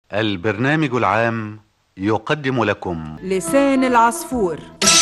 البرنامج العام يقدم لكم لسان العصفور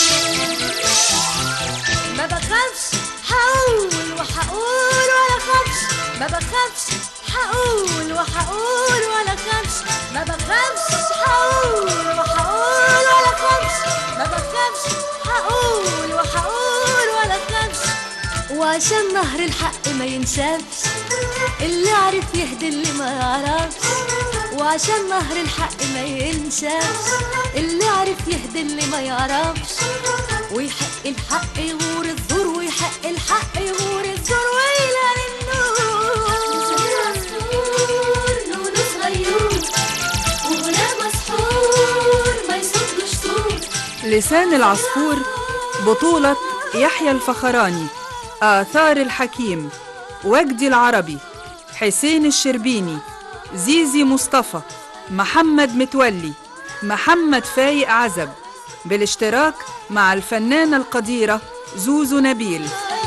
ما بخافش هقول وهقول ولا خافش ما بخافش هقول وهقول ولا خافش ما بخافش هقول وهقول ولا خافش ما بخافش هقول وهقول ولا خافش وعشان نهر الحق ما ينشافش اللي عرف يهدي اللي ما يعرفش وعشان نهر الحق ما ينشافش اللي عرف يهدي اللي ما يعرفش ويحق الحق يغور الزور ويحق الحق يغور الزور ويلاقي النور نور صغير وغلام مسحور ما يصدش صوت لسان العصفور بطولة يحيى الفخراني آثار الحكيم وجدي العربي حسين الشربيني زيزي مصطفى محمد متولي محمد فايق عزب بالاشتراك مع الفنانة القديرة زوزو نبيل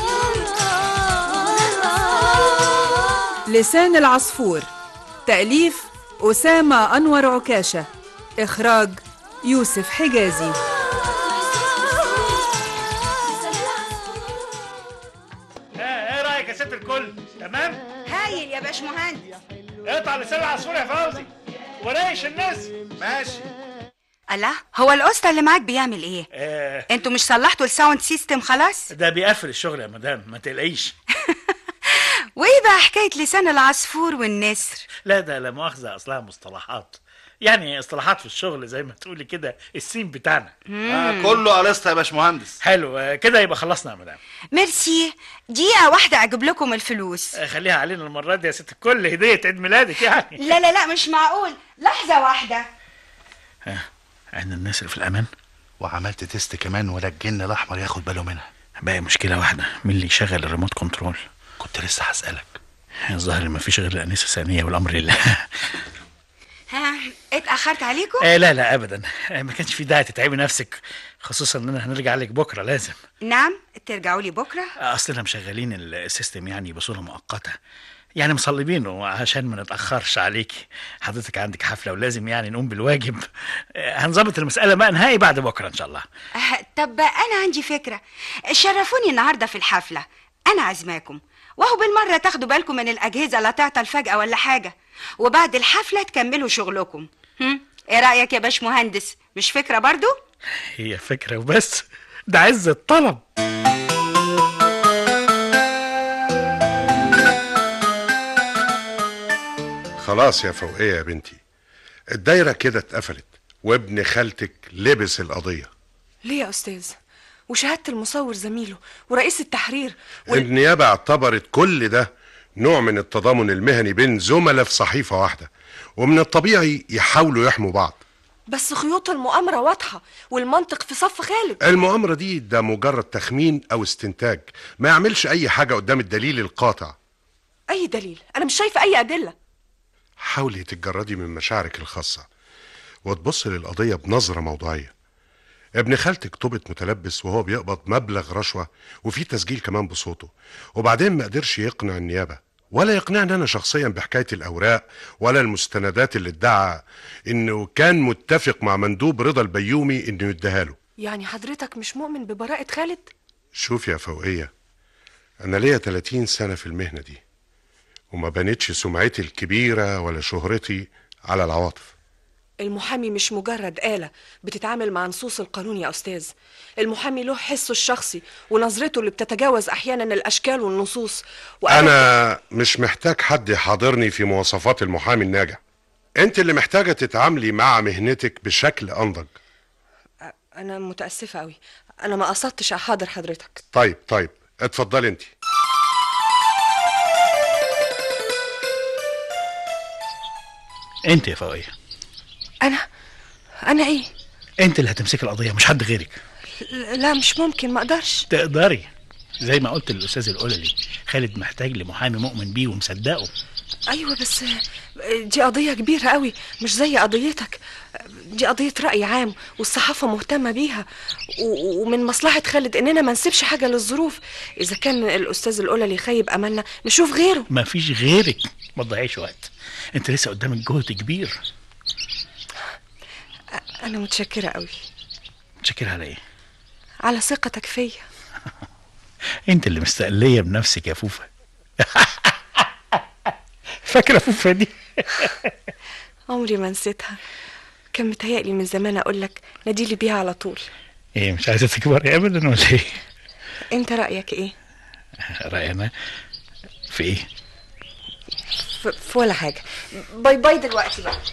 لسان العصفور تأليف أسامة أنور عكاشة إخراج يوسف حجازي ها ايه رايك يا ست الكل تمام هايل يا باشمهندس اقطع لسان العصفور يا فوزي وريش الناس ماشي الله هو القسطى اللي معاك بيعمل ايه آه انتوا مش صلحتوا الساوند سيستم خلاص ده بيقفل الشغل يا مدام ما تقلقيش وايه بقى حكايه لسان العصفور والنسر لا ده لا مؤاخذه اصلها مصطلحات يعني اصطلاحات في الشغل زي ما تقولي كده السين بتاعنا آه كله قلصت يا باشمهندس حلو آه، كده يبقى خلصنا يا مدام ميرسي دقيقه واحده اجيب لكم الفلوس آه، خليها علينا المره دي يا ست الكل هديه عيد ميلادك يعني لا لا لا مش معقول لحظه واحده عند الناس اللي في الامان وعملت تيست كمان ولا الجن الاحمر ياخد باله منها باقي مشكله واحده مين اللي يشغل الريموت كنترول كنت لسه هسألك الظاهر ما فيش غير الانسه ثانيه والامر لله ها اتاخرت عليكم آه لا لا ابدا آه، ما كانش في داعي تتعبي نفسك خصوصا اننا هنرجع لك بكره لازم نعم ترجعوا لي بكره آه، اصلنا مشغلين السيستم يعني بصوره مؤقته يعني مصلبينه عشان ما نتاخرش عليكي حضرتك عندك حفله ولازم يعني نقوم بالواجب آه، هنظبط المساله بقى نهائي بعد بكره ان شاء الله آه، طب انا عندي فكره شرفوني النهارده في الحفله انا عازماكم وهو بالمره تاخدوا بالكم من الاجهزه لا تعطل فجاه ولا حاجه وبعد الحفله تكملوا شغلكم هم؟ ايه رايك يا باش مهندس مش فكره برضو هي فكره وبس ده عز الطلب خلاص يا فوقية يا بنتي الدايرة كده اتقفلت وابن خالتك لبس القضية ليه يا أستاذ؟ وشهادة المصور زميله ورئيس التحرير وال... النيابة اعتبرت كل ده نوع من التضامن المهني بين زملاء في صحيفة واحدة ومن الطبيعي يحاولوا يحموا بعض بس خيوط المؤامرة واضحة والمنطق في صف خالد المؤامرة دي ده مجرد تخمين أو استنتاج ما يعملش أي حاجة قدام الدليل القاطع أي دليل أنا مش شايفة أي أدلة حاولي تتجردي من مشاعرك الخاصة وتبص للقضية بنظرة موضوعية ابن خالتك طبت متلبس وهو بيقبض مبلغ رشوة وفي تسجيل كمان بصوته وبعدين ما قدرش يقنع النيابة ولا يقنعني أنا شخصيا بحكاية الأوراق ولا المستندات اللي ادعى إنه كان متفق مع مندوب رضا البيومي إنه يديها له يعني حضرتك مش مؤمن ببراءة خالد؟ شوف يا فوقية أنا ليا 30 سنة في المهنة دي وما بنتش سمعتي الكبيرة ولا شهرتي على العواطف المحامي مش مجرد آلة بتتعامل مع نصوص القانون يا أستاذ المحامي له حسه الشخصي ونظرته اللي بتتجاوز أحيانا الأشكال والنصوص أنا مش محتاج حد يحاضرني في مواصفات المحامي الناجح أنت اللي محتاجة تتعاملي مع مهنتك بشكل أنضج أنا متأسفة أوي أنا ما قصدتش أحاضر حضرتك طيب طيب اتفضلي أنت انت يا فوقيه أنا أنا إيه؟ انت اللي هتمسك القضيه مش حد غيرك لا مش ممكن ما أقدرش تقدري زي ما قلت للاستاذ القللي خالد محتاج لمحامي مؤمن بيه ومصدقه أيوة بس دي قضية كبيرة قوي مش زي قضيتك دي قضية رأي عام والصحافة مهتمة بيها و- ومن مصلحة خالد إننا ما نسيبش حاجة للظروف إذا كان الأستاذ القللي خيب أملنا نشوف غيره ما فيش غيرك ما تضيعيش وقت انت لسه قدامك جهد كبير انا متشكره قوي متشكر على ايه على ثقتك فيا انت اللي مستقليه بنفسك يا فوفا فاكره فوفا دي عمري ما نسيتها كان متهيألي من زمان اقول لك ناديلي بيها على طول ايه مش عايزه تكبري ابدا ولا ايه انت رايك ايه رايي انا في ايه ف- في ولا حاجه باي باي دلوقتي بقى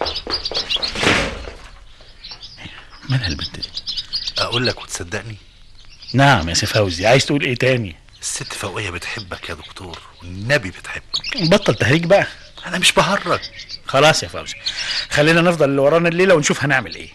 مالها البنت دي اقول لك وتصدقني نعم يا سي فوزي عايز تقول ايه تاني الست فوقيه بتحبك يا دكتور والنبي بتحبك بطل تهريج بقى انا مش بهرج خلاص يا فوزي خلينا نفضل اللي ورانا الليله ونشوف هنعمل ايه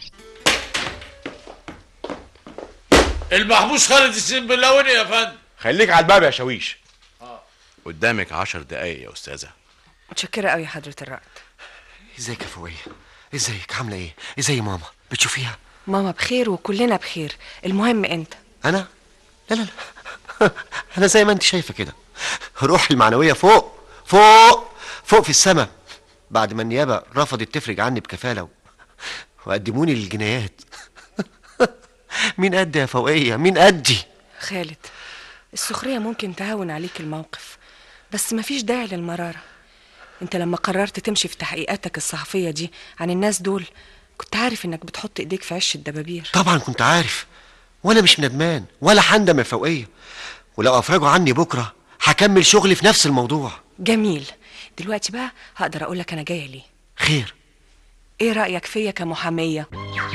المحبوس خالد السنبلاوي يا فندم خليك على الباب يا شاويش قدامك عشر دقايق يا استاذه متشكره قوي يا حضره الرائد ازيك يا فوقيه ازيك عامله ايه ازاي ماما بتشوفيها ماما بخير وكلنا بخير المهم انت انا لا لا لا انا زي ما انت شايفه كده روحي المعنويه فوق فوق فوق في السماء بعد ما النيابه رفضت تفرج عني بكفاله و... وقدموني للجنايات مين قد يا فوقيه مين قدي خالد السخريه ممكن تهون عليك الموقف بس مفيش داعي للمراره انت لما قررت تمشي في تحقيقاتك الصحفيه دي عن الناس دول كنت عارف انك بتحط ايديك في عش الدبابير طبعا كنت عارف وانا مش ندمان ولا حندم يا فوقيه ولو افرجوا عني بكره هكمل شغلي في نفس الموضوع جميل دلوقتي بقى هقدر اقولك انا جايه ليه خير ايه رايك فيا كمحاميه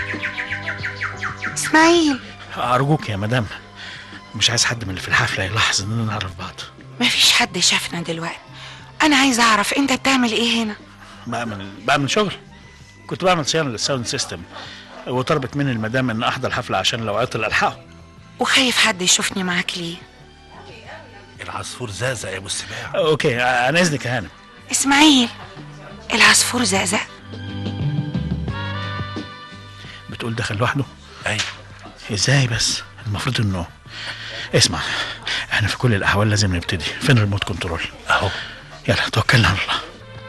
اسماعيل ارجوك يا مدام مش عايز حد من اللي في الحفله يلاحظ اننا نعرف بعض مفيش حد شافنا دلوقتي انا عايزه اعرف انت بتعمل ايه هنا بعمل بعمل شغل كنت بعمل صيانه للساوند سيستم وطلبت مني المدام ان احضر الحفله عشان لو عطل الحقه وخايف حد يشوفني معاك ليه العصفور زازق يا ابو السباع اوكي انا اذنك يا هانم اسماعيل العصفور زقزق بتقول دخل لوحده ايوه ازاي بس المفروض انه اسمع احنا في كل الاحوال لازم نبتدي فين الريموت كنترول اهو يلا توكلنا على الله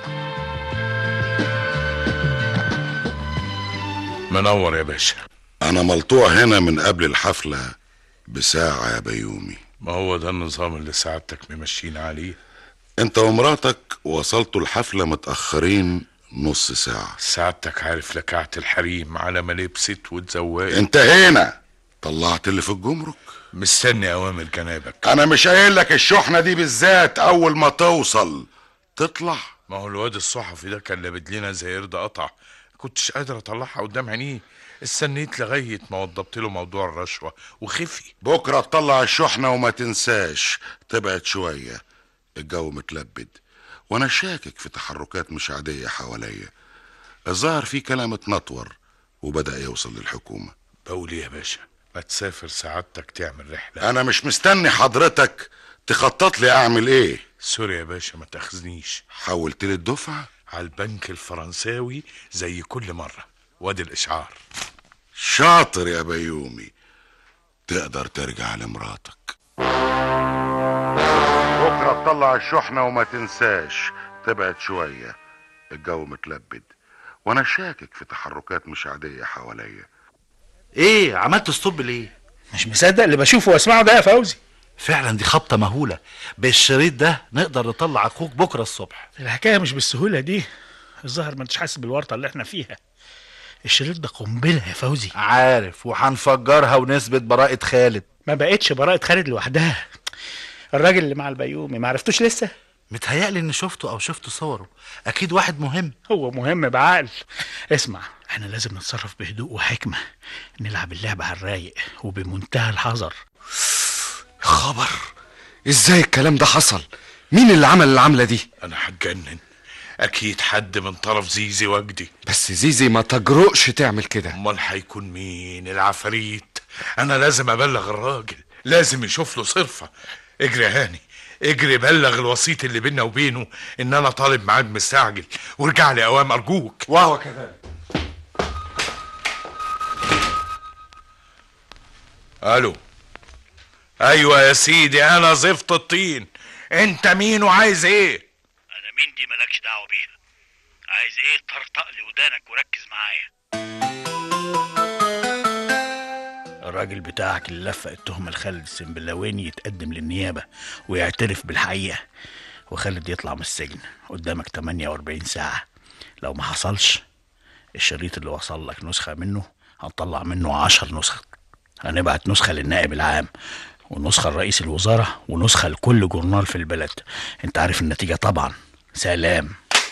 منور يا باشا أنا ملطوع هنا من قبل الحفلة بساعة يا بيومي ما هو ده النظام اللي سعادتك ممشينا عليه أنت ومراتك وصلتوا الحفلة متأخرين نص ساعة سعادتك عارف لكعة الحريم على ما لبست واتزوقت انتهينا طلعت اللي في الجمرك مستني اوامر جنابك أنا مش قايل لك الشحنة دي بالذات أول ما توصل تطلع ما هو الواد الصحفي ده كان لابد لنا زي قرد قطع كنتش قادر اطلعها قدام عينيه استنيت لغايه ما وضبت له موضوع الرشوه وخفي بكرة تطلع الشحنة وما تنساش تبعد شوية الجو متلبد وأنا شاكك في تحركات مش عادية حواليا الظاهر في كلام اتنطور وبدأ يوصل للحكومة بقول إيه يا باشا ما تسافر سعادتك تعمل رحله أنا مش مستني حضرتك تخطط لي أعمل إيه سوري يا باشا ما تاخذنيش حولت لي الدفعة على البنك الفرنساوي زي كل مره وادي الاشعار شاطر يا بيومي تقدر ترجع لمراتك بكرة تطلع الشحنة وما تنساش تبعد شوية الجو متلبد وأنا شاكك في تحركات مش عادية حواليا ايه عملت ستوب ليه مش مصدق اللي بشوفه واسمعه ده يا فوزي فعلا دي خبطه مهوله بالشريط ده نقدر نطلع اخوك بكره الصبح الحكايه مش بالسهوله دي الظاهر ما انتش حاسس بالورطه اللي احنا فيها الشريط ده قنبله يا فوزي عارف وهنفجرها ونثبت براءه خالد ما بقتش براءه خالد لوحدها الراجل اللي مع البيومي ما عرفتوش لسه متهيألي اني شفته او شفت صوره اكيد واحد مهم هو مهم بعقل اسمع احنا لازم نتصرف بهدوء وحكمه نلعب اللعبه على الرايق وبمنتهى الحذر خبر ازاي الكلام ده حصل مين اللي عمل العملة دي انا هتجنن اكيد حد من طرف زيزي وجدي بس زيزي ما تجرؤش تعمل كده امال هيكون مين العفاريت انا لازم ابلغ الراجل لازم يشوف له صرفه اجري يا هاني اجري بلغ الوسيط اللي بينا وبينه ان انا طالب ميعاد مستعجل وارجع لي اوام ارجوك وهو كذلك الو ايوه يا سيدي انا زفت الطين انت مين وعايز ايه انا مين دي مالكش دعوه بيها عايز ايه طرطق لي ودانك وركز معايا الراجل بتاعك اللي لفق التهمة لخالد السنبلاويني يتقدم للنيابة ويعترف بالحقيقة وخالد يطلع من السجن قدامك 48 ساعة لو ما حصلش الشريط اللي وصل لك نسخة منه هنطلع منه عشر نسخ هنبعت نسخة للنائب العام ونسخة لرئيس الوزارة ونسخة لكل جورنال في البلد انت عارف النتيجة طبعا سلام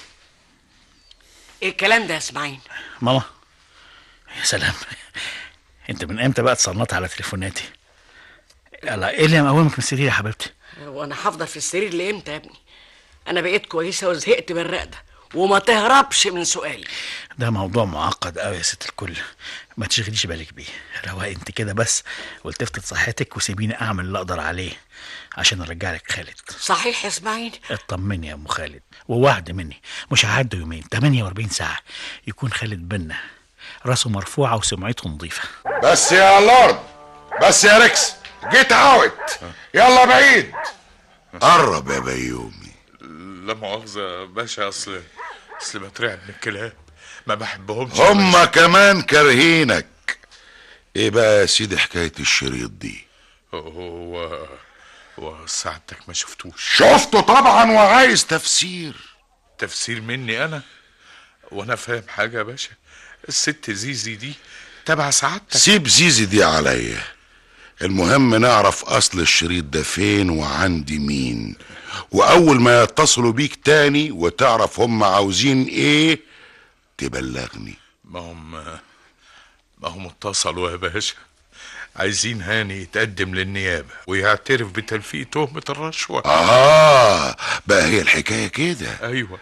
ايه الكلام ده يا اسماعيل ماما يا سلام انت من امتى بقى تصنطي على تليفوناتي يلا ايه اللي مقومك من السرير يا حبيبتي وانا هفضل في السرير لامتى يا ابني انا بقيت كويسه وزهقت من الرقده وما تهربش من سؤالي ده موضوع معقد قوي يا ست الكل ما تشغليش بالك بيه رواق انت كده بس والتفتت صحتك وسيبيني اعمل اللي اقدر عليه عشان ارجع لك خالد صحيح يا اسماعيل اطمني يا ام خالد ووعد مني مش هيعدوا يومين 48 ساعه يكون خالد بينا راسه مرفوعه وسمعته نظيفه بس يا لورد بس يا ريكس جيت اوت يلا بعيد قرب يا بيومي لا مؤاخذة يا باشا أصل أصل بترعب من الكلاب ما بحبهمش يا هما باشا. كمان كارهينك ايه بقى يا سيدي حكاية الشريط دي هو هو سعادتك ما شفتوش شفته طبعا وعايز تفسير تفسير مني أنا وأنا فاهم حاجة يا باشا الست زيزي دي تبع سعادتك سيب زيزي دي عليا المهم نعرف اصل الشريط ده فين وعند مين واول ما يتصلوا بيك تاني وتعرف هم عاوزين ايه تبلغني ما هم ما هم اتصلوا يا باشا عايزين هاني يتقدم للنيابة ويعترف بتلفيق تهمة الرشوة اه بقى هي الحكاية كده أيوة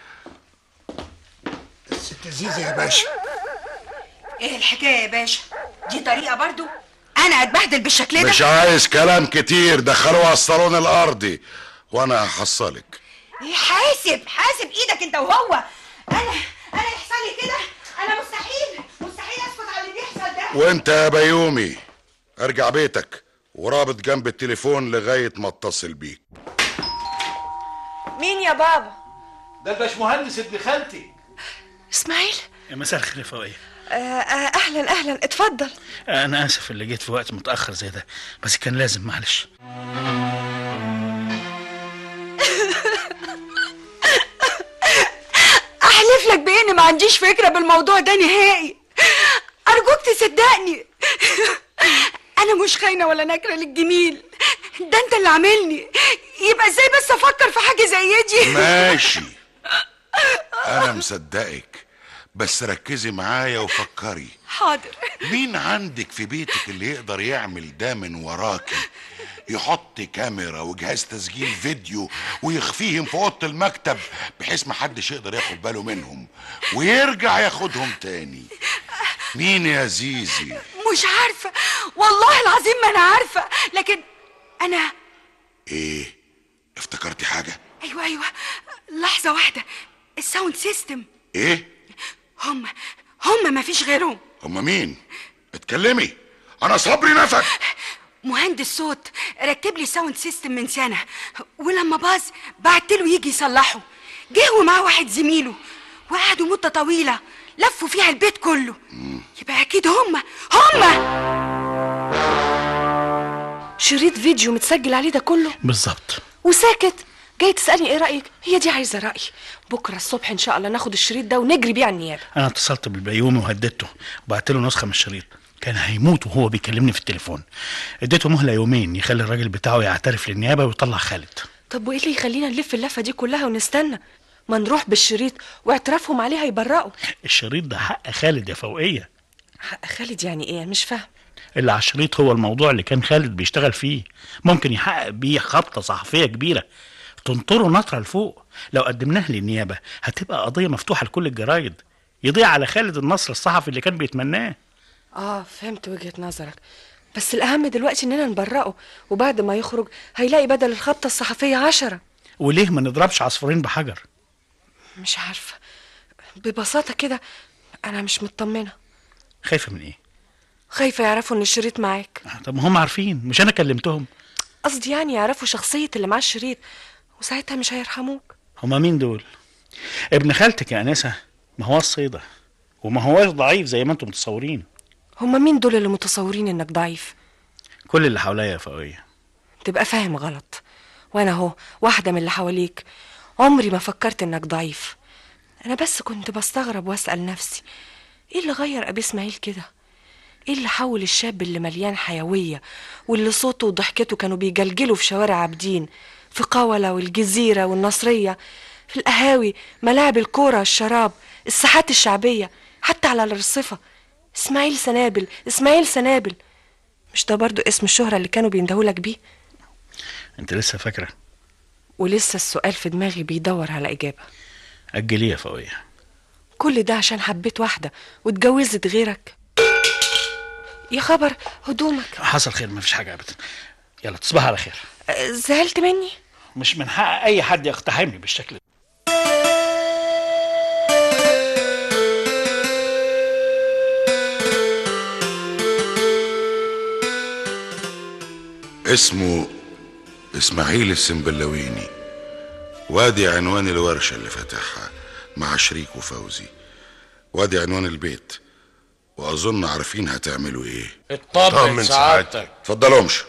ست زيزي يا باشا ايه الحكايه يا باشا دي طريقه برضو انا اتبهدل بالشكل ده مش عايز كلام كتير دخلوها على الصالون الارضي وانا هحصلك إيه، حاسب حاسب ايدك انت وهو انا انا يحصل لي كده انا مستحيل مستحيل اسكت على اللي بيحصل ده وانت يا بيومي ارجع بيتك ورابط جنب التليفون لغاية ما اتصل بيك مين يا بابا ده الباشمهندس ابن خالتي اسماعيل يا مساء الخير يا فوقية آه آه اهلا اهلا اتفضل انا اسف اللي جيت في وقت متاخر زي ده بس كان لازم معلش احلف لك باني ما عنديش فكره بالموضوع ده نهائي ارجوك تصدقني انا مش خاينه ولا نكره للجميل ده انت اللي عاملني يبقى ازاي بس افكر في حاجه زي دي ماشي انا مصدقك بس ركزي معايا وفكري حاضر مين عندك في بيتك اللي يقدر يعمل ده من وراكي يحط كاميرا وجهاز تسجيل فيديو ويخفيهم في اوضه المكتب بحيث ما حدش يقدر ياخد باله منهم ويرجع ياخدهم تاني مين يا زيزي مش عارفه والله العظيم ما انا عارفه لكن انا ايه افتكرتي حاجه ايوه ايوه لحظه واحده الساوند سيستم ايه هم هم ما فيش غيرهم هما مين اتكلمي انا صبري نفك مهندس صوت ركب لي ساوند سيستم من سنه ولما باظ بعت له يجي يصلحه جه ومعاه واحد زميله وقعدوا مده طويله لفوا فيها البيت كله يبقى اكيد هم هم شريط فيديو متسجل عليه ده كله بالظبط وساكت جاي تسالني ايه رايك هي دي عايزه راي بكره الصبح ان شاء الله ناخد الشريط ده ونجري بيه على النيابه انا اتصلت بالبيومي وهددته وبعت له نسخه من الشريط كان هيموت وهو بيكلمني في التليفون اديته مهله يومين يخلي الراجل بتاعه يعترف للنيابه ويطلع خالد طب وايه اللي يخلينا نلف اللفه دي كلها ونستنى ما نروح بالشريط واعترافهم عليه هيبرئوا الشريط ده حق خالد يا فوقيه حق خالد يعني ايه مش فاهم اللي على الشريط هو الموضوع اللي كان خالد بيشتغل فيه ممكن يحقق بيه خبطه صحفيه كبيره تنطره نطره لفوق لو قدمناها للنيابه هتبقى قضيه مفتوحه لكل الجرايد يضيع على خالد النصر الصحفي اللي كان بيتمناه اه فهمت وجهه نظرك بس الاهم دلوقتي اننا نبرئه وبعد ما يخرج هيلاقي بدل الخبطه الصحفيه عشرة وليه ما نضربش عصفورين بحجر مش عارفه ببساطه كده انا مش مطمنه خايفه من ايه خايفه يعرفوا ان الشريط معاك طب ما هم عارفين مش انا كلمتهم قصدي يعني يعرفوا شخصيه اللي معاه الشريط وساعتها مش هيرحموك هما مين دول ابن خالتك يا انسه ما هو الصيده وما هواش ضعيف زي ما انتم متصورين هما مين دول اللي متصورين انك ضعيف كل اللي حواليا يا فوقيه تبقى فاهم غلط وانا اهو واحده من اللي حواليك عمري ما فكرت انك ضعيف انا بس كنت بستغرب واسال نفسي ايه اللي غير ابي اسماعيل كده ايه اللي حول الشاب اللي مليان حيويه واللي صوته وضحكته كانوا بيجلجلوا في شوارع عابدين في قولة والجزيرة والنصرية في القهاوي ملاعب الكورة الشراب الساحات الشعبية حتى على الرصفة اسماعيل سنابل اسماعيل سنابل مش ده برضو اسم الشهرة اللي كانوا بيندهولك بيه انت لسه فاكره ولسه السؤال في دماغي بيدور على إجابة اجليه يا فوقيه كل ده عشان حبيت واحدة واتجوزت غيرك يا خبر هدومك حصل خير مفيش حاجه ابدا يلا تصبح على خير أه، زعلت مني مش من حق اي حد يقتحمني بالشكل ده اسمه اسماعيل السنبلاويني وادي عنوان الورشة اللي فاتحها مع شريكه فوزي وادي عنوان البيت واظن عارفين هتعملوا ايه اطمن سعادتك اتفضلهمش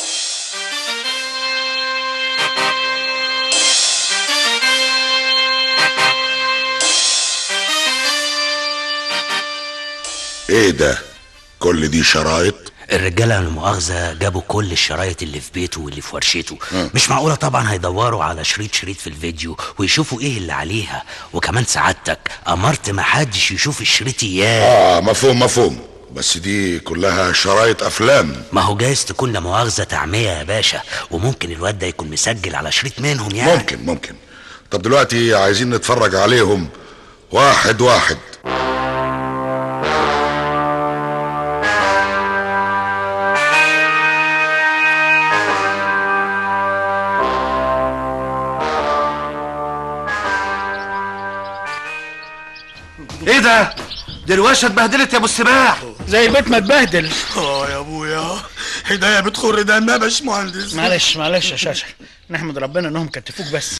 ايه ده كل دي شرايط الرجاله لا مؤاخذه جابوا كل الشرايط اللي في بيته واللي في ورشته مش معقوله طبعا هيدوروا على شريط شريط في الفيديو ويشوفوا ايه اللي عليها وكمان سعادتك امرت ما حدش يشوف الشريط اياه اه مفهوم مفهوم بس دي كلها شرايط افلام ما هو جايز تكون لا مؤاخذه تعميه يا باشا وممكن الواد ده يكون مسجل على شريط منهم يعني ممكن ممكن طب دلوقتي عايزين نتفرج عليهم واحد واحد ايه ده دي الورشه اتبهدلت يا ابو السباع زي البيت ما اتبهدل اه يا ابويا هدايا بتخر دمها يا باشمهندس معلش معلش يا شاشه نحمد ربنا انهم كتفوك بس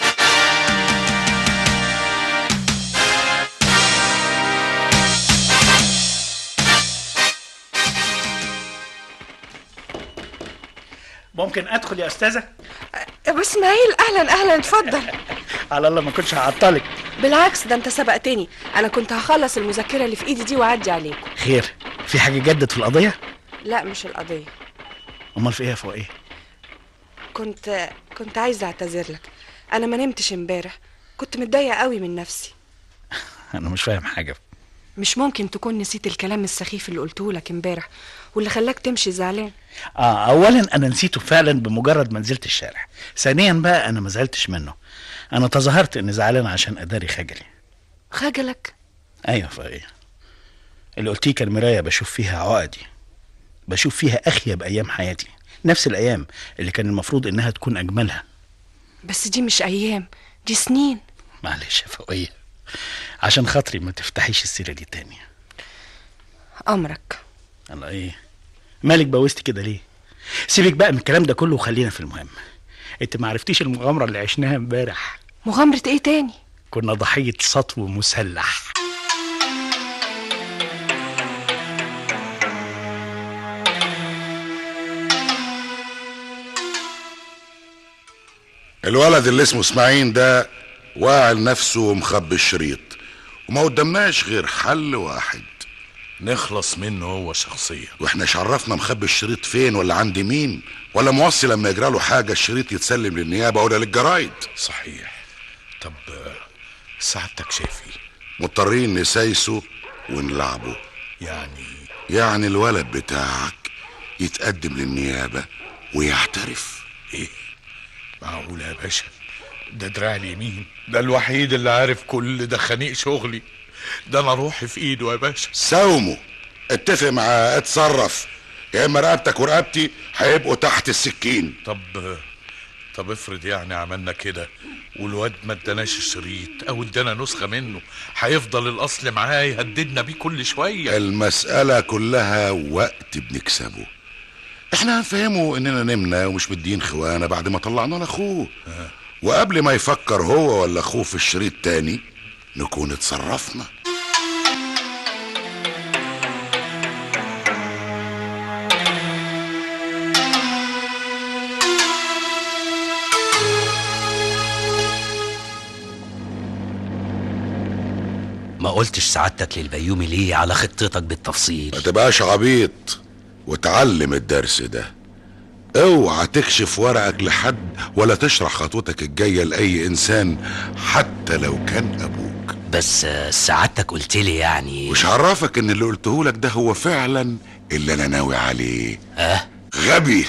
ممكن ادخل يا استاذه ابو اسماعيل اهلا اهلا اتفضل على الله ما كنتش هعطلك بالعكس ده انت سبقتني انا كنت هخلص المذكره اللي في ايدي دي واعدي عليكم خير في حاجه جدت في القضيه لا مش القضيه امال في ايه يا فوق ايه كنت كنت عايزه اعتذر لك انا ما نمتش امبارح كنت متضايقه قوي من نفسي انا مش فاهم حاجه مش ممكن تكون نسيت الكلام السخيف اللي قلته لك امبارح واللي خلاك تمشي زعلان اه اولا انا نسيته فعلا بمجرد ما نزلت الشارع ثانيا بقى انا ما زعلتش منه انا تظاهرت اني زعلان عشان اداري خجلي خجلك ايوه فايه اللي قلتيه كان مرايه بشوف فيها عقدي بشوف فيها اخيب ايام حياتي نفس الايام اللي كان المفروض انها تكون اجملها بس دي مش ايام دي سنين معلش يا فوقيه عشان خاطري ما تفتحيش السيره دي تاني امرك انا ايه مالك بوست كده ليه سيبك بقى من الكلام ده كله وخلينا في المهم انت ما عرفتيش المغامره اللي عشناها امبارح مغامره ايه تاني كنا ضحيه سطو مسلح الولد اللي اسمه اسماعيل ده واعي نفسه ومخبي الشريط وما قدامناش غير حل واحد نخلص منه هو شخصيا واحنا مش عرفنا مخبي الشريط فين ولا عند مين ولا موصي لما يجرى له حاجه الشريط يتسلم للنيابه ولا للجرايد صحيح طب آه، سعادتك شايف ايه مضطرين نسايسه ونلعبه يعني يعني الولد بتاعك يتقدم للنيابه ويعترف ايه معقول يا باشا ده دراع اليمين ده الوحيد اللي عارف كل ده خنيق شغلي ده انا روحي في ايده يا باشا ساومه اتفق معاه اتصرف يا اما رقبتك ورقبتي هيبقوا تحت السكين طب طب افرض يعني عملنا كده والواد ما اداناش الشريط او ادانا نسخه منه هيفضل الاصل معاه يهددنا بيه كل شويه المسألة كلها وقت بنكسبه احنا هنفهمه اننا نمنا ومش مدين خوانة بعد ما طلعنا لاخوه وقبل ما يفكر هو ولا اخوه في الشريط تاني نكون اتصرفنا قلتش سعادتك للبيومي ليه على خطتك بالتفصيل ما تبقاش عبيط وتعلم الدرس ده اوعى تكشف ورقك لحد ولا تشرح خطوتك الجايه لاي انسان حتى لو كان ابوك بس آه، سعادتك قلت لي يعني مش عرفك ان اللي قلته لك ده هو فعلا اللي انا ناوي عليه اه غبي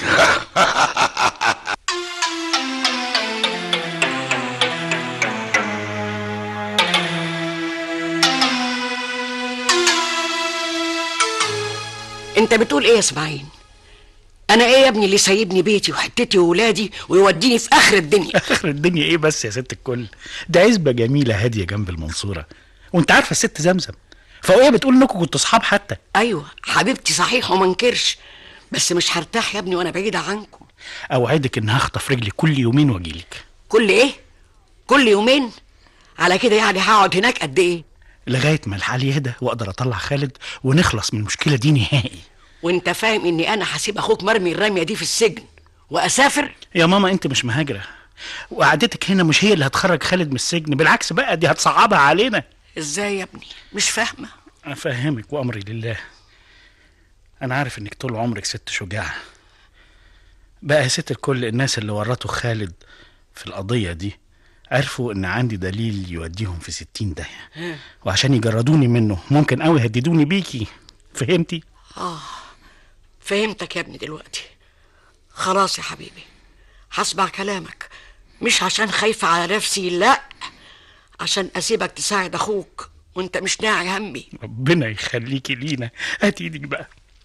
انت بتقول ايه يا اسماعيل انا ايه يا ابني اللي سايبني بيتي وحتتي وولادي ويوديني في اخر الدنيا اخر الدنيا ايه بس يا ست الكل ده عزبه جميله هاديه جنب المنصوره وانت عارفه الست زمزم فوقيه بتقول انكم كنتوا اصحاب حتى ايوه حبيبتي صحيح وما انكرش بس مش هرتاح يا ابني وانا بعيده عنكم اوعدك ان هخطف رجلي كل يومين واجيلك كل ايه كل يومين على كده يعني هقعد هناك قد ايه لغايه ما الحال يهدى واقدر اطلع خالد ونخلص من المشكله دي نهائي وانت فاهم اني انا هسيب اخوك مرمي الرميه دي في السجن واسافر يا ماما انت مش مهاجره وقعدتك هنا مش هي اللي هتخرج خالد من السجن بالعكس بقى دي هتصعبها علينا ازاي يا ابني مش فاهمه افهمك وامري لله انا عارف انك طول عمرك ست شجاعه بقى يا ست الكل الناس اللي ورطوا خالد في القضيه دي عرفوا ان عندي دليل يوديهم في ستين داهيه وعشان يجردوني منه ممكن قوي يهددوني بيكي فهمتي اه فهمتك يا ابني دلوقتي خلاص يا حبيبي هسمع كلامك مش عشان خايفة على نفسي لا عشان اسيبك تساعد اخوك وانت مش ناعي همي ربنا يخليكي لينا هات ايدك بقى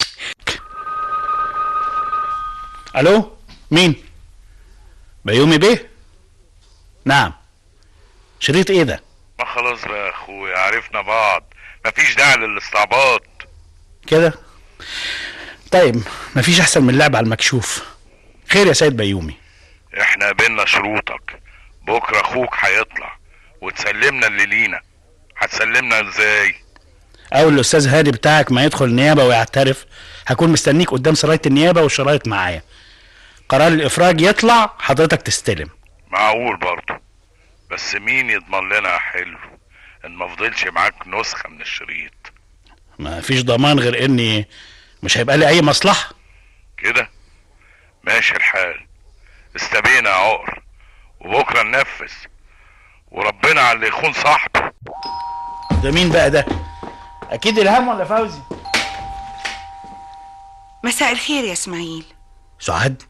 الو مين بيومي بيه نعم شريط ايه ده ما خلاص بقى يا اخويا عرفنا بعض مفيش داعي للاستعباط كده طيب مفيش احسن من اللعب على المكشوف خير يا سيد بيومي احنا قابلنا شروطك بكره اخوك هيطلع وتسلمنا اللي لينا هتسلمنا ازاي اول الاستاذ هادي بتاعك ما يدخل النيابه ويعترف هكون مستنيك قدام سرايه النيابه والشرايط معايا قرار الافراج يطلع حضرتك تستلم معقول برضه بس مين يضمن لنا يا حلو ان ما فضلش معاك نسخه من الشريط ما فيش ضمان غير اني مش هيبقى لي اي مصلحه كده ماشي الحال استبينا يا عقر وبكره ننفذ وربنا على اللي يخون صاحبه ده مين بقى ده اكيد الهام ولا فوزي مساء الخير يا اسماعيل سعاد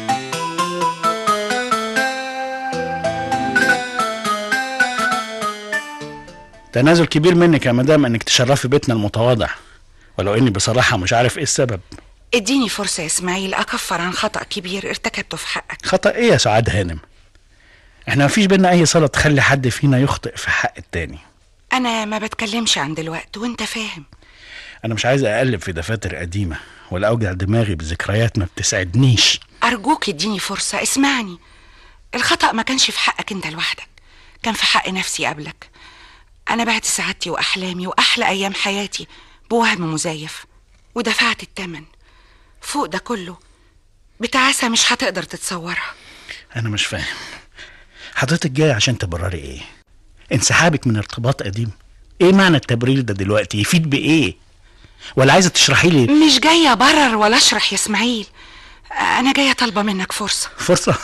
تنازل كبير منك يا مدام انك تشرفي بيتنا المتواضع ولو اني بصراحه مش عارف ايه السبب اديني فرصة يا اسماعيل اكفر عن خطأ كبير ارتكبته في حقك خطأ ايه يا سعاد هانم احنا مفيش بينا اي صله تخلي حد فينا يخطئ في حق التاني انا ما بتكلمش عن دلوقت وانت فاهم انا مش عايز اقلب في دفاتر قديمه ولا اوجع دماغي بذكريات ما بتسعدنيش ارجوك اديني فرصة اسمعني الخطأ ما كانش في حقك انت لوحدك كان في حق نفسي قبلك انا بعت سعادتي واحلامي واحلى ايام حياتي بوهم مزيف ودفعت التمن فوق ده كله بتعاسة مش هتقدر تتصورها انا مش فاهم حضرتك جاي عشان تبرري ايه انسحابك من ارتباط قديم ايه معنى التبرير ده دلوقتي يفيد بايه ولا عايزه تشرحي لي مش جاية ابرر ولا اشرح يا اسماعيل انا جاية طالبة منك فرصة فرصه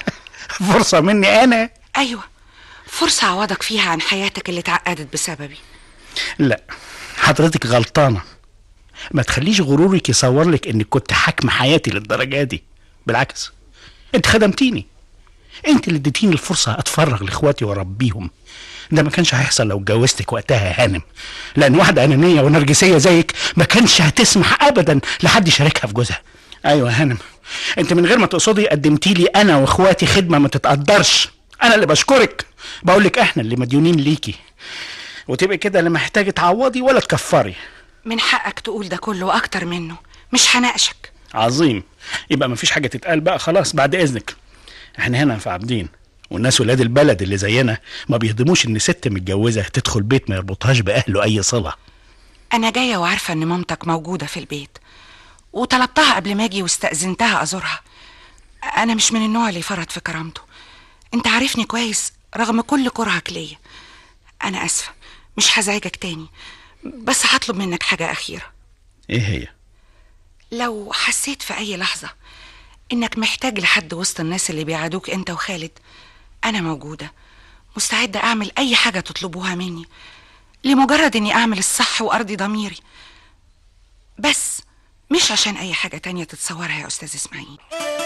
فرصه مني انا ايوه فرصة اعوضك فيها عن حياتك اللي اتعقدت بسببي لا حضرتك غلطانه ما تخليش غرورك يصور لك انك كنت حاكمه حياتي للدرجه دي بالعكس انت خدمتيني انت اللي اديتيني الفرصه اتفرغ لاخواتي واربيهم ده ما كانش هيحصل لو اتجوزتك وقتها يا هانم لان واحده انانيه ونرجسيه زيك ما كانش هتسمح ابدا لحد يشاركها في جوزها ايوه يا هانم انت من غير ما تقصدي قدمتي لي انا واخواتي خدمه ما تتقدرش انا اللي بشكرك بقول لك احنا اللي مديونين ليكي وتبقي كده لا محتاجه تعوضي ولا تكفري من حقك تقول ده كله واكتر منه مش هناقشك عظيم يبقى مفيش حاجه تتقال بقى خلاص بعد اذنك احنا هنا في عابدين والناس ولاد البلد اللي زينا ما بيهضموش ان ست متجوزه تدخل بيت ما يربطهاش باهله اي صله انا جاية وعارفة ان مامتك موجودة في البيت وطلبتها قبل ما اجي واستأذنتها ازورها انا مش من النوع اللي يفرط في كرامته انت عارفني كويس رغم كل كرهك ليا انا اسفة مش هزعجك تاني بس هطلب منك حاجة أخيرة ايه هي لو حسيت في أي لحظة إنك محتاج لحد وسط الناس اللي بيعادوك أنت وخالد أنا موجودة مستعدة أعمل أي حاجة تطلبوها مني لمجرد إني أعمل الصح وأرضي ضميري بس مش عشان أي حاجة تانية تتصورها يا أستاذ إسماعيل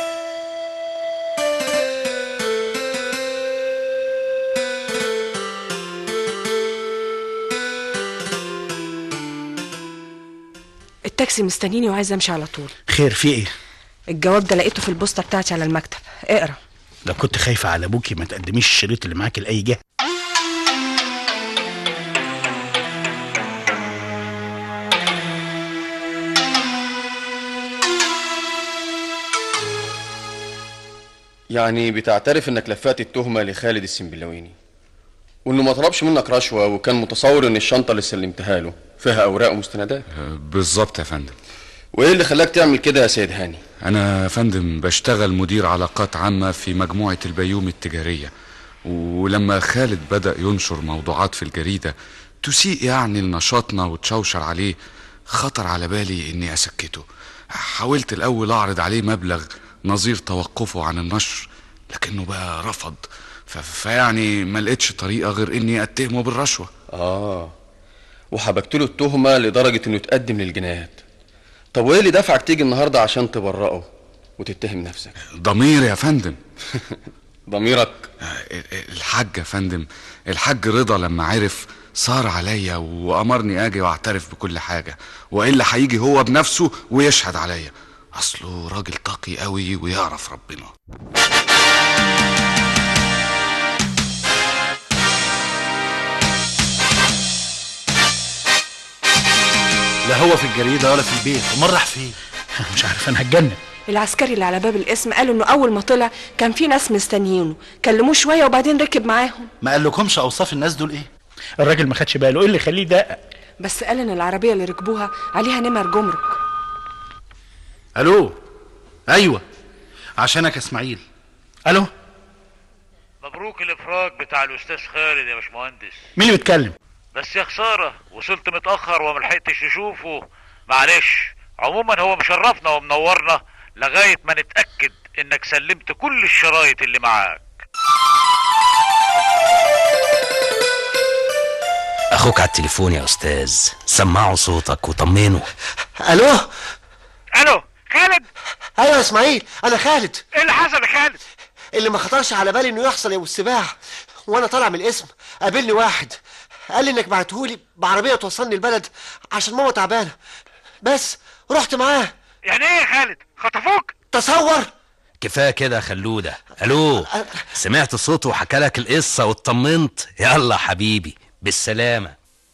التاكسي مستنيني وعايزه امشي على طول خير في ايه الجواب ده لقيته في البوسطه بتاعتي على المكتب اقرا لو كنت خايفة على ابوكي ما تقدميش الشريط اللي معاكي لأي جهة يعني بتعترف انك لفقت التهمة لخالد السنبلاويني وانه ما طلبش منك رشوة وكان متصور ان الشنطة اللي سلمتها له فيها اوراق ومستندات بالظبط يا فندم وايه اللي خلاك تعمل كده يا سيد هاني أنا يا فندم بشتغل مدير علاقات عامة في مجموعة البيوم التجارية ولما خالد بدأ ينشر موضوعات في الجريدة تسيء يعني لنشاطنا وتشوشر عليه خطر على بالي إني أسكته حاولت الأول أعرض عليه مبلغ نظير توقفه عن النشر لكنه بقى رفض ف- فيعني ما لقيتش طريقة غير إني أتهمه بالرشوة اه وحبكت له التهمة لدرجة انه يتقدم للجنايات طب وايه اللي دفعك تيجي النهاردة عشان تبرئه وتتهم نفسك ضمير يا فندم ضميرك الحاج يا فندم الحاج رضا لما عرف صار عليا وامرني اجي واعترف بكل حاجه والا هيجي هو بنفسه ويشهد عليا اصله راجل تقي قوي ويعرف ربنا لا هو في الجريدة ولا في البيت امال راح فين مش عارف انا هتجنن العسكري اللي على باب القسم قالوا انه اول ما طلع كان في ناس مستنيينه كلموه شويه وبعدين ركب معاهم ما قالكمش اوصاف الناس دول ايه الراجل ما خدش باله ايه اللي يخليه ده بس قال ان العربيه اللي ركبوها عليها نمر جمرك الو ايوه عشانك يا اسماعيل الو مبروك الافراج بتاع الاستاذ خالد يا باشمهندس مين اللي بيتكلم بس يا خساره وصلت متاخر وما لحقتش اشوفه معلش عموما هو مشرفنا ومنورنا لغايه ما نتاكد انك سلمت كل الشرايط اللي معاك اخوك على التليفون يا استاذ سمعوا صوتك وطمنه الو الو خالد ايوه يا اسماعيل انا خالد ايه اللي حصل يا خالد اللي ما خطرش على بالي انه يحصل يا ابو السباع وانا طالع من القسم قابلني واحد قال لي انك بعتهولي بعربيه توصلني البلد عشان ماما تعبانه بس رحت معاه يعني ايه يا خالد خطفوك تصور كفايه كده يا خلوده الو سمعت صوته وحكى لك القصه واطمنت يلا حبيبي بالسلامه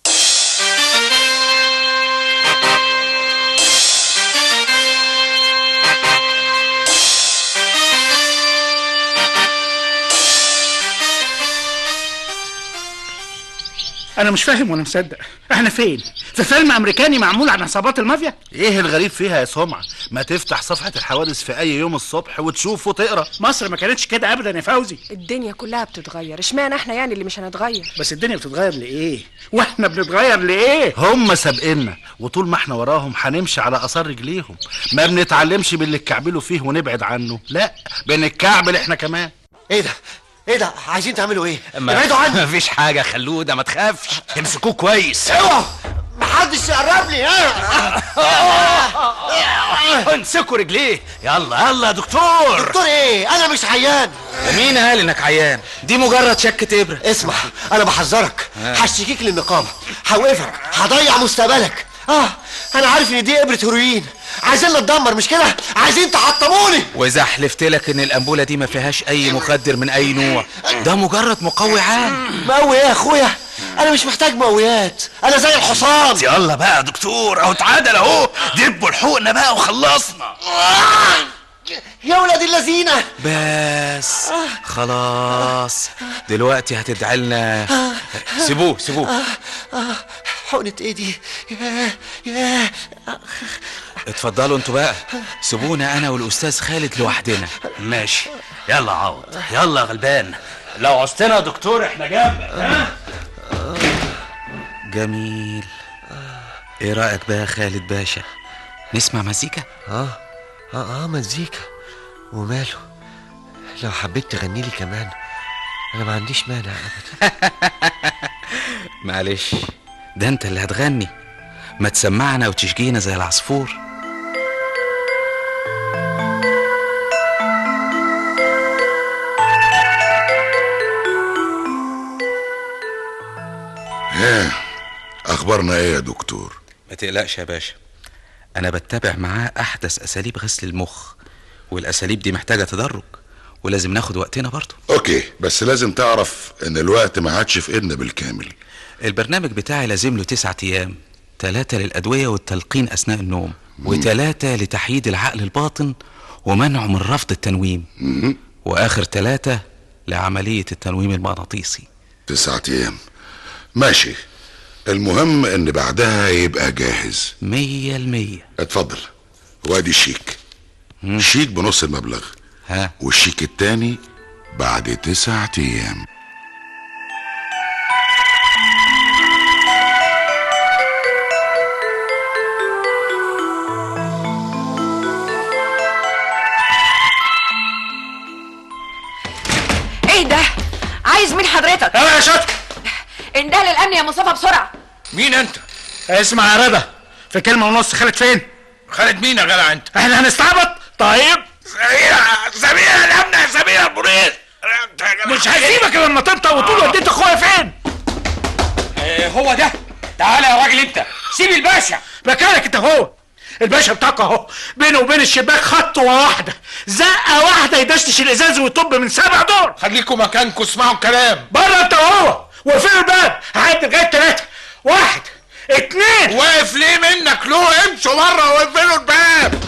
انا مش فاهم ولا مصدق احنا فين في فيلم امريكاني معمول عن عصابات المافيا ايه الغريب فيها يا سمعة ما تفتح صفحة الحوادث في اي يوم الصبح وتشوف وتقرا مصر ما كانتش كده ابدا يا فوزي الدنيا كلها بتتغير اشمعنى احنا يعني اللي مش هنتغير بس الدنيا بتتغير لايه واحنا بنتغير لايه هم سابقنا وطول ما احنا وراهم هنمشي على اثار رجليهم ما بنتعلمش باللي اتكعبلوا فيه ونبعد عنه لا بنتكعبل احنا كمان ايه ده ايه ده عايزين تعملوا ايه ما ابعدوا عني مفيش حاجه يا خلوده ما تخافش امسكوه كويس اوعوا محدش يقرب لي ها امسكوا رجليه يلا يلا يا دكتور دكتور ايه انا مش عيان مين قال انك عيان دي مجرد شكه ابره اسمع انا بحذرك هشتكيك للنقابه هوقفك هضيع مستقبلك اه انا عارف ان دي ابره هيروين عايزين نتدمر مش كده عايزين تحطموني واذا حلفت لك ان الانبوله دي ما فيهاش اي مخدر من اي نوع ده مجرد مقوي عام مقوي ايه يا اخويا انا مش محتاج مقويات انا زي الحصان يلا بقى يا دكتور اهو اتعادل اهو دبوا الحقنه بقى وخلصنا يا ولاد اللذينه بس خلاص دلوقتي هتدعي لنا سيبوه سيبوه آه، حقنة ايه دي ياه ياه اتفضلوا انتوا بقى سيبونا انا والاستاذ خالد لوحدنا ماشي يلا عوض يلا يا غلبان لو عوزتنا يا دكتور احنا جنبك ها جميل ايه رايك بقى يا خالد باشا نسمع مزيكا اه اه اه مزيكا وماله لو حبيت تغني لي كمان انا ما عنديش مانع ابدا معلش ده انت اللي هتغني ما تسمعنا وتشجينا زي العصفور ها اخبارنا ايه يا دكتور ما تقلقش يا باشا انا بتبع معاه احدث اساليب غسل المخ والاساليب دي محتاجه تدرج ولازم ناخد وقتنا برضه اوكي بس لازم تعرف ان الوقت ما عادش في ايدنا بالكامل البرنامج بتاعي لازم له تسعة ايام ثلاثة للأدوية والتلقين أثناء النوم وثلاثة لتحييد العقل الباطن ومنعه من رفض التنويم وآخر ثلاثة لعملية التنويم المغناطيسي تسعة ايام ماشي المهم ان بعدها يبقى جاهز مية المية اتفضل وادي الشيك شيك بنص المبلغ ها والشيك التاني بعد تسعة ايام ايه ده عايز مين حضرتك انا يا شاطر انده للامن يا مصطفى بسرعه مين انت اسمع يا رضا في كلمه ونص خالد فين خالد مين يا جدع انت احنا هنستعبط طيب سمير الامن يا سمير البوليس مش هسيبك لما تنطق وتقول وديت اخويا فين هو ده تعالى يا راجل انت سيب الباشا مكانك انت هو الباشا بتاعك اهو بينه وبين الشباك خطوه واحده زقه واحده يدشتش الازاز ويطب من سبع دور خليكم مكانكم اسمعوا الكلام بره انت وهو واقفلوا الباب هعد لغايه ثلاثه واحد اتنين واقف ليه منك له امشوا بره واقفلوا الباب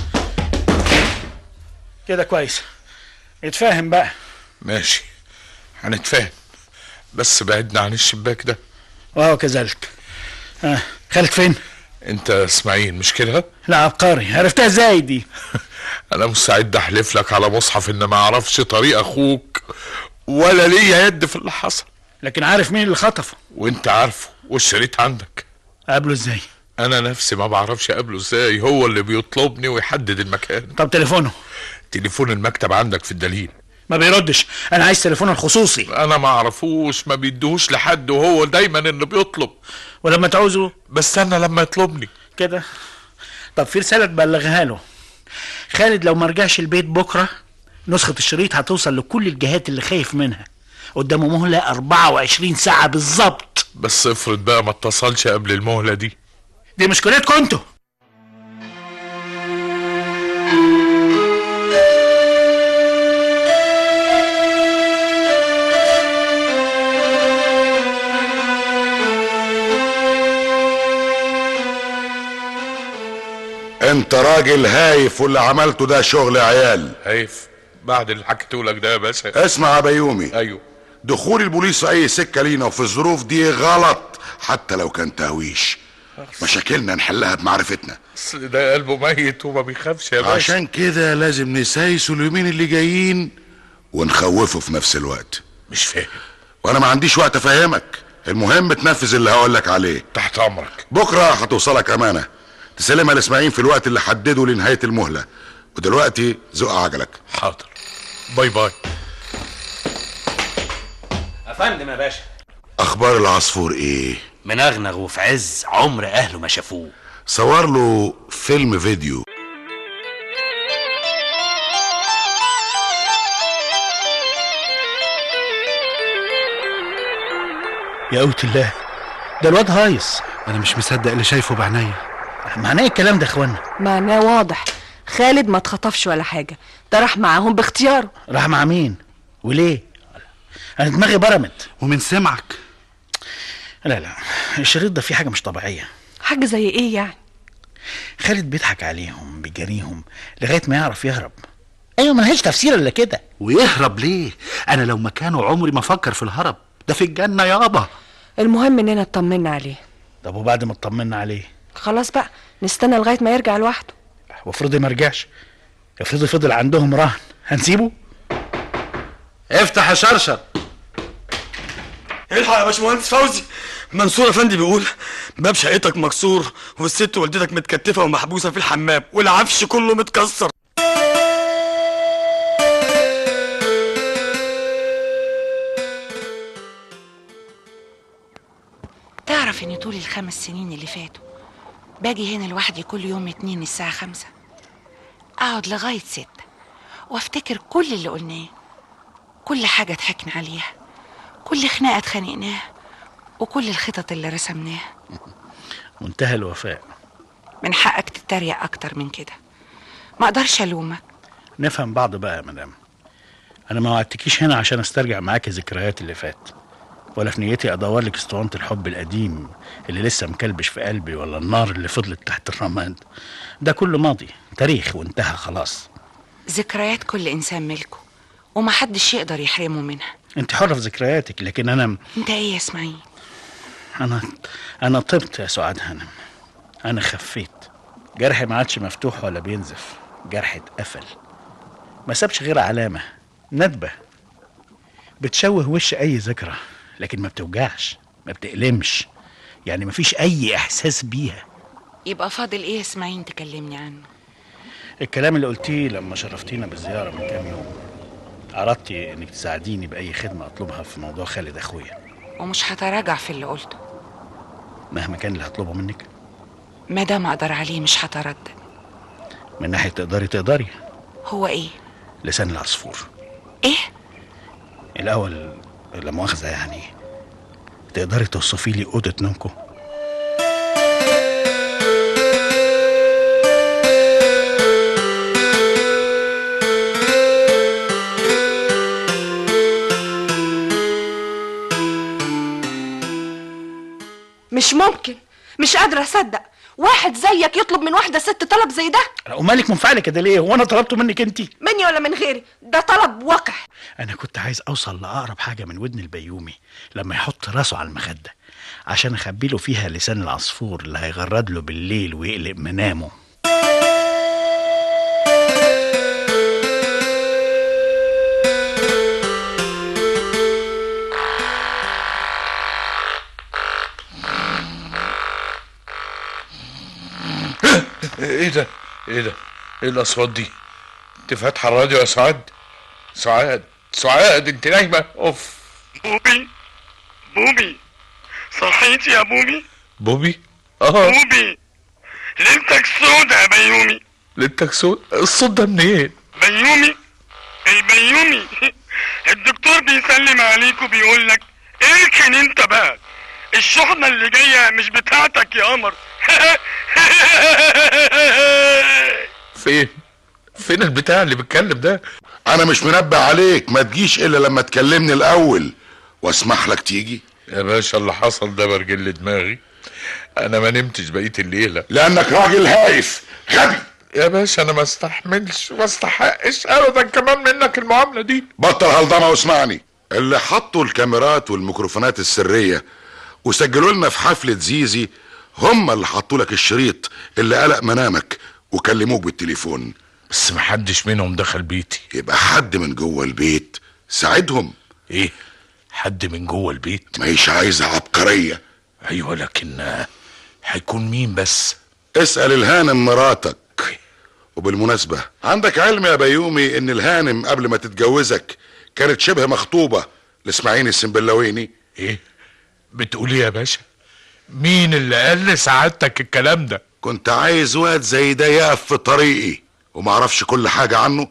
كده كويس اتفاهم بقى ماشي هنتفاهم بس بعدنا عن الشباك ده وهو كذلك آه. خالد فين انت اسماعيل مش كده لا عبقري عرفتها ازاي دي انا مستعد احلف لك على مصحف ان ما اعرفش طريق اخوك ولا ليا يد في اللي حصل لكن عارف مين اللي خطفه وانت عارفه والشريط عندك قابله ازاي انا نفسي ما بعرفش اقابله ازاي هو اللي بيطلبني ويحدد المكان طب تليفونه تليفون المكتب عندك في الدليل ما بيردش انا عايز تليفونه الخصوصي انا ما اعرفوش ما بيدوهوش لحد وهو دايما اللي بيطلب ولما تعوزه بستنى لما يطلبني كده طب في رساله تبلغها له خالد لو ما رجعش البيت بكره نسخه الشريط هتوصل لكل الجهات اللي خايف منها قدامه مهله 24 ساعه بالظبط بس افرض بقى ما اتصلش قبل المهله دي دي مشكلتكم انتوا انت راجل هايف واللي عملته ده شغل عيال هايف بعد اللي حكيته لك ده يا باشا اسمع يا بيومي ايوه دخول البوليس في اي سكه لينا وفي الظروف دي غلط حتى لو كان تهويش مشاكلنا نحلها بمعرفتنا اصل ده قلبه ميت وما بيخافش يا باشا عشان كده لازم نسايسه اليومين اللي جايين ونخوفه في نفس الوقت مش فاهم وانا ما عنديش وقت افهمك المهم تنفذ اللي هقولك عليه تحت امرك بكره هتوصلك امانه تسلمها لاسماعيل في الوقت اللي حدده لنهايه المهله ودلوقتي زق عجلك حاضر باي باي افندم يا باشا اخبار العصفور ايه منغنغ وفي عز عمر اهله ما شافوه صور له فيلم فيديو يا قوت الله ده الواد هايص انا مش مصدق اللي شايفه بعينيا معناه إيه الكلام ده يا اخوانا معناه واضح خالد ما اتخطفش ولا حاجه ده راح معاهم باختياره راح مع مين وليه انا دماغي برمت ومن سمعك لا لا الشريط ده فيه حاجه مش طبيعيه حاجه زي ايه يعني خالد بيضحك عليهم بيجاريهم لغايه ما يعرف يهرب ايوه ملهاش تفسير الا كده ويهرب ليه انا لو مكانه عمري ما افكر في الهرب ده في الجنه يابا المهم اننا اطمنا عليه طب وبعد ما اطمنا عليه خلاص بقى نستنى لغايه ما يرجع لوحده وافرضي ما رجعش افرضي فضل عندهم رهن هنسيبه افتح يا شرشر الحق يا باشمهندس فوزي منصور افندي بيقول باب شقتك مكسور والست والدتك متكتفه ومحبوسه في الحمام والعفش كله متكسر تعرف ان طول الخمس سنين اللي فاتوا باجي هنا لوحدي كل يوم اتنين الساعة خمسة اقعد لغاية ستة وافتكر كل اللي قلناه كل حاجة ضحكنا عليها كل خناقة اتخانقناها وكل الخطط اللي رسمناها منتهى الوفاء من حقك تتريق اكتر من كده ما اقدرش الومك نفهم بعض بقى يا مدام انا ما وعدتكيش هنا عشان استرجع معاكي ذكريات اللي فات ولا في نيتي ادور لك اسطوانه الحب القديم اللي لسه مكلبش في قلبي ولا النار اللي فضلت تحت الرماد ده كله ماضي تاريخ وانتهى خلاص ذكريات كل انسان ملكه ومحدش يقدر يحرمه منها انت حره في ذكرياتك لكن انا انت ايه يا اسماعيل انا انا طبت يا سعاد هانم انا خفيت جرحي ما عادش مفتوح ولا بينزف جرحي اتقفل ما سابش غير علامه ندبه بتشوه وش اي ذكرى لكن ما بتوجعش ما بتألمش يعني ما فيش اي احساس بيها يبقى فاضل ايه يا اسماعيل تكلمني عنه الكلام اللي قلتيه لما شرفتينا بالزياره من كام يوم عرضتي انك تساعديني باي خدمه اطلبها في موضوع خالد اخويا ومش هتراجع في اللي قلته مهما كان اللي هطلبه منك ما دام اقدر عليه مش هتردد من ناحيه تقدري تقدري هو ايه لسان العصفور ايه الاول لا مؤاخذه يعني تقدري توصفي لي اوضه نومكم مش ممكن مش قادرة أصدق واحد زيك يطلب من واحدة ست طلب زي ده ومالك منفعله كده ليه هو انا طلبته منك انت مني ولا من غيري ده طلب وقح انا كنت عايز اوصل لاقرب حاجه من ودن البيومي لما يحط راسه على المخده عشان اخبي له فيها لسان العصفور اللي هيغرد له بالليل ويقلق منامه ايه ده ايه ده ايه الاصوات دي انت فاتحه الراديو يا سعاد سعاد سعاد انت نايمه اوف بوبي بوبي صحيت يا بوبي بوبي اه بوبي ليلتك سودة يا بيومي ليلتك سود الصوت ده منين بيومي البيومي الدكتور بيسلم عليك وبيقول لك اركن انت بقى الشحنة اللي جاية مش بتاعتك يا قمر فين فين البتاع اللي بيتكلم ده انا مش منبه عليك ما تجيش الا لما تكلمني الاول واسمح لك تيجي يا باشا اللي حصل ده برجل دماغي انا ما نمتش بقيه الليله لانك راجل هايف غبي يا باشا انا ما استحملش ما استحقش ابدا كمان منك المعامله دي بطل هلضمه واسمعني اللي حطوا الكاميرات والميكروفونات السريه وسجلوا لنا في حفله زيزي هم اللي حطوا لك الشريط اللي قلق منامك وكلموك بالتليفون بس محدش منهم دخل بيتي يبقى حد من جوه البيت ساعدهم ايه حد من جوه البيت ما هيش عايزه عبقريه ايوه لكن آه، هيكون مين بس اسال الهانم مراتك وبالمناسبه عندك علم يا بيومي ان الهانم قبل ما تتجوزك كانت شبه مخطوبه لاسماعيل السنبلاويني ايه بتقول ايه يا باشا مين اللي قال لسعادتك الكلام ده كنت عايز واد زي ده يقف في طريقي ومعرفش كل حاجه عنه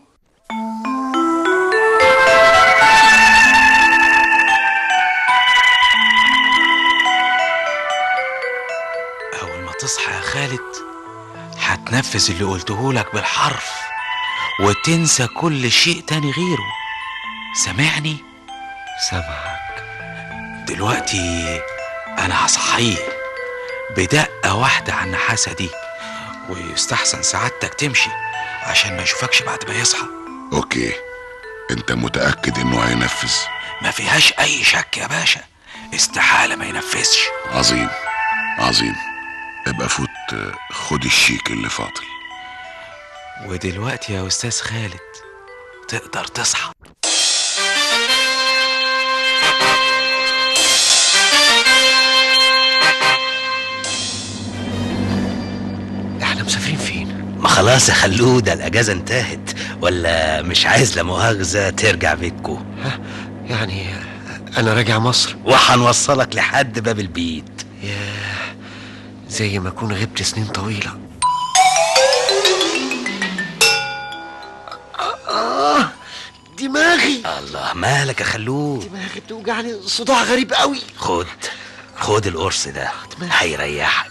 أول ما تصحى يا خالد هتنفذ اللي قلته لك بالحرف وتنسى كل شيء تاني غيره سامعني؟ سامعك دلوقتي أنا هصحيه بدقة واحدة على النحاسة دي ويستحسن سعادتك تمشي عشان ما يشوفكش بعد ما يصحى اوكي انت متاكد انه هينفذ ما فيهاش أي شك يا باشا استحالة ما ينفذش عظيم عظيم ابقى فوت آه، خد الشيك اللي فاضل ودلوقتي يا أستاذ خالد تقدر تصحى مسافرين فين ما خلاص يا خلود الاجازه انتهت ولا مش عايز لا مؤاخذه ترجع بيتكو يعني انا راجع مصر وهنوصلك لحد باب البيت ياه زي ما اكون غبت سنين طويله آه دماغي الله مالك يا خلود دماغي بتوجعني صداع غريب قوي خد خد القرص ده هيريحك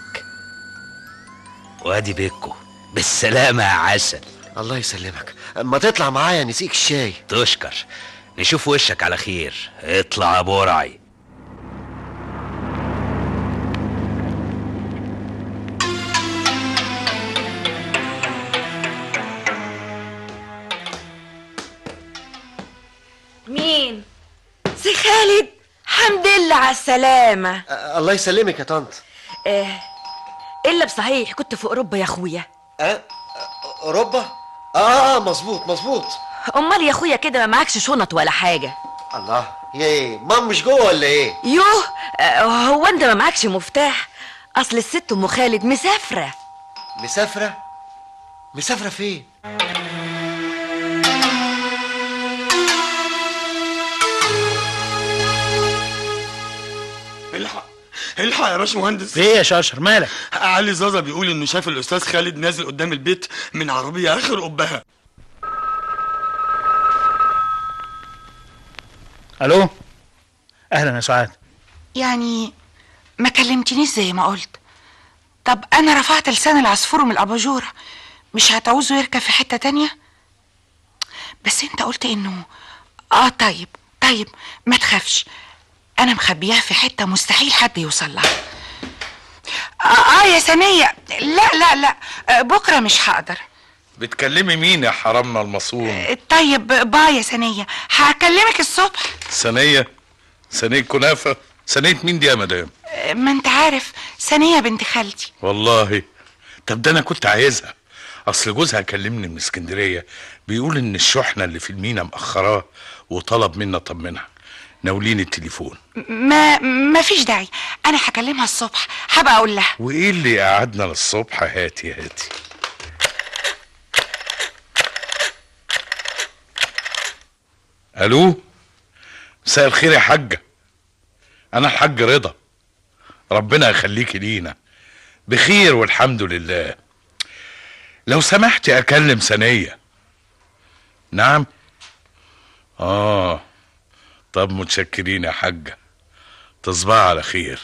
وادي بيكو بالسلامة يا عسل الله يسلمك ما تطلع معايا نسيك الشاي تشكر نشوف وشك على خير اطلع يا برعي مين سي خالد حمد لله على السلامة آه الله يسلمك يا طنط آه إلا بصحيح كنت في أوروبا يا أخويا آه اوروبا اه اه مظبوط مظبوط أمال يا أخويا كده ما معكش شنط ولا حاجة الله يا ايه مام مش جوه ولا ايه يوه آه هو أنت ما معكش مفتاح أصل الست أم خالد مسافرة مسافره مسافره فين الحق الحق يا باشمهندس في ايه يا شاشر مالك علي زازا بيقول انه شاف الاستاذ خالد نازل قدام البيت من عربيه اخر قبها الو اهلا يا سعاد يعني ما كلمتنيش زي ما قلت طب أنا رفعت لسان العصفور من الأباجورة مش هتعوزه يركب في حتة تانية بس انت قلت انه اه طيب طيب ما تخافش انا مخبياه في حتة مستحيل حد يوصل لها آه, اه يا سنية لا لا لا آه بكرة مش هقدر بتكلمي مين يا حرامنا المصون طيب باي يا سنية هكلمك الصبح ثانية ثانية كنافة ثانية مين دي يا مدام آه، ما انت عارف سنية بنت خالتي والله طب ده انا كنت عايزها اصل جوزها كلمني من اسكندريه بيقول ان الشحنه اللي في المينا مأخراه وطلب مني اطمنها ناولين التليفون ما ما فيش داعي انا هكلمها الصبح هبقى اقول لها وايه اللي قعدنا للصبح هاتي هاتي الو مساء الخير يا حاجه انا الحاج رضا ربنا يخليكي لينا بخير والحمد لله لو سمحتي اكلم ثانيه نعم اه طب متشكرين يا حاجه تصبح على خير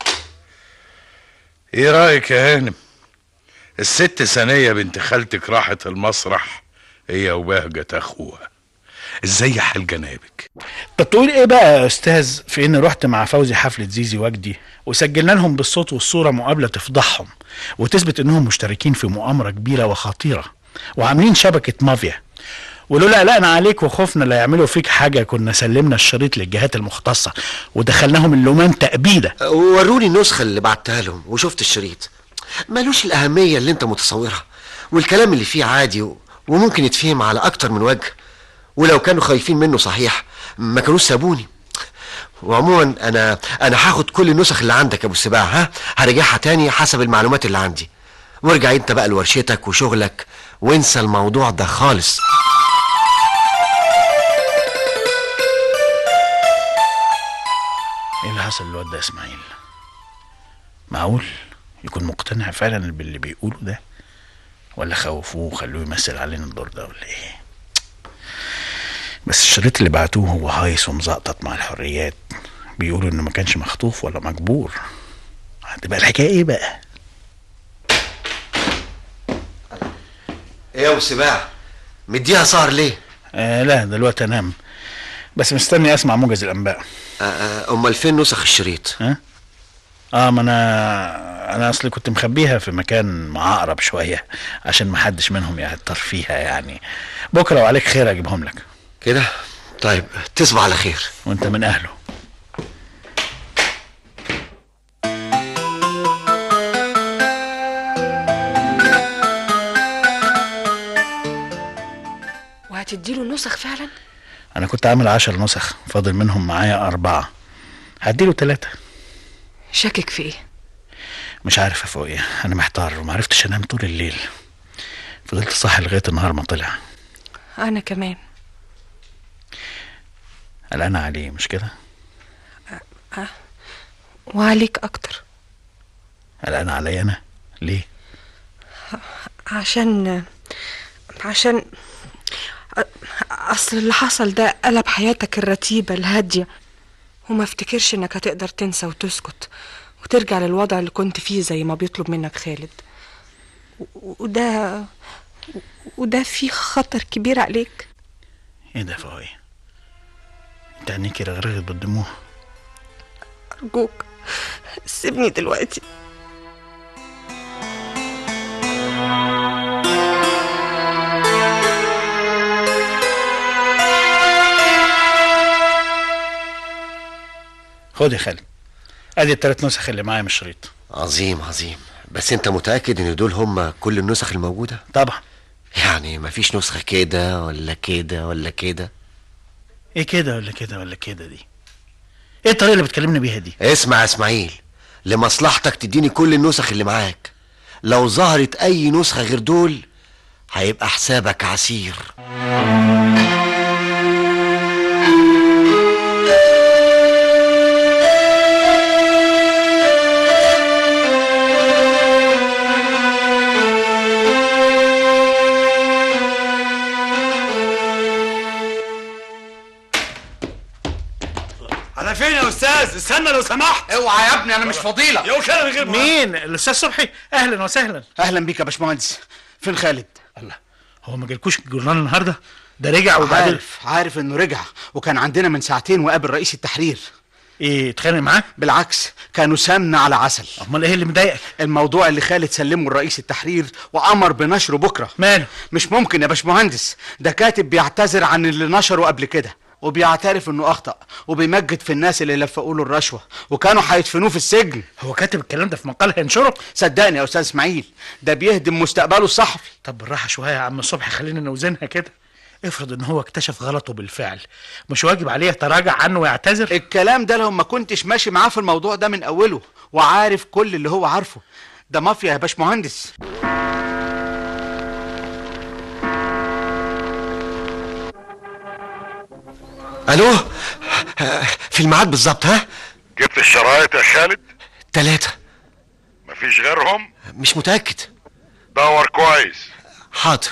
ايه رايك يا هانم الست ثانيه بنت خالتك راحت المسرح هي وبهجة اخوها ازاي حال جنابك طب تقول ايه بقى يا استاذ في اني رحت مع فوزي حفله زيزي وجدي وسجلنا لهم بالصوت والصوره مقابله تفضحهم وتثبت انهم مشتركين في مؤامره كبيره وخطيره وعاملين شبكه مافيا ولولا قلقنا عليك وخوفنا لا يعملوا فيك حاجه كنا سلمنا الشريط للجهات المختصه ودخلناهم اللومان تأبيده وروني النسخة اللي بعتها لهم وشفت الشريط ملوش الأهمية اللي انت متصورها والكلام اللي فيه عادي و... وممكن يتفهم على أكتر من وجه ولو كانوا خايفين منه صحيح ما كانوش سابوني وعموما انا انا هاخد كل النسخ اللي عندك يا ابو السباع ها هرجعها تاني حسب المعلومات اللي عندي وارجع انت بقى لورشتك وشغلك وانسى الموضوع ده خالص ايه اللي حصل للواد ده يا اسماعيل معقول يكون مقتنع فعلا باللي بيقوله ده ولا خوفوه وخلوه يمثل علينا الدور ده ولا ايه بس الشريط اللي بعتوه هو هايص ومزقطط مع الحريات بيقولوا انه ما كانش مخطوف ولا مجبور هتبقى الحكايه ايه بقى ايه يا ابو السباع مديها سهر ليه آه لا دلوقتي انام بس مستني اسمع موجز الانباء آه، آه، امال فين نسخ الشريط ها اه ما انا انا اصلي كنت مخبيها في مكان معقرب شويه عشان ما حدش منهم يعتر فيها يعني بكره وعليك خير اجيبهم لك كده طيب تصبح على خير وانت من اهله وهتديله النسخ فعلا انا كنت عامل عشر نسخ فاضل منهم معايا اربعه هديله ثلاثه شاكك في ايه مش عارف يا فوقيا انا محتار ومعرفتش انام طول الليل فضلت صاحي لغايه النهار ما طلع انا كمان قلقان عليه مش كده أه. وعليك اكتر قلقان عليا انا ليه عشان عشان اصل اللي حصل ده قلب حياتك الرتيبة الهادية وما افتكرش انك هتقدر تنسى وتسكت وترجع للوضع اللي كنت فيه زي ما بيطلب منك خالد و- وده وده فيه خطر كبير عليك ايه ده يا فوقيا انت عينيكي رغرغت بالدموع أرجوك سيبني دلوقتي خد يا خالد ادي التلات نسخ اللي معايا من الشريط عظيم عظيم بس انت متأكد ان دول هم كل النسخ الموجودة طبعا يعني مفيش نسخة كده ولا كده ولا كده ايه كده ولا كده ولا كده دي ايه الطريقه اللي بتكلمني بيها دي اسمع يا اسماعيل لمصلحتك تديني كل النسخ اللي معاك لو ظهرت اي نسخة غير دول هيبقى حسابك عسير على فين يا استاذ استنى لو سمحت اوعى يا ابني انا مش فضيلك يا وكاله من غير مين الاستاذ صبحي اهلا وسهلا اهلا بيك يا باشمهندس فين خالد هو ما جالكوش الجورنال النهارده ده رجع وبعدين عارف عارف انه رجع وكان عندنا من ساعتين وقابل رئيس التحرير ايه اتخانق معاه بالعكس كانوا سمنة على عسل امال ايه اللي مضايقك الموضوع اللي خالد سلمه لرئيس التحرير وامر بنشره بكره ماله مش ممكن يا باشمهندس ده كاتب بيعتذر عن اللي نشره قبل كده وبيعترف انه اخطا وبيمجد في الناس اللي لفقوا له الرشوه وكانوا هيدفنوه في السجن هو كاتب الكلام ده في مقال هينشره صدقني يا استاذ اسماعيل ده بيهدم مستقبله الصحفي طب بالراحه شويه يا عم صبحي خلينا نوزنها كده افرض ان هو اكتشف غلطه بالفعل مش واجب عليه يتراجع عنه ويعتذر الكلام ده لو ما كنتش ماشي معاه في الموضوع ده من اوله وعارف كل اللي هو عارفه ده مافيا يا باشمهندس الو في الميعاد بالظبط ها جبت الشرايط يا خالد تلاتة مفيش غيرهم مش متأكد دور كويس حاضر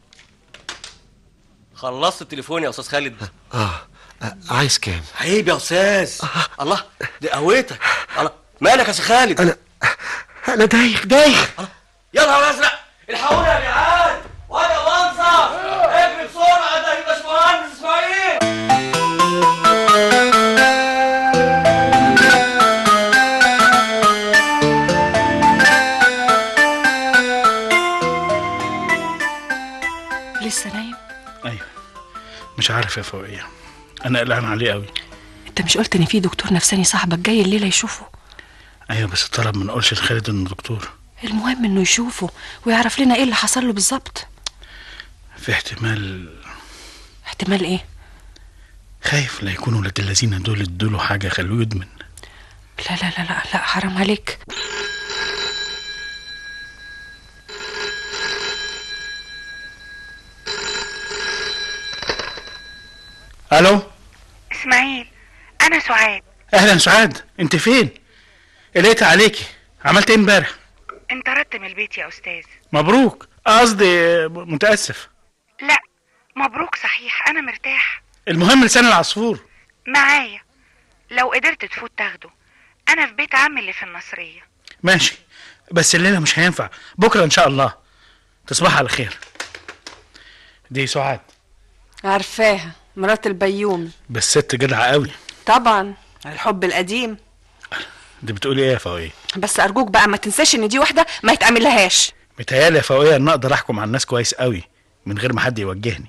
خلصت التليفون يا استاذ خالد اه آه، عايز كام عيب يا استاذ الله دي قويتك الله مالك يا استاذ خالد انا انا دايخ دايخ يا نهار ازرق الحقوني يا جدعان وانا بنصر اجري بسرعه ده يبقى باشمهندس اسماعيل لسه نايم ايوه مش عارف يا فوقيا انا قلقان عليه قوي انت مش قلت ان في دكتور نفساني صاحبك جاي الليله يشوفه ايوه بس طلب ما نقولش لخالد انه دكتور المهم انه يشوفه ويعرف لنا ايه اللي حصل له بالظبط في احتمال احتمال ايه خايف لا يكونوا ولاد الذين دول ادوله حاجه خلوه يدمن لا لا لا لا لا حرام عليك الو اسماعيل انا سعاد اهلا سعاد انت فين قلقت عليكي عملت ايه امبارح انت ردت من البيت يا استاذ مبروك قصدي متاسف لا مبروك صحيح انا مرتاح المهم لسان العصفور معايا لو قدرت تفوت تاخده انا في بيت عمي اللي في النصريه ماشي بس الليله مش هينفع بكره ان شاء الله تصبح على خير دي سعاد عارفاها مرات البيومي بس ست جدعه قوي طبعا الحب القديم دي بتقولي ايه يا فوقيه بس ارجوك بقى ما تنساش ان دي واحده ما يتعمل لهاش متهيألي يا فوقيه ان اقدر احكم على الناس كويس قوي من غير ما حد يوجهني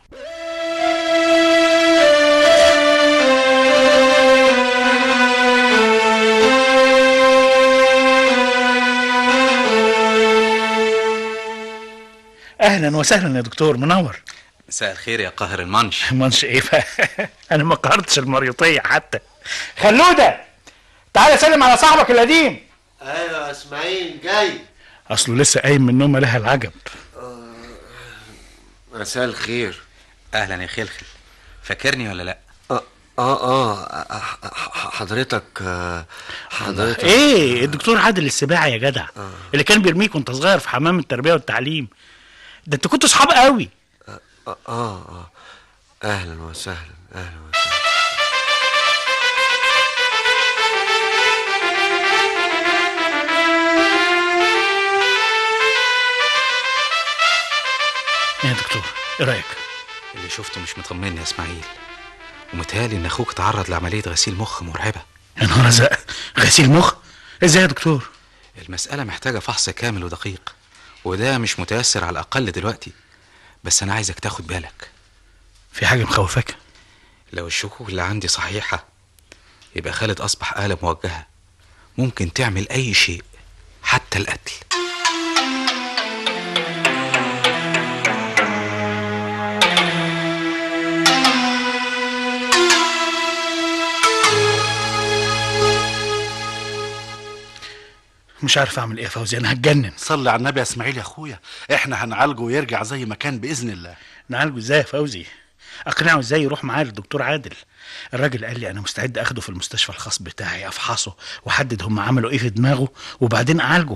اهلا وسهلا يا دكتور منور مساء الخير يا قاهر المنش منش ايه بقى انا ما قهرتش المريوطيه حتى خلوده تعالى سلم على صاحبك القديم ايوه يا اسماعيل جاي اصله لسه قايم من النوم لها العجب مساء الخير اهلا يا خلخل فاكرني ولا لا اه اه, آه ح- حضرتك آه، حضرتك ايه الدكتور عادل السباعي يا جدع اللي كان بيرميك وانت صغير في حمام التربيه والتعليم ده انت كنت اصحاب قوي اه اه, آه. اهلا وسهلا اهلا وسهلا يا دكتور ايه رايك اللي شفته مش مطمني يا اسماعيل ومتهيألي ان اخوك تعرض لعمليه غسيل مخ مرعبه يا نهار ازرق غسيل مخ ازاي يا دكتور المساله محتاجه فحص كامل ودقيق وده مش متيسر على الاقل دلوقتي بس انا عايزك تاخد بالك في حاجه مخوفاك لو الشكوك اللي عندي صحيحه يبقى خالد اصبح آلة موجهه ممكن تعمل اي شيء حتى القتل مش عارف اعمل ايه يا فوزي انا هتجنن صلي على النبي يا اسماعيل يا اخويا احنا هنعالجه ويرجع زي ما كان باذن الله نعالجه ازاي يا فوزي اقنعه ازاي يروح معايا للدكتور عادل الراجل قال لي انا مستعد اخده في المستشفى الخاص بتاعي افحصه واحدد هم عملوا ايه في دماغه وبعدين اعالجه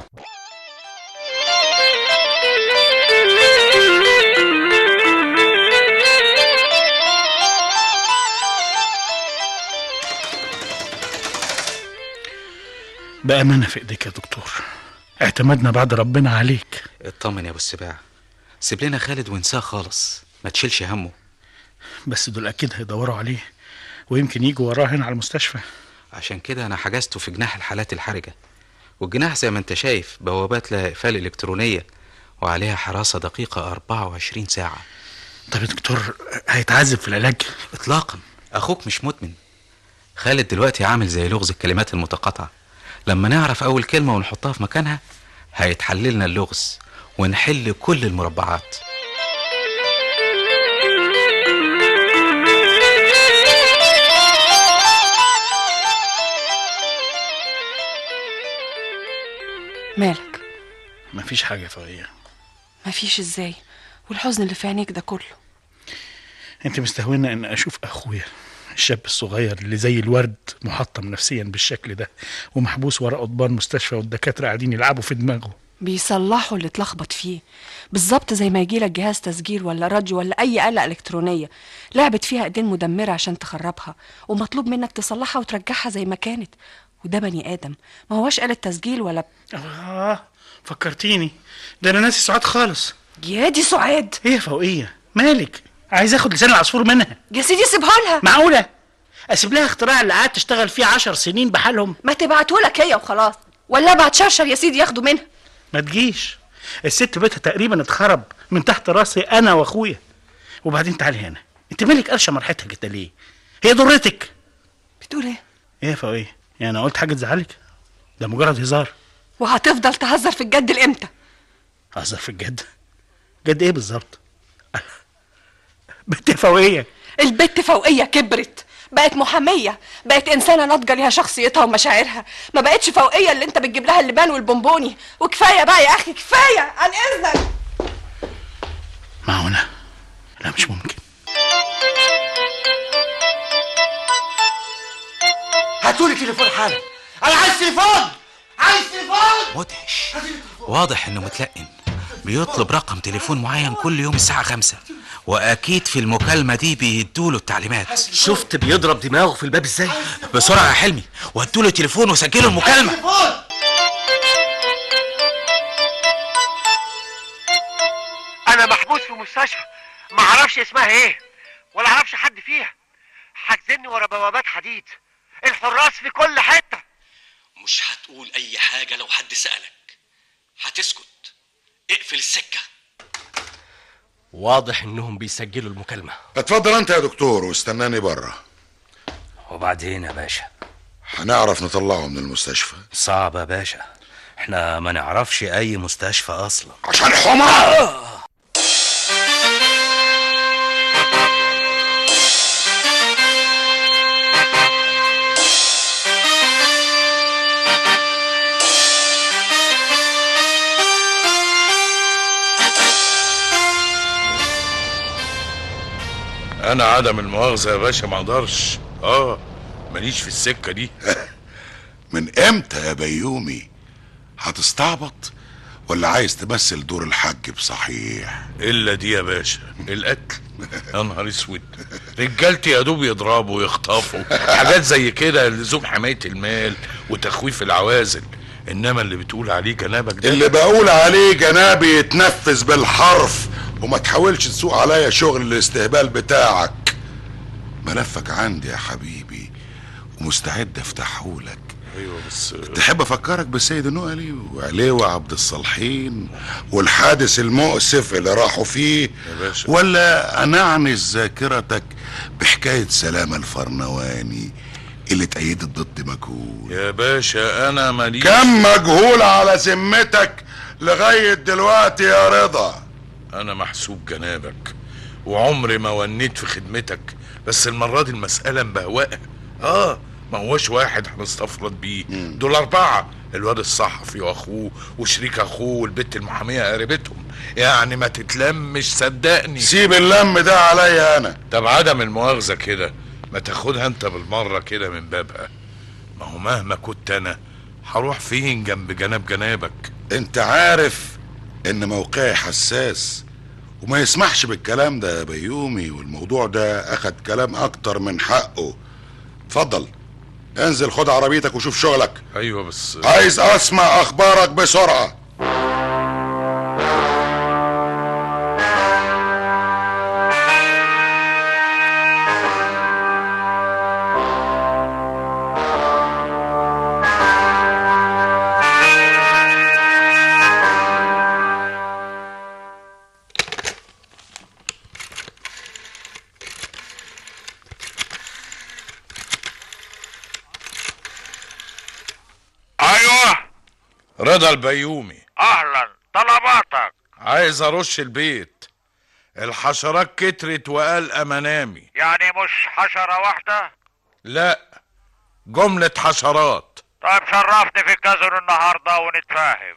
بأمانة في ايديك يا دكتور اعتمدنا بعد ربنا عليك اطمن يا ابو السباع سيب لنا خالد وانساه خالص ما تشيلش همه بس دول اكيد هيدوروا عليه ويمكن يجوا وراه هنا على المستشفى عشان كده انا حجزته في جناح الحالات الحرجه والجناح زي ما انت شايف بوابات لها اقفال الكترونيه وعليها حراسه دقيقه 24 ساعه طب يا دكتور هيتعذب في العلاج اطلاقا اخوك مش مدمن خالد دلوقتي عامل زي لغز الكلمات المتقاطعه لما نعرف اول كلمه ونحطها في مكانها هيتحللنا اللغز ونحل كل المربعات مالك مفيش حاجه يا فوقيه مفيش ازاي والحزن اللي في عينيك ده كله انت مستهونه ان اشوف اخويا الشاب الصغير اللي زي الورد محطم نفسيا بالشكل ده ومحبوس ورا قضبان مستشفى والدكاتره قاعدين يلعبوا في دماغه بيصلحوا اللي اتلخبط فيه بالظبط زي ما يجيلك جهاز تسجيل ولا راديو ولا اي آلة الكترونيه لعبت فيها ايدين مدمره عشان تخربها ومطلوب منك تصلحها وترجعها زي ما كانت وده بني ادم ما هواش آلة تسجيل ولا اه فكرتيني ده انا ناسي سعاد خالص يا دي سعاد ايه يا فوقيه مالك عايز اخد لسان العصفور منها يا سيدي سيبها لها معقوله اسيب لها اختراع اللي قعدت تشتغل فيه عشر سنين بحالهم ما تبعتهولك هي وخلاص ولا ابعت شرشر يا سيدي ياخده منها ما تجيش الست بيتها تقريبا اتخرب من تحت راسي انا واخويا وبعدين تعالي هنا انت مالك قرشه مرحتها كده ليه هي ضرتك بتقول ايه ايه يا فوقيه يعني انا قلت حاجه تزعلك ده مجرد هزار وهتفضل تهزر في الجد لامتى هزر في الجد جد ايه بالظبط بنت فوقيه البت فوقيه كبرت بقت محامية بقت إنسانة ناضجة ليها شخصيتها ومشاعرها ما بقتش فوقية اللي أنت بتجيب لها اللبان والبونبوني وكفاية بقى يا أخي كفاية عن إذنك معونة لا مش ممكن هاتولي تليفون حالا انا عايز تليفون عايز تليفون مدهش واضح انه متلقن بيطلب رقم تليفون معين كل يوم الساعة خمسة وأكيد في المكالمة دي بيدوله التعليمات شفت بيضرب دماغه في الباب ازاي بسرعة يا حلمي وادوله التليفون وسجلوا المكالمة انا محبوس في مستشفى ما اعرفش اسمها ايه ولا اعرفش حد فيها حاجزني ورا بوابات حديد الحراس في كل حته مش هتقول اي حاجة لو حد سألك هتسكت اقفل السكة واضح انهم بيسجلوا المكالمة اتفضل انت يا دكتور واستناني بره وبعدين يا باشا هنعرف نطلعه من المستشفى صعب يا باشا احنا ما نعرفش اي مستشفى اصلا عشان حمار انا عدم المؤاخذه يا باشا ما اقدرش اه ماليش في السكه دي من امتى يا بيومي هتستعبط ولا عايز تمثل دور الحاج بصحيح الا دي يا باشا القتل يا نهار اسود رجالتي يا دوب يضربوا ويخطفوا حاجات زي كده لزوم حمايه المال وتخويف العوازل انما اللي بتقول عليه جنابك ده اللي بقول عليه جنابي يتنفذ بالحرف وما تحاولش تسوق عليا شغل الاستهبال بتاعك ملفك عندي يا حبيبي ومستعد افتحهولك ايوه بس تحب افكرك بالسيد النقلي وعليه عبد الصالحين والحادث المؤسف اللي راحوا فيه يا باشا. ولا انعنس ذاكرتك بحكايه سلامه الفرنواني اللي اتأيدت ضد مجهول يا باشا انا ماليش كم مجهول على ذمتك لغايه دلوقتي يا رضا انا محسوب جنابك وعمري ما ونيت في خدمتك بس المره دي المساله مبهوقه اه ما هوش واحد هنستفرد بيه دول اربعه الواد الصحفي واخوه وشريك اخوه والبت المحاميه قريبتهم يعني ما تتلمش صدقني سيب اللم ده عليا انا طب عدم المؤاخذه كده ما تاخدها انت بالمره كده من بابها ما هو مهما كنت انا هروح فين جنب جناب جنابك انت عارف ان موقعي حساس وما يسمحش بالكلام ده يا بيومي والموضوع ده اخد كلام اكتر من حقه اتفضل انزل خد عربيتك وشوف شغلك ايوه بس عايز اسمع اخبارك بسرعه ايوه رضا البيومي اهلا طلباتك عايز ارش البيت الحشرات كترت وقلقه منامي يعني مش حشرة واحدة لا جملة حشرات طيب شرفني في الكازينو النهاردة ونتفاهم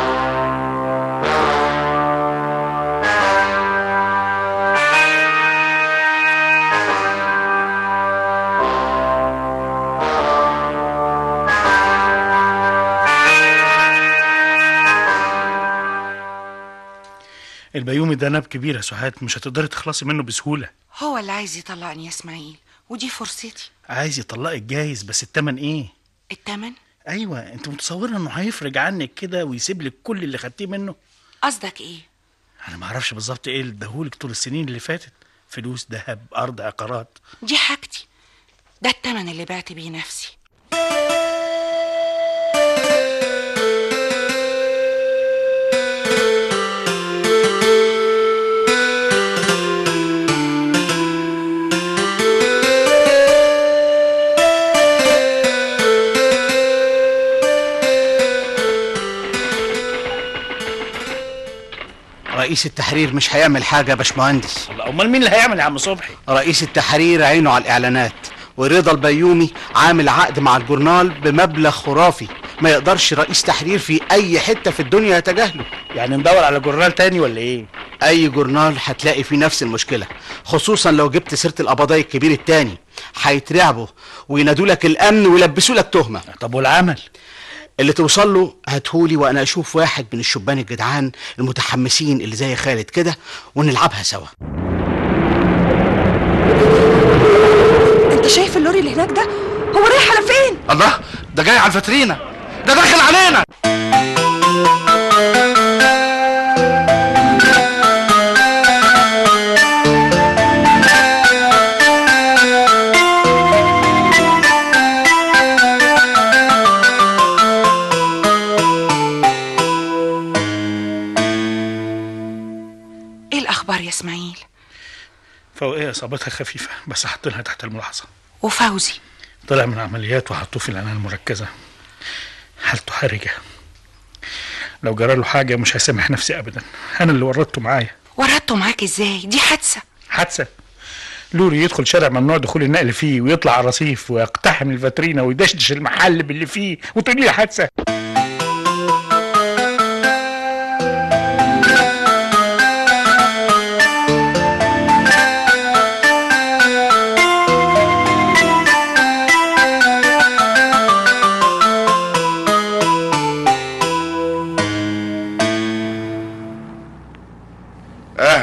البيومي ده ناب كبير يا سعاد مش هتقدري تخلصي منه بسهولة هو اللي عايز يطلقني يا اسماعيل ودي فرصتي عايز يطلقك جايز بس التمن ايه التمن ايوه انت متصوره انه هيفرج عنك كده ويسيب لك كل اللي خدتيه منه قصدك ايه انا ما اعرفش بالظبط ايه اللي اداهولك طول السنين اللي فاتت فلوس ذهب ارض عقارات دي حاجتي ده التمن اللي بعت بيه نفسي رئيس التحرير مش هيعمل حاجه يا باشمهندس امال مين اللي هيعمل يا عم صبحي رئيس التحرير عينه على الاعلانات ورضا البيومي عامل عقد مع الجورنال بمبلغ خرافي ما يقدرش رئيس تحرير في اي حته في الدنيا يتجاهله يعني ندور على جورنال تاني ولا ايه اي جورنال هتلاقي فيه نفس المشكله خصوصا لو جبت سيره القبضاي الكبير التاني هيترعبوا وينادوا لك الامن ويلبسوا لك تهمه طب والعمل اللي توصل له هاتهولي وانا اشوف واحد من الشبان الجدعان المتحمسين اللي زي خالد كده ونلعبها سوا انت شايف اللوري اللي هناك ده هو رايح على فين الله ده جاي على الفاترينا ده داخل علينا ايه الاخبار يا اسماعيل فوقيه اصابتها خفيفه بس حاطينها تحت الملاحظه وفوزي طلع من عمليات وحطوه في العنايه المركزه حالته حرجه لو جرى له حاجه مش هسامح نفسي ابدا انا اللي ورطته معايا ورطته معاك ازاي دي حادثه حادثه لوري يدخل شارع ممنوع دخول النقل فيه ويطلع على الرصيف ويقتحم الفاترينا ويدشدش المحل باللي فيه وتقول لي حادثه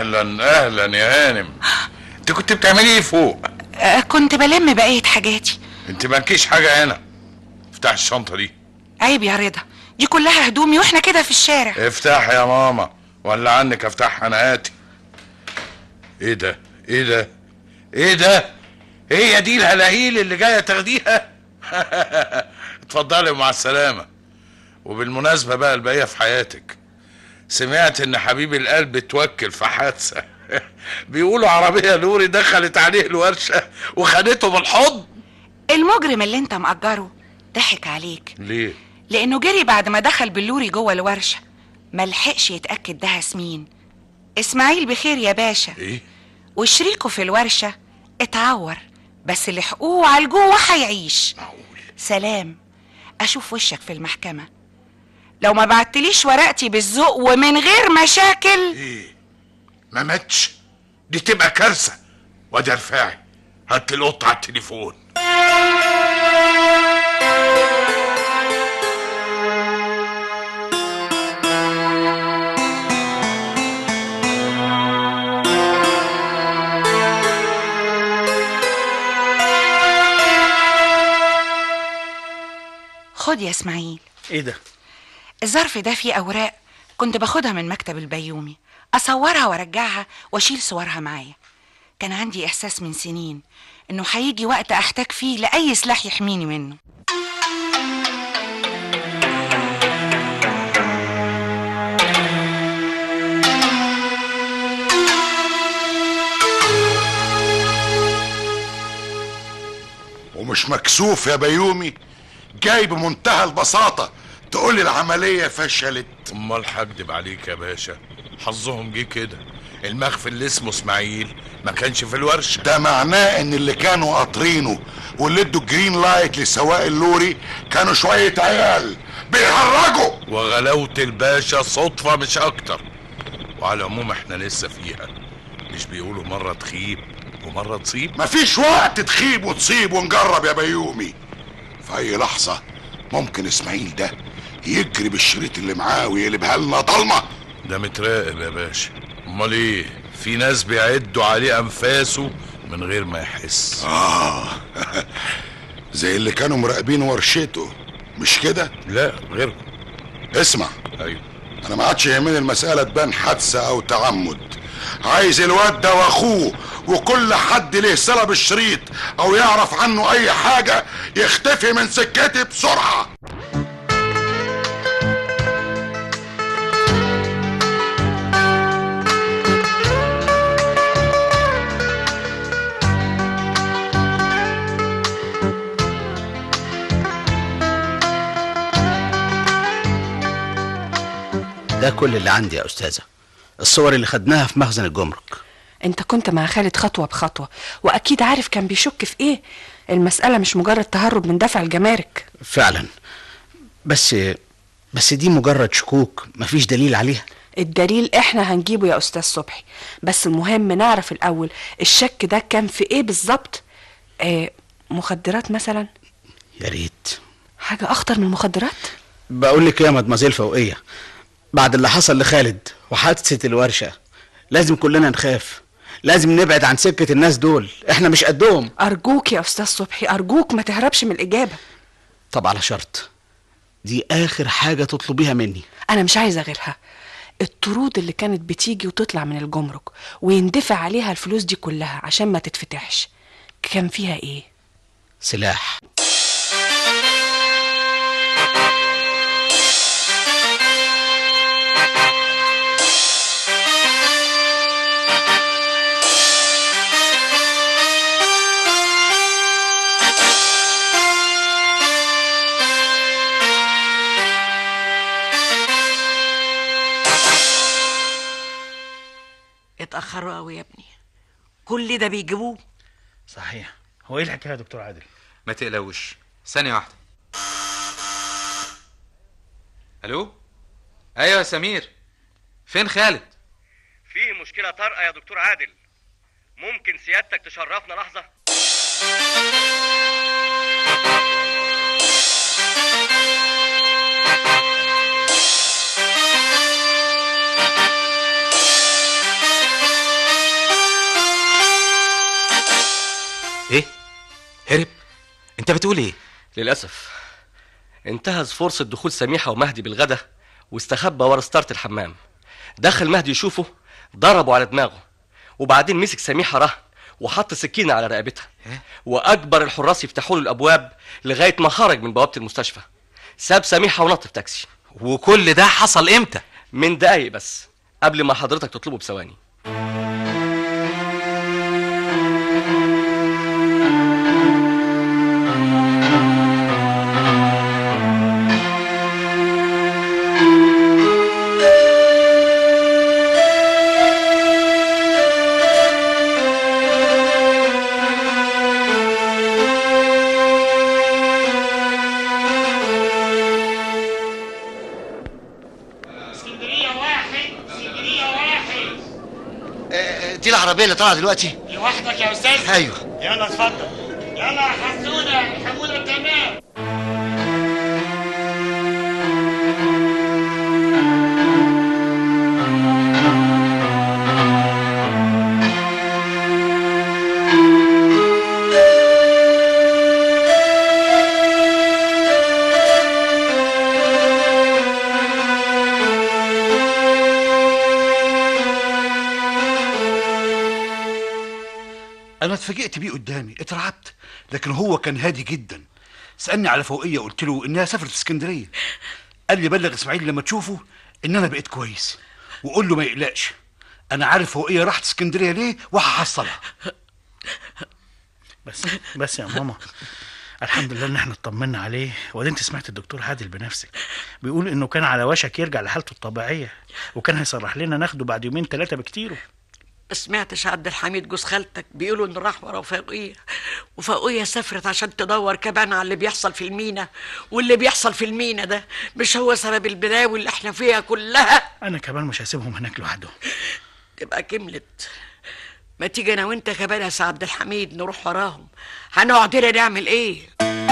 اهلا اهلا يا هانم انت كنت بتعملي ايه فوق آه، كنت بلم بقية حاجاتي انت مالكيش حاجه هنا افتح الشنطه دي عيب يا رضا دي كلها هدومي واحنا كده في الشارع افتح يا ماما ولا عنك افتحها انا اتي ايه ده ايه ده ايه ده هي دي الهلاهيل اللي جايه تاخديها اتفضلي ومع السلامه وبالمناسبه بقى الباقيه في حياتك سمعت ان حبيب القلب اتوكل في حادثه بيقولوا عربيه لوري دخلت عليه الورشه وخدته بالحضن المجرم اللي انت مأجره ضحك عليك ليه لانه جري بعد ما دخل باللوري جوه الورشه ملحقش يتاكد ده مين اسماعيل بخير يا باشا ايه وشريكه في الورشه اتعور بس لحقوه وعالجوه وهيعيش سلام اشوف وشك في المحكمه لو ما بعتليش ورقتي بالذوق ومن غير مشاكل ما ماتش دي تبقى كارثه وادي رفاعي هات لي القطه على التليفون خد يا اسماعيل ايه ده الظرف ده فيه اوراق كنت باخدها من مكتب البيومي اصورها وارجعها واشيل صورها معايا كان عندي احساس من سنين انه هيجي وقت احتاج فيه لاي سلاح يحميني منه ومش مكسوف يا بيومي جاي بمنتهى البساطة تقولي العملية فشلت امال هكدب عليك يا باشا حظهم جه كده المخفي اللي اسمه اسماعيل ما كانش في الورشه ده معناه ان اللي كانوا قاطرينه واللي ادوا الجرين لايت لسواق اللوري كانوا شوية عيال بيهرجوا وغلاوة الباشا صدفة مش أكتر وعلى العموم احنا لسه فيها مش بيقولوا مرة تخيب ومرة تصيب مفيش وقت تخيب وتصيب ونجرب يا بيومي في اي لحظة ممكن اسماعيل ده يجري بالشريط اللي معاه ويقلبها لنا ضلمة ده متراقب يا باشا امال ايه في ناس بيعدوا عليه انفاسه من غير ما يحس اه زي اللي كانوا مراقبين ورشته مش كده لا غير اسمع ايوه انا ما عادش يهمني المسألة تبان حادثة او تعمد عايز الواد ده واخوه وكل حد له صلة بالشريط او يعرف عنه اي حاجة يختفي من سكتي بسرعة ده كل اللي عندي يا أستاذة الصور اللي خدناها في مخزن الجمرك انت كنت مع خالد خطوة بخطوة واكيد عارف كان بيشك في ايه المسألة مش مجرد تهرب من دفع الجمارك فعلا بس بس دي مجرد شكوك مفيش دليل عليها الدليل احنا هنجيبه يا استاذ صبحي بس المهم نعرف الاول الشك ده كان في ايه بالظبط آه مخدرات مثلا يا ريت حاجة اخطر من المخدرات بقول لك ايه يا مدمزيل فوقية بعد اللي حصل لخالد وحادثة الورشة لازم كلنا نخاف لازم نبعد عن سكة الناس دول احنا مش قدهم ارجوك يا استاذ صبحي ارجوك ما تهربش من الاجابة طب على شرط دي اخر حاجة تطلبيها مني انا مش عايزة غيرها الطرود اللي كانت بتيجي وتطلع من الجمرك ويندفع عليها الفلوس دي كلها عشان ما تتفتحش كان فيها ايه سلاح اتأخروا قوي يا ابني كل ده بيجيبوه صحيح هو ايه الحكايه يا دكتور عادل ما تقلقوش ثانية واحدة الو ايوه يا سمير فين خالد فيه مشكلة طارئة يا دكتور عادل ممكن سيادتك تشرفنا لحظة هرب انت بتقول ايه للأسف انتهز فرصة دخول سميحة ومهدي بالغدا واستخبى ورا ستارة الحمام دخل مهدي يشوفه ضربه على دماغه وبعدين مسك سميحة رهن وحط سكينة على رقبتها وأجبر الحراس يفتحوا له الأبواب لغاية ما خرج من بوابة المستشفى ساب سميحة ونط في تاكسي وكل ده حصل امتى؟ من دقايق بس قبل ما حضرتك تطلبه بثواني دي العربيه اللي طالعه دلوقتي لوحدك يا استاذ ايوه يلا اتفضل يلا يا حسونه الحموله تمام انا اتفاجئت بيه قدامي اترعبت لكن هو كان هادي جدا سالني على فوقيه قلت له انها سافرت اسكندريه قال لي بلغ اسماعيل لما تشوفه ان انا بقيت كويس وقول له ما يقلقش انا عارف فوقيه راحت اسكندريه ليه وهحصلها بس بس يا ماما الحمد لله ان احنا اطمنا عليه وبعدين انت سمعت الدكتور عادل بنفسك بيقول انه كان على وشك يرجع لحالته الطبيعيه وكان هيصرح لنا ناخده بعد يومين ثلاثه بكتيره ما سمعتش عبد الحميد جوز خالتك بيقولوا انه راح ورا فوقيه وفوقيه سافرت عشان تدور كمان على اللي بيحصل في المينا واللي بيحصل في المينا ده مش هو سبب البلاوي اللي احنا فيها كلها انا كمان مش هسيبهم هناك لوحدهم تبقى كملت ما تيجي انا وانت كمان يا سي عبد الحميد نروح وراهم هنقعد هنا نعمل ايه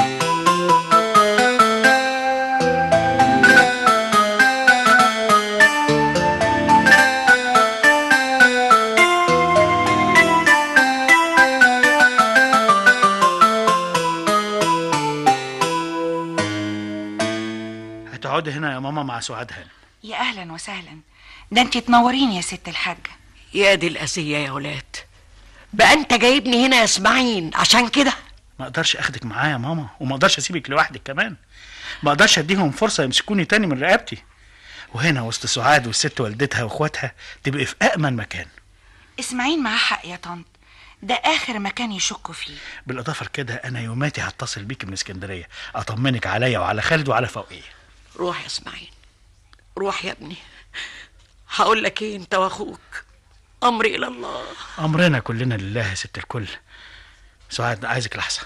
هتقعدي هنا يا ماما مع سعاد هانم يا اهلا وسهلا ده انت تنورين يا ست الحاجه يا دي الأذية يا ولاد بقى انت جايبني هنا يا اسماعيل عشان كده ما اقدرش اخدك معايا يا ماما وما اقدرش اسيبك لوحدك كمان ما اقدرش اديهم فرصه يمسكوني تاني من رقبتي وهنا وسط سعاد والست والدتها واخواتها تبقي في امن مكان اسماعيل معاه حق يا طنط ده اخر مكان يشكوا فيه بالاضافه لكده انا يوماتي هتصل بيك من اسكندريه اطمنك عليا وعلى خالد وعلى فوقيه روح يا اسماعيل روح يا ابني هقول لك ايه انت واخوك امري الى الله امرنا كلنا لله يا ست الكل سعاد عايزك لحظه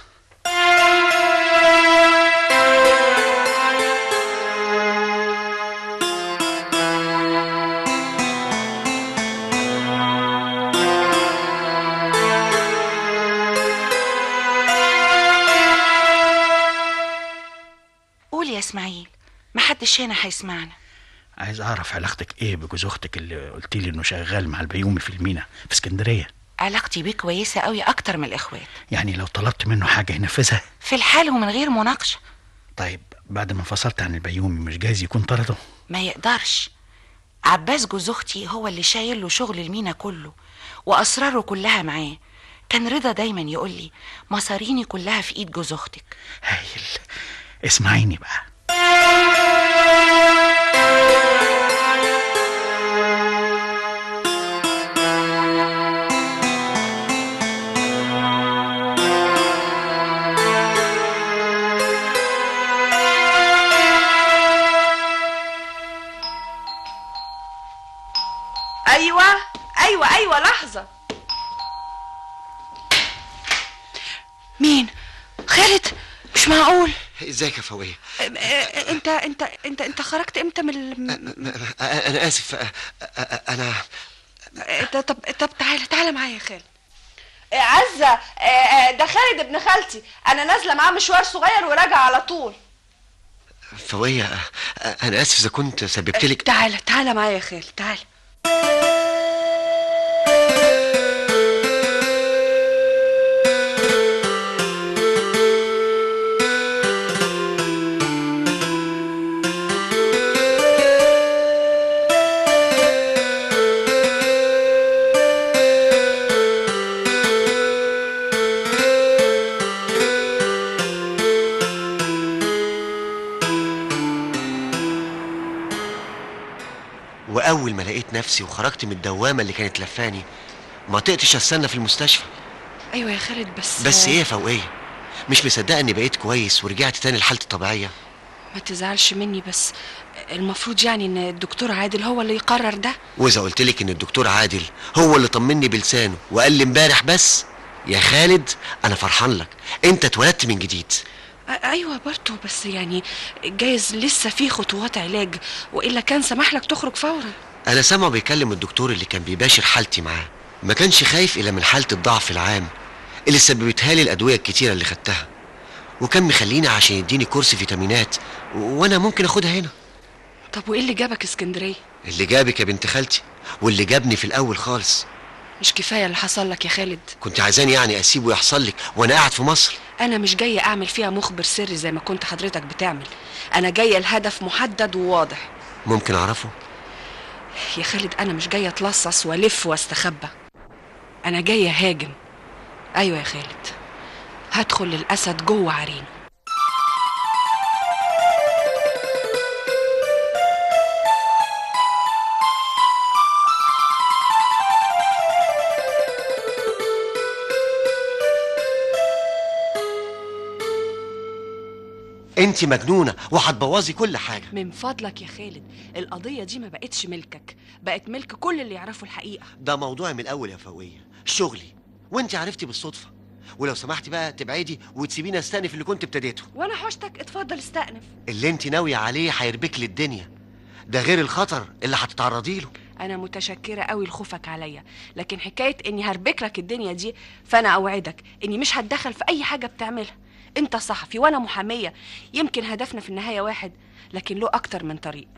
قول يا اسماعيل محدش هنا هيسمعنا عايز اعرف علاقتك ايه بجوز اختك اللي قلت لي انه شغال مع البيومي في المينا في اسكندريه علاقتي بيه كويسه قوي اكتر من الاخوات يعني لو طلبت منه حاجه ينفذها في الحال ومن غير مناقشه طيب بعد ما انفصلت عن البيومي مش جايز يكون طرده ما يقدرش عباس جوز اختي هو اللي شايل له شغل المينا كله واسراره كلها معاه كان رضا دايما يقول لي مصاريني كلها في ايد جوز اختك هايل اسمعيني بقى ايوه ايوه ايوه لحظه مين خالد مش معقول ازيك يا فوقيه انت انت انت انت خرجت امتى من ال... انا اسف أ- أ- انا طب طب طب تعالى تعالى معايا يا خالد عزة آه، آه، ده خالد ابن خالتي انا نازله معاه مشوار صغير وراجع على طول فوقيه أ- انا اسف اذا كنت سببت لك تعالى تعالى معايا يا خالد تعالى واول ما لقيت نفسي وخرجت من الدوامه اللي كانت لفاني ما طقتش استنى في المستشفى ايوه يا خالد بس بس ايه يا فوقيه مش مصدقه اني بقيت كويس ورجعت تاني لحالتي الطبيعيه ما تزعلش مني بس المفروض يعني ان الدكتور عادل هو اللي يقرر ده واذا قلت لك ان الدكتور عادل هو اللي طمني بلسانه وقال لي امبارح بس يا خالد انا فرحان لك انت اتولدت من جديد أ- ايوه برضه بس يعني جايز لسه في خطوات علاج والا كان سمح لك تخرج فورا انا سامعه بيكلم الدكتور اللي كان بيباشر حالتي معاه ما كانش خايف الا من حاله الضعف العام اللي سببتها لي الادويه الكتيره اللي خدتها وكان مخليني عشان يديني كورس فيتامينات و- وانا ممكن اخدها هنا طب وايه اللي جابك اسكندريه اللي جابك يا بنت خالتي واللي جابني في الاول خالص مش كفايه اللي حصل لك يا خالد كنت عايزاني يعني اسيبه يحصل لك وانا قاعد في مصر انا مش جايه اعمل فيها مخبر سري زي ما كنت حضرتك بتعمل انا جايه الهدف محدد وواضح ممكن اعرفه يا خالد انا مش جايه اتلصص والف واستخبى انا جايه هاجم ايوه يا خالد هدخل الاسد جوه عرينه انت مجنونه وهتبوظي كل حاجه من فضلك يا خالد القضيه دي ما بقتش ملكك بقت ملك كل اللي يعرفوا الحقيقه ده موضوعي من الاول يا فوقيه شغلي وانت عرفتي بالصدفه ولو سمحتي بقى تبعدي وتسيبيني استأنف اللي كنت ابتديته وانا حوشتك اتفضل استأنف اللي انت ناويه عليه هيربك لي الدنيا ده غير الخطر اللي هتتعرضي له انا متشكره قوي لخوفك عليا لكن حكايه اني هربك لك الدنيا دي فانا اوعدك اني مش هتدخل في اي حاجه بتعملها انت صحفي وانا محاميه يمكن هدفنا في النهايه واحد لكن له اكتر من طريق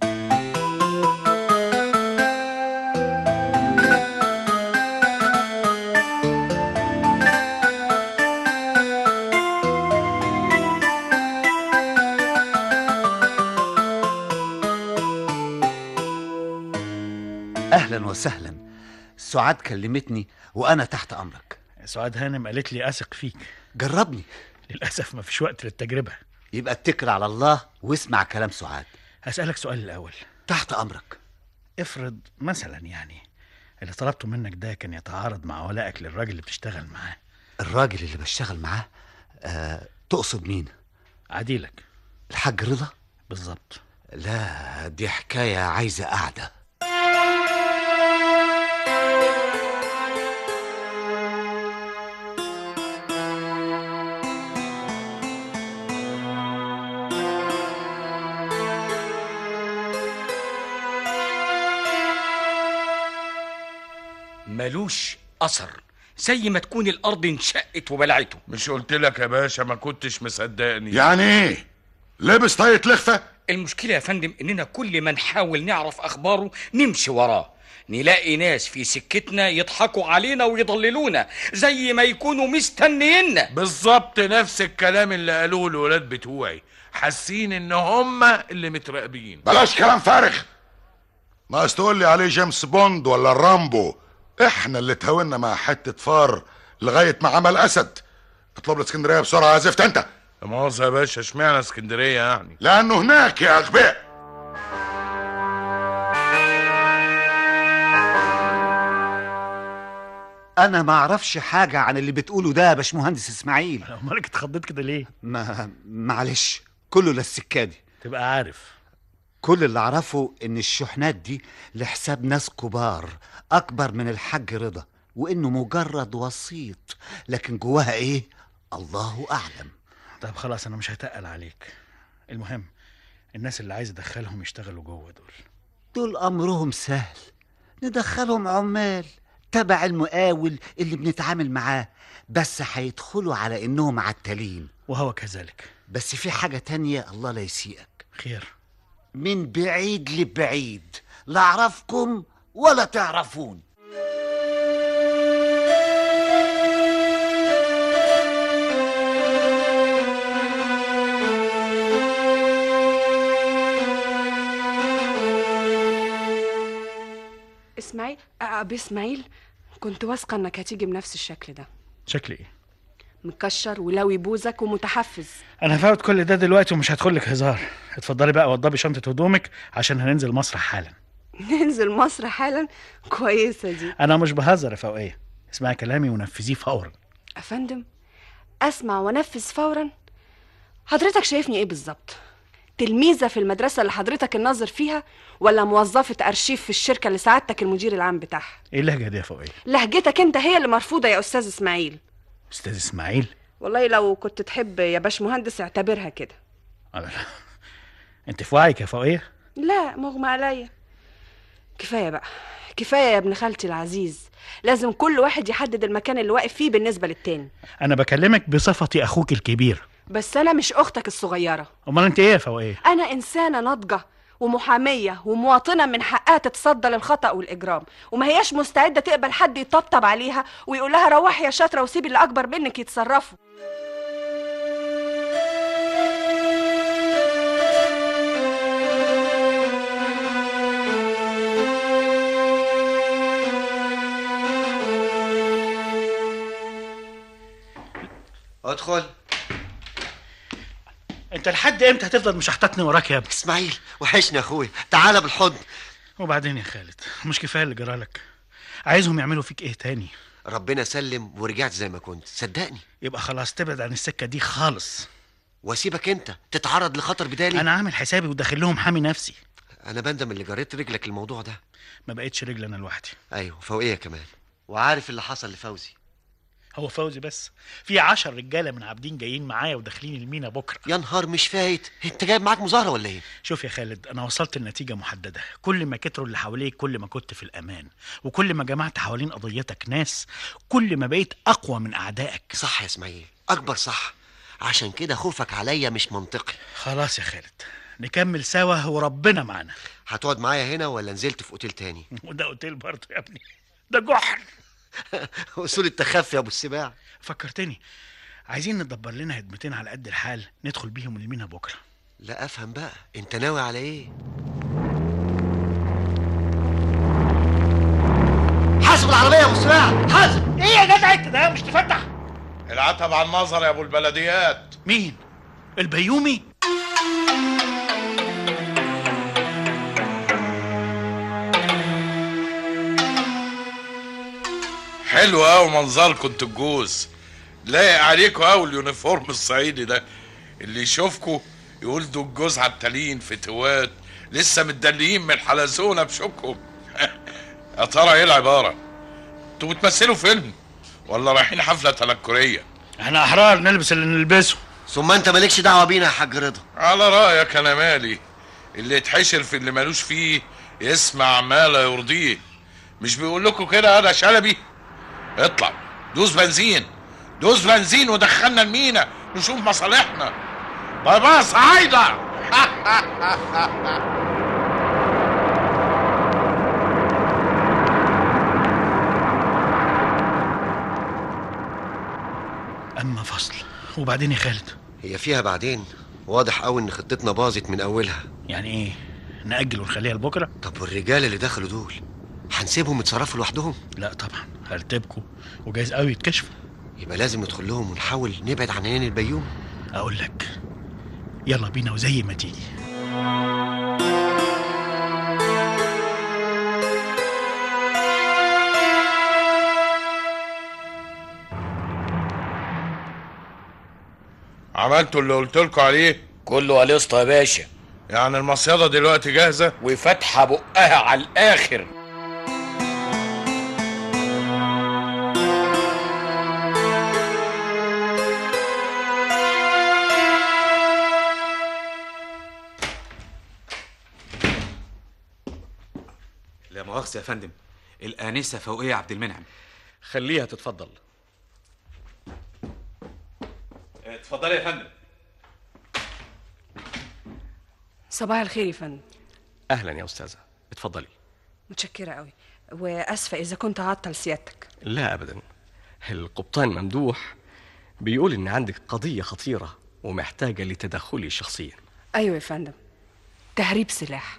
اهلا وسهلا سعاد كلمتني وانا تحت امرك سعاد هانم قالت لي اثق فيك جربني للاسف ما فيش وقت للتجربه يبقى اتكل على الله واسمع كلام سعاد هسالك سؤال الاول تحت امرك افرض مثلا يعني اللي طلبته منك ده كان يتعارض مع ولائك للراجل اللي بتشتغل معاه الراجل اللي بشتغل معاه آه تقصد مين عديلك الحاج رضا بالظبط لا دي حكايه عايزه قعده ملوش اثر زي ما تكون الارض انشقت وبلعته مش قلت لك يا باشا ما كنتش مصدقني يعني ايه لابس طاية لخفة المشكله يا فندم اننا كل ما نحاول نعرف اخباره نمشي وراه نلاقي ناس في سكتنا يضحكوا علينا ويضللونا زي ما يكونوا مستنينا بالظبط نفس الكلام اللي قالوه الولاد بتوعي حاسين ان هما اللي متراقبين بلاش كلام فارغ ناقص تقول لي عليه جيمس بوند ولا رامبو احنا اللي تهاونا مع حتة فار لغاية ما عمل اسد اطلب لي اسكندرية بسرعة يا زفت انت لا مؤاخذة يا باشا اشمعنى اسكندرية يعني لانه هناك يا اغبياء انا ما اعرفش حاجه عن اللي بتقوله ده يا باشمهندس اسماعيل امالك اتخضيت كده ليه ما معلش كله للسكادي تبقى عارف كل اللي اعرفه ان الشحنات دي لحساب ناس كبار اكبر من الحاج رضا وانه مجرد وسيط لكن جواها ايه الله اعلم طب خلاص انا مش هتقل عليك المهم الناس اللي عايز ادخلهم يشتغلوا جوه دول دول امرهم سهل ندخلهم عمال تبع المقاول اللي بنتعامل معاه بس هيدخلوا على انهم عتالين وهو كذلك بس في حاجة تانية الله لا يسيئك خير من بعيد لبعيد لا اعرفكم ولا تعرفون اسماعيل آه، ابي اسماعيل كنت واثقه انك هتيجي بنفس الشكل ده شكلي ايه مكشر ولوي بوزك ومتحفز انا هفوت كل ده دلوقتي ومش هدخل لك هزار اتفضلي بقى وضبي شنطه هدومك عشان هننزل مسرح حالا ننزل مصر حالا كويسة دي انا مش بهزر يا فوقيه اسمعي كلامي ونفذيه فورا أفندم أسمع وأنفذ فورا حضرتك شايفني إيه بالظبط تلميذة في المدرسة اللي حضرتك الناظر فيها ولا موظفة أرشيف في الشركة اللي سعادتك المدير العام بتاعها ايه اللهجه دي يا فوقيه لهجتك أنت هي اللي مرفوضة يا أستاذ إسماعيل استاذ اسماعيل والله لو كنت تحب يا باش مهندس اعتبرها كده انت في وعيك يا فوقيه لا مغمى عليا كفاية بقى كفاية يا ابن خالتي العزيز لازم كل واحد يحدد المكان اللي واقف فيه بالنسبة للتاني انا بكلمك بصفتي اخوك الكبير بس أنا مش أختك الصغيرة امال انت ايه يا فوقيه أنا إنسانة ناضجة ومحامية ومواطنة من حقها تتصدى للخطأ والإجرام وما هياش مستعدة تقبل حد يطبطب عليها ويقول لها روحي يا شاطرة وسيبي اللي أكبر منك يتصرفوا ادخل انت لحد امتى هتفضل مشحطتني وراك يا ابني اسماعيل وحشني يا اخويا تعالى بالحضن وبعدين يا خالد مش كفايه اللي جرالك عايزهم يعملوا فيك ايه تاني ربنا سلم ورجعت زي ما كنت صدقني يبقى خلاص تبعد عن السكه دي خالص واسيبك انت تتعرض لخطر بدالي انا عامل حسابي وداخل لهم حامي نفسي انا بندم اللي جريت رجلك الموضوع ده ما بقتش رجل انا لوحدي ايوه فوقيه كمان وعارف اللي حصل لفوزي هو فوزي بس في عشر رجاله من عابدين جايين معايا وداخلين المينا بكره يا نهار مش فايت انت جايب معاك مظاهره ولا ايه شوف يا خالد انا وصلت لنتيجه محدده كل ما كتروا اللي حواليك كل ما كنت في الامان وكل ما جمعت حوالين قضيتك ناس كل ما بقيت اقوى من اعدائك صح يا اسماعيل اكبر صح عشان كده خوفك عليا مش منطقي خلاص يا خالد نكمل سوا وربنا معانا هتقعد معايا هنا ولا نزلت في اوتيل تاني وده اوتيل برضه يا ابني ده جحر اصول التخفي يا ابو السباع فكرتني عايزين ندبر لنا هدمتين على قد الحال ندخل بيهم المينا بكره لا افهم بقى انت ناوي على ايه حاسب العربيه يا ابو السباع حاسب ايه يا جدع انت ده مش تفتح العتب على النظر يا ابو البلديات مين البيومي حلو قوي منظركم انتوا الجوز لايق عليكم قوي اليونيفورم الصعيدي ده اللي يشوفكوا يقول دول الجوز عالتالين في توات لسه متدليين من الحلزونه بشوكهم يا ترى ايه العباره انتوا بتمثلوا فيلم ولا رايحين حفله تنكريه احنا احرار نلبس اللي نلبسه ثم انت مالكش دعوه بينا يا حاج رضا على رايك انا مالي اللي يتحشر في اللي مالوش فيه يسمع ما لا يرضيه مش بيقول لكم كده انا شلبي اطلع دوس بنزين دوس بنزين ودخلنا المينا نشوف مصالحنا باي باي صعايده اما فصل وبعدين يا خالد هي فيها بعدين واضح قوي ان خطتنا باظت من اولها يعني ايه نأجل ونخليها لبكره طب والرجاله اللي دخلوا دول هنسيبهم يتصرفوا لوحدهم لا طبعا هرتبكوا وجايز قوي يتكشفوا يبقى لازم ندخل لهم ونحاول نبعد عن عينين البيوم اقول لك يلا بينا وزي ما تيجي عملتوا اللي قلت لكم عليه كله قليصته يا باشا يعني المصيده دلوقتي جاهزه وفاتحه بقها على الاخر لا مؤاخذة يا فندم الآنسة فوقية عبد المنعم خليها تتفضل اتفضلي يا فندم صباح الخير يا فندم اهلا يا استاذه اتفضلي متشكرة قوي وأسفة إذا كنت عطل سيادتك لا ابدا القبطان ممدوح بيقول ان عندك قضيه خطيره ومحتاجه لتدخلي شخصيا أيوة يا فندم تهريب سلاح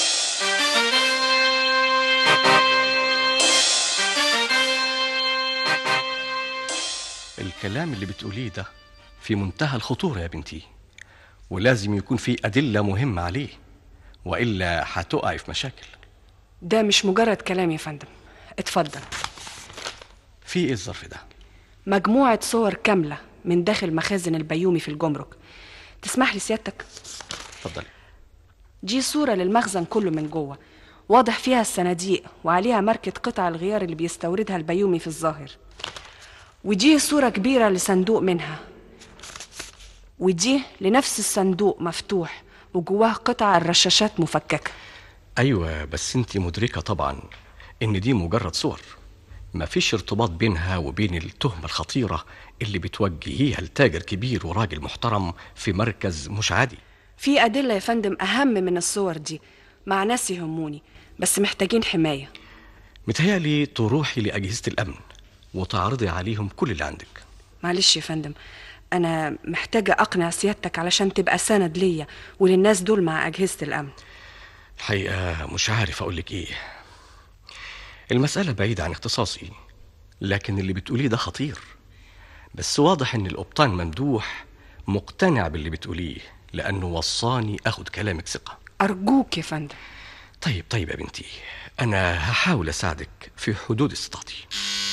الكلام اللي بتقوليه ده في منتهى الخطوره يا بنتي ولازم يكون في ادله مهمه عليه والا هتقعي في مشاكل ده مش مجرد كلام يا فندم اتفضل في ايه الظرف ده مجموعة صور كاملة من داخل مخازن البيومي في الجمرك تسمح لي سيادتك اتفضلي دي صورة للمخزن كله من جوه واضح فيها الصناديق وعليها ماركة قطع الغيار اللي بيستوردها البيومي في الظاهر ودي صورة كبيرة لصندوق منها ودي لنفس الصندوق مفتوح وجواه قطع الرشاشات مفككة ايوه بس انت مدركه طبعا ان دي مجرد صور مفيش ارتباط بينها وبين التهمه الخطيره اللي بتوجهيها لتاجر كبير وراجل محترم في مركز مش عادي في أدلة يا فندم أهم من الصور دي مع ناس يهموني بس محتاجين حماية متهيألي تروحي لأجهزة الأمن وتعرضي عليهم كل اللي عندك معلش يا فندم أنا محتاجة أقنع سيادتك علشان تبقى سند ليا وللناس دول مع أجهزة الأمن الحقيقة مش عارف أقولك إيه المسألة بعيدة عن اختصاصي لكن اللي بتقوليه ده خطير بس واضح إن القبطان ممدوح مقتنع باللي بتقوليه لأنه وصاني أخد كلامك ثقة أرجوك يا فندم طيب طيب يا بنتي أنا هحاول أساعدك في حدود استطاعتي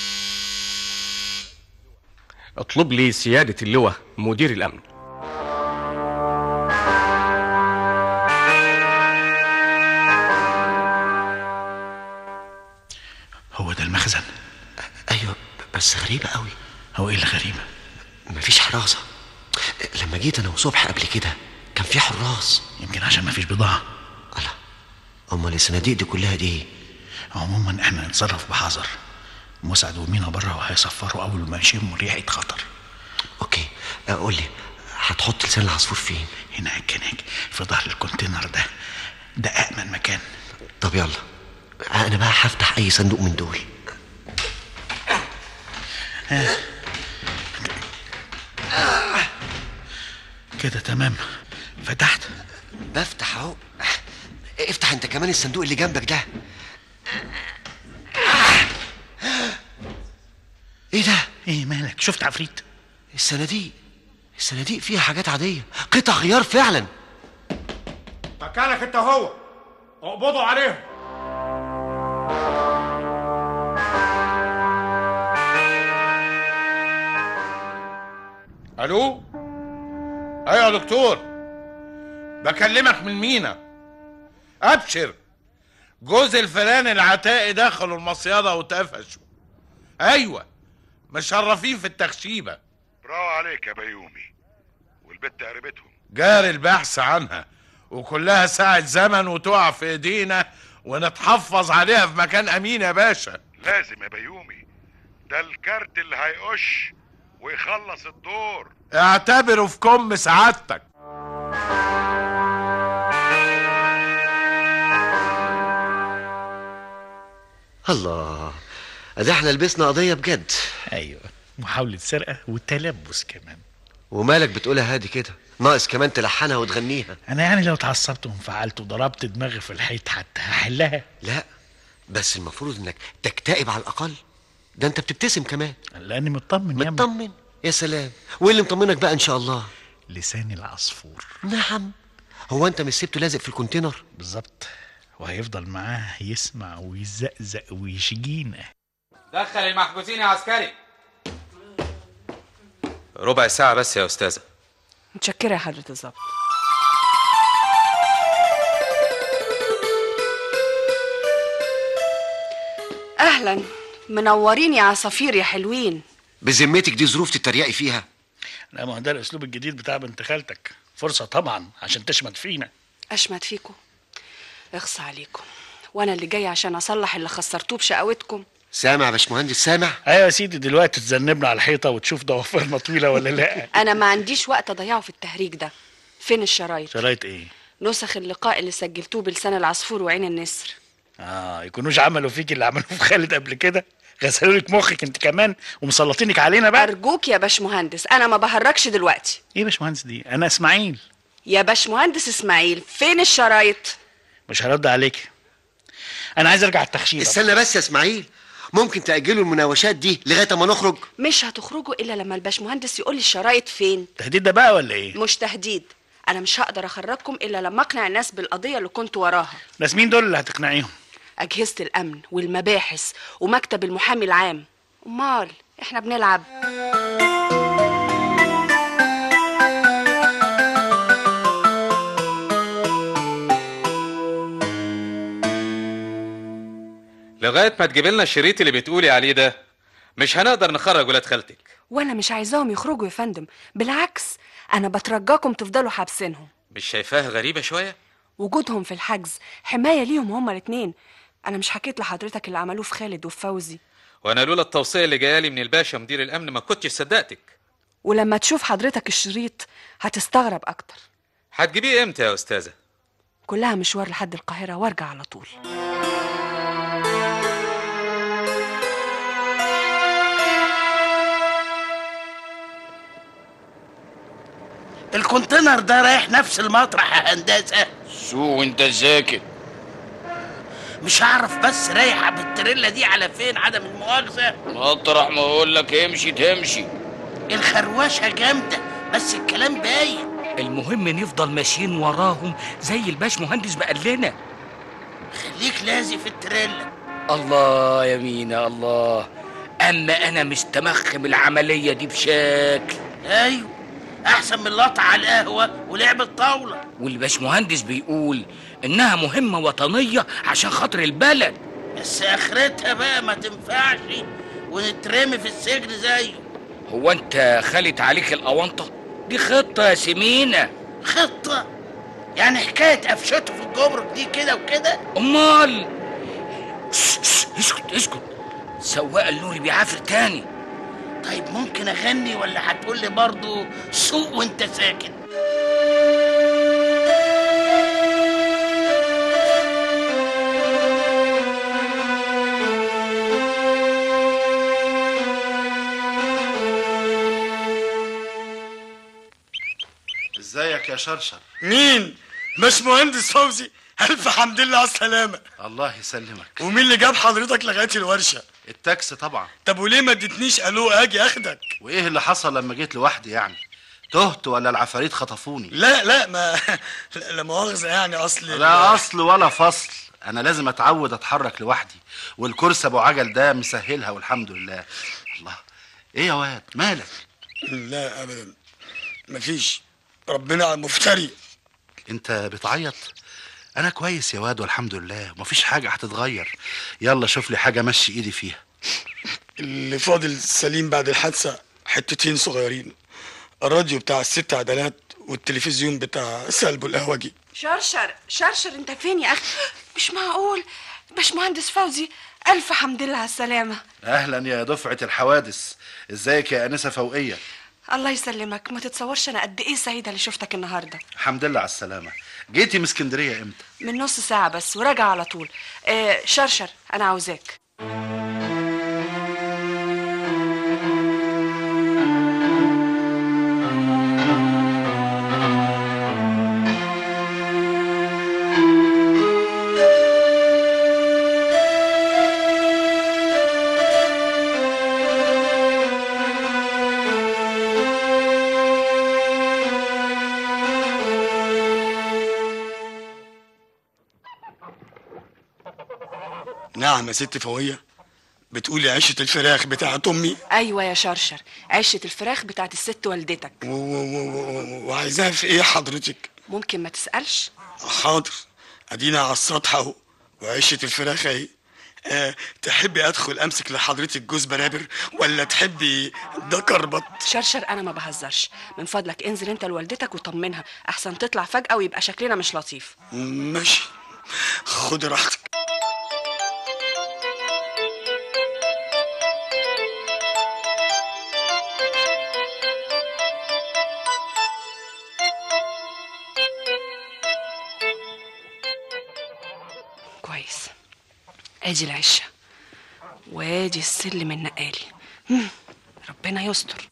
اطلب لي سيادة اللواء مدير الأمن هو ده المخزن ايوه بس غريبه قوي هو ايه الغريبه مفيش حراسه لما جيت انا وصبح قبل كده كان في حراس يمكن عشان مفيش بضاعه امال الصناديق دي كلها دي ايه عموما احنا نتصرف بحذر مسعد ومينا بره وهيصفروا اول ما يشموا ريحه خطر اوكي قول لي هتحط لسان العصفور فين هناك هناك في ظهر الكونتينر ده ده امن مكان طب يلا انا بقى هفتح اي صندوق من دول ها. كده تمام فتحت بفتح اهو افتح انت كمان الصندوق اللي جنبك ده ايه ده ايه مالك شفت عفريت الصناديق الصناديق فيها حاجات عاديه قطع غيار فعلا مكانك انت هو اقبضوا عليهم الو ايوه يا دكتور بكلمك من مينا ابشر جوز الفلان العتائي دخلوا المصيادة واتقفشوا ايوه مشرفين في التخشيبة برافو عليك يا بيومي والبت قربتهم جاري البحث عنها وكلها ساعة زمن وتقع في ايدينا ونتحفظ عليها في مكان امين يا باشا لازم يا بيومي ده الكارت اللي هيقش ويخلص الدور اعتبره في كم سعادتك الله ده احنا لبسنا قضيه بجد ايوه محاوله سرقه وتلبس كمان ومالك بتقولها هادي كده ناقص كمان تلحنها وتغنيها انا يعني لو اتعصبت وانفعلت وضربت دماغي في الحيط حتى هحلها لا بس المفروض انك تكتئب على الاقل ده انت بتبتسم كمان لاني مطمن يا مطمن يا سلام وايه اللي مطمنك بقى ان شاء الله لسان العصفور نعم هو انت مش سبته لازق في الكونتينر بالظبط وهيفضل معاه يسمع ويزقزق ويشجينا دخل المحبوسين يا عسكري ربع ساعة بس يا أستاذة متشكرة يا حضرة الظابط أهلا منورين يا عصافير يا حلوين بذمتك دي ظروف تتريقي فيها لا ما هو ده الاسلوب الجديد بتاع بنت خالتك فرصه طبعا عشان تشمت فينا أشمت فيكم اخص عليكم وأنا اللي جاي عشان أصلح اللي خسرتوه بشقاوتكم سامع يا باشمهندس سامع ايوه يا سيدي دلوقتي تذنبنا على الحيطه وتشوف ضوافرنا طويله ولا لا أنا ما عنديش وقت أضيعه في التهريج ده فين الشرايط شرايط ايه نسخ اللقاء اللي سجلتوه بلسان العصفور وعين النسر اه يكونوش عملوا فيك اللي عملوه في خالد قبل كده غسلوا لك مخك انت كمان ومسلطينك علينا بقى أرجوك يا باشمهندس أنا ما بهرجش دلوقتي ايه يا باشمهندس دي انا اسماعيل يا باشمهندس إسماعيل فين الشرايط مش هرد عليك انا عايز ارجع التخشيب استنى بس يا اسماعيل ممكن تأجلوا المناوشات دي لغاية ما نخرج مش هتخرجوا إلا لما الباشمهندس يقول لي الشرايط فين تهديد ده بقى ولا ايه مش تهديد أنا مش هقدر أخرجكم إلا لما أقنع الناس بالقضية اللي كنت وراها ناس مين دول اللي هتقنعيهم أجهزة الأمن والمباحث ومكتب المحامي العام أمال إحنا بنلعب لغايه ما تجيب لنا الشريط اللي بتقولي عليه ده مش هنقدر نخرج ولاد خالتك وانا مش عايزاهم يخرجوا يا فندم بالعكس انا بترجاكم تفضلوا حابسينهم مش شايفاها غريبه شويه وجودهم في الحجز حمايه ليهم هما الاتنين انا مش حكيت لحضرتك اللي عملوه في خالد وفي فوزي وانا لولا التوصيه اللي جايه لي من الباشا مدير الامن ما كنتش صدقتك ولما تشوف حضرتك الشريط هتستغرب اكتر هتجيبيه امتى يا استاذه كلها مشوار لحد القاهره وارجع على طول الكونتينر ده رايح نفس المطرح يا هندسه سوق وانت ساكت مش هعرف بس رايحه بالتريلا دي على فين عدم المؤاخذه مطرح ما اقول لك امشي تمشي الخروشه جامده بس الكلام باين المهم نفضل ماشيين وراهم زي الباش مهندس بقى لنا خليك لازق في التريلا الله يا مينا الله اما انا مستمخم العمليه دي بشكل ايوه احسن من اللطع على القهوه ولعب الطاوله والباش مهندس بيقول انها مهمه وطنيه عشان خاطر البلد بس اخرتها بقى ما تنفعش ونترمي في السجن زيه هو انت خلت عليك الاونطه دي خطه يا سمينه خطه يعني حكايه قفشته في الجمرك دي كده وكده امال س- س- اسكت اسكت سواق اللوري بيعافر تاني طيب ممكن اغني ولا هتقول لي برضه سوق وانت ساكت ازيك يا شرشر مين؟ مش مهندس فوزي ألف حمد لله على السلامة الله يسلمك ومين اللي جاب حضرتك لغاية الورشة؟ التاكسي طبعا طب وليه ما اديتنيش الو اجي اخدك؟ وايه اللي حصل لما جيت لوحدي يعني تهت ولا العفاريت خطفوني لا لا ما لا لا مؤاخذة يعني اصل لا اصل ولا فصل انا لازم اتعود اتحرك لوحدي والكرسي ابو عجل ده مسهلها والحمد لله الله ايه يا واد مالك لا ابدا مفيش ربنا على المفتري انت بتعيط انا كويس يا واد والحمد لله ومفيش حاجه هتتغير يلا شوف لي حاجه مشي ايدي فيها اللي فاضل سليم بعد الحادثة حتتين صغيرين الراديو بتاع الست عدلات والتلفزيون بتاع سلب القهوجي شرشر شرشر انت فين يا اخي مش معقول باشمهندس فوزي الف حمد لله على السلامه اهلا يا دفعه الحوادث ازيك يا انسه فوقيه الله يسلمك ما تتصورش انا قد ايه سعيده اللي شفتك النهارده الحمد لله على السلامه جيتي من اسكندريه امتى من نص ساعه بس وراجع على طول آه شرشر انا عاوزاك نعم يا ست فوقية بتقولي عشة الفراخ بتاعت امي ايوه يا شرشر عشه الفراخ بتاعت الست والدتك و- و- و- و- وعايزاها في ايه حضرتك ممكن ما تسالش حاضر ادينا على السطح اهو وعشة الفراخ اهي أه تحبي ادخل امسك لحضرتك جوز برابر ولا تحبي ده كربط شرشر انا ما بهزرش من فضلك انزل انت لوالدتك وطمنها احسن تطلع فجاه ويبقى شكلنا مش لطيف ماشي خد راحتك كويس ادي العشه وادي السلم النقالي مم، ربنا يستر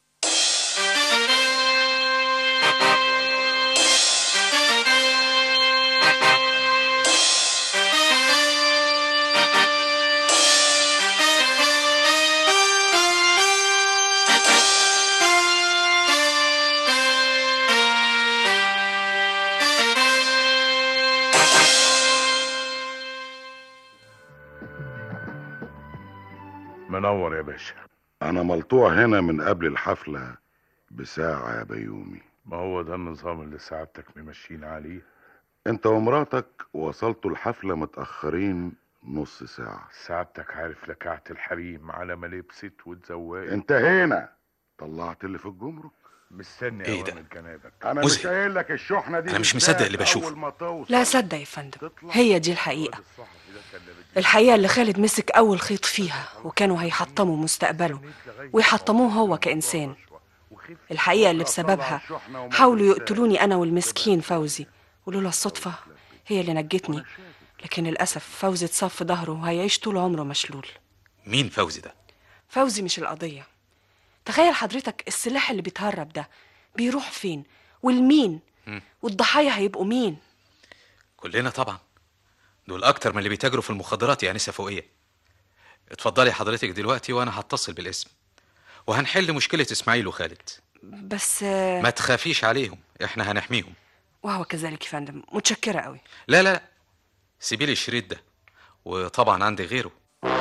نور يا باشا انا ملطوع هنا من قبل الحفلة بساعة يا بيومي ما هو ده النظام اللي سعادتك ممشيين عليه انت ومراتك وصلتوا الحفلة متأخرين نص ساعة سعادتك عارف لكعة الحريم على ما لبست واتزوجت انتهينا طلعت اللي في الجمرك مستني إيه ده؟ اوامر جنابك انا مزهق. مش قايل لك الشحنة دي أنا مش بالذات مصدق اللي بشوفه. أول ما توصل لا صدق يا فندم هي دي الحقيقة الحقيقة اللي خالد مسك أول خيط فيها وكانوا هيحطموا مستقبله ويحطموه هو كإنسان الحقيقة اللي بسببها حاولوا يقتلوني أنا والمسكين فوزي ولولا الصدفة هي اللي نجتني لكن للأسف فوزي اتصاب في ظهره وهيعيش طول عمره مشلول مين فوزي ده فوزي مش القضية تخيل حضرتك السلاح اللي بيتهرب ده بيروح فين والمين مم. والضحايا هيبقوا مين كلنا طبعا دول اكتر من اللي بيتاجروا في المخدرات يا انسه فوقيه اتفضلي حضرتك دلوقتي وانا هتصل بالاسم وهنحل مشكله اسماعيل وخالد بس ما تخافيش عليهم احنا هنحميهم وهو كذلك يا فندم متشكرة قوي لا لا لا سيبي لي الشريط ده وطبعا عندي غيره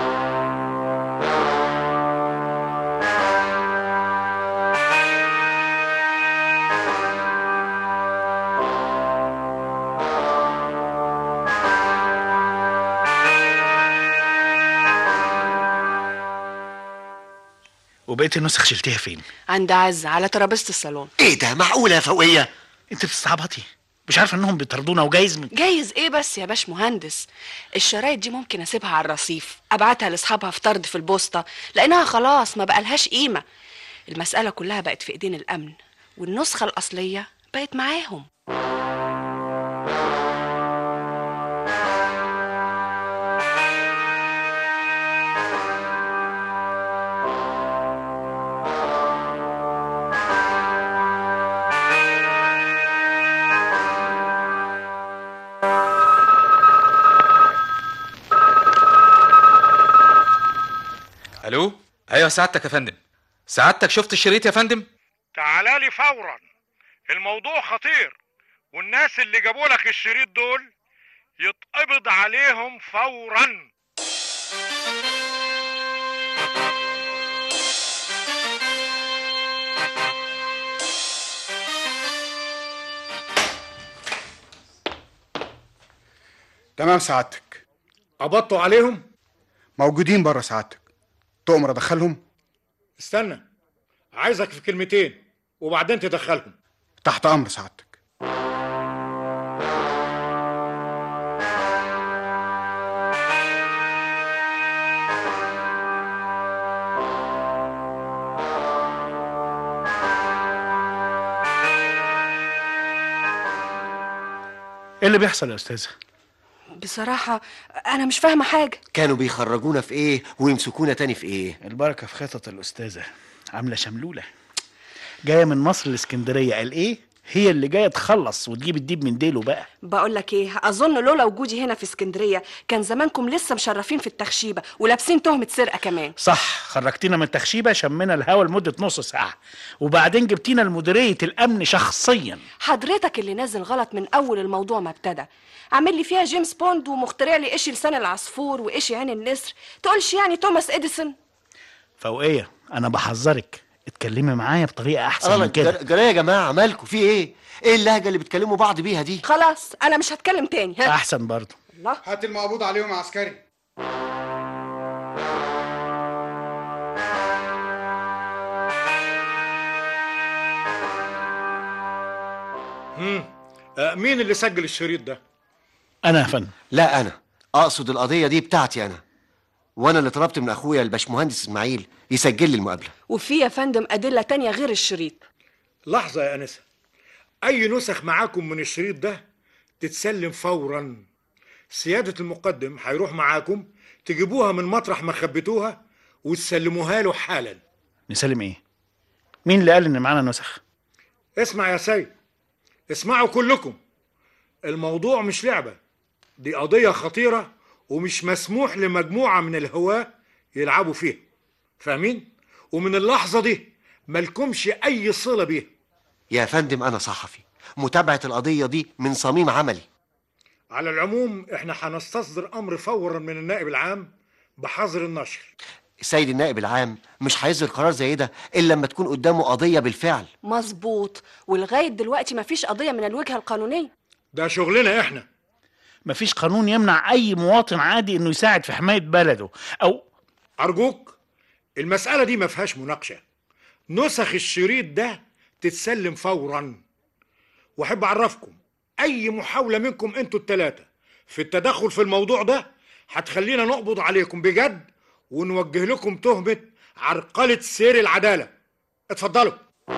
وبقيت النسخ شلتيها فين عند عزة على ترابيزة الصالون ايه ده معقولة يا فوقية انت بتستعبطي مش عارفه انهم بيطردونا وجايز من جايز ايه بس يا باش مهندس الشرايط دي ممكن اسيبها على الرصيف ابعتها لاصحابها في طرد في البوسطه لانها خلاص ما بقالهاش قيمه المساله كلها بقت في ايدين الامن والنسخه الاصليه بقت معاهم الو ايوه سعادتك يا فندم سعادتك شفت الشريط يا فندم تعالى لي فورا الموضوع خطير والناس اللي جابوا لك الشريط دول يتقبض عليهم فورا تمام سعادتك قبضتوا عليهم موجودين بره سعادتك تؤمر ادخلهم استنى عايزك في كلمتين وبعدين تدخلهم تحت امر سعادتك ايه اللي بيحصل يا استاذه بصراحه انا مش فاهمه حاجه كانوا بيخرجونا في ايه ويمسكونا تاني في ايه البركه في خطط الاستاذه عامله شملوله جايه من مصر الاسكندريه قال ايه هي اللي جايه تخلص وتجيب الديب من ديله بقى بقول لك ايه اظن لولا وجودي هنا في اسكندريه كان زمانكم لسه مشرفين في التخشيبه ولابسين تهمه سرقه كمان صح خرجتينا من تخشيبه شمينا الهوا لمده نص ساعه وبعدين جبتينا لمديريه الامن شخصيا حضرتك اللي نازل غلط من اول الموضوع ما ابتدى عامل لي فيها جيمس بوند ومخترع لي قشي لسان العصفور وقشي عين النسر تقولش يعني توماس اديسون فوقيه انا بحذرك اتكلمي معايا بطريقه احسن الله من كده جر- جرايه يا جماعة مالكوا في ايه ايه اللهجة اللي بتكلموا بعض بيها دي خلاص انا مش هتكلم تاني ها احسن برضه الله هات المقبوض عليهم يا عسكري مم. آه مين اللي سجل الشريط ده انا يا فندم لا انا اقصد القضية دي بتاعتي انا وانا اللي طلبت من اخويا الباشمهندس اسماعيل يسجل لي المقابلة وفي يا فندم ادله تانية غير الشريط لحظة يا أنسة أي نسخ معاكم من الشريط ده تتسلم فورا سيادة المقدم هيروح معاكم تجيبوها من مطرح ما خبيتوها وتسلموها له حالا نسلم ايه مين اللي قال ان معانا نسخ اسمع يا سيد اسمعوا كلكم الموضوع مش لعبة دي قضية خطيرة ومش مسموح لمجموعة من الهواة يلعبوا فيها فاهمين؟ ومن اللحظة دي ملكمش أي صلة بيها يا فندم انا صحفي متابعة القضية دي من صميم عملي على العموم احنا هنستصدر امر فورا من النائب العام بحظر النشر السيد النائب العام مش هيصدر قرار زي ده الا لما تكون قدامه قضيه بالفعل مظبوط ولغايه دلوقتي مفيش قضيه من الوجهه القانونيه ده شغلنا احنا مفيش قانون يمنع اي مواطن عادي انه يساعد في حمايه بلده او ارجوك المساله دي ما فيهاش مناقشه نسخ الشريط ده تتسلم فورا واحب اعرفكم اي محاوله منكم انتوا التلاته في التدخل في الموضوع ده هتخلينا نقبض عليكم بجد ونوجه لكم تهمه عرقله سير العداله اتفضلوا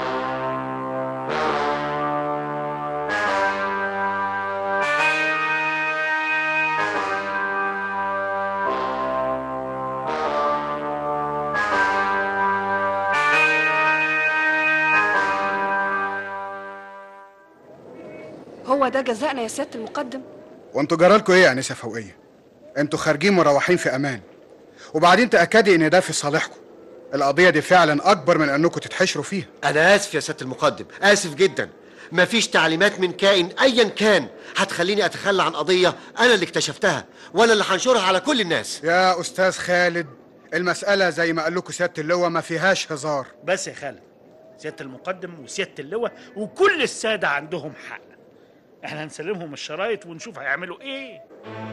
هو ده جزائنا يا سياده المقدم وانتوا جرالكوا ايه يا انسه فوقيه انتوا خارجين مروحين في امان وبعدين تاكدي ان ده في صالحكم القضيه دي فعلا اكبر من انكم تتحشروا فيها انا اسف يا سياده المقدم اسف جدا مفيش تعليمات من كائن ايا كان هتخليني اتخلى عن قضيه انا اللي اكتشفتها وانا اللي هنشرها على كل الناس يا استاذ خالد المساله زي ما قال لكم سياده اللواء ما فيهاش هزار بس يا خالد سياده المقدم وسياده اللواء وكل الساده عندهم حق احنا هنسلمهم الشرايط ونشوف هيعملوا ايه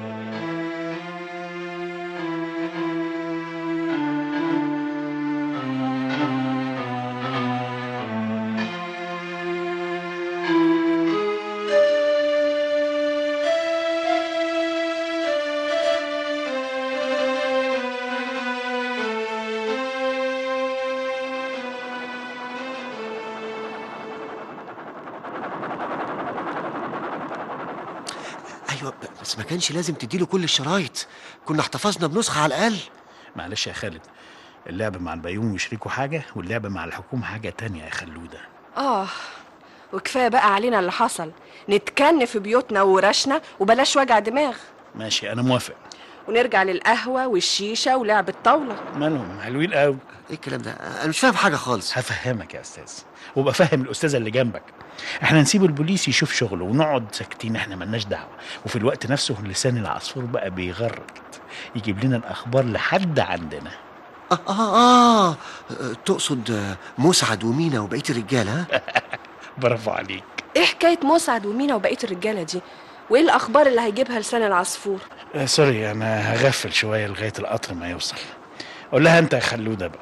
ايوه ب- بس ما كانش لازم تديله كل الشرايط كنا احتفظنا بنسخه على الاقل معلش يا خالد اللعب مع البيوم وشريكه حاجه واللعب مع الحكومه حاجه تانية يا خلوده اه وكفايه بقى علينا اللي حصل نتكن في بيوتنا وورشنا وبلاش وجع دماغ ماشي انا موافق ونرجع للقهوه والشيشه ولعب الطاوله مالهم حلوين قوي ايه الكلام ده انا مش فاهم حاجه خالص هفهمك يا استاذ وابقى فهم الاستاذه اللي جنبك احنا نسيب البوليس يشوف شغله ونقعد ساكتين احنا ملناش دعوه وفي الوقت نفسه لسان العصفور بقى بيغرد يجيب لنا الاخبار لحد عندنا آه, آه, آه, آه تقصد آه، مسعد ومينا وبقية الرجالة ها؟ برافو عليك ايه حكايه مسعد ومينا وبقيه الرجاله دي وايه الاخبار اللي هيجيبها لسان العصفور آه سوري انا هغفل شويه لغايه القطر ما يوصل قول لها انت يا خلوده بقى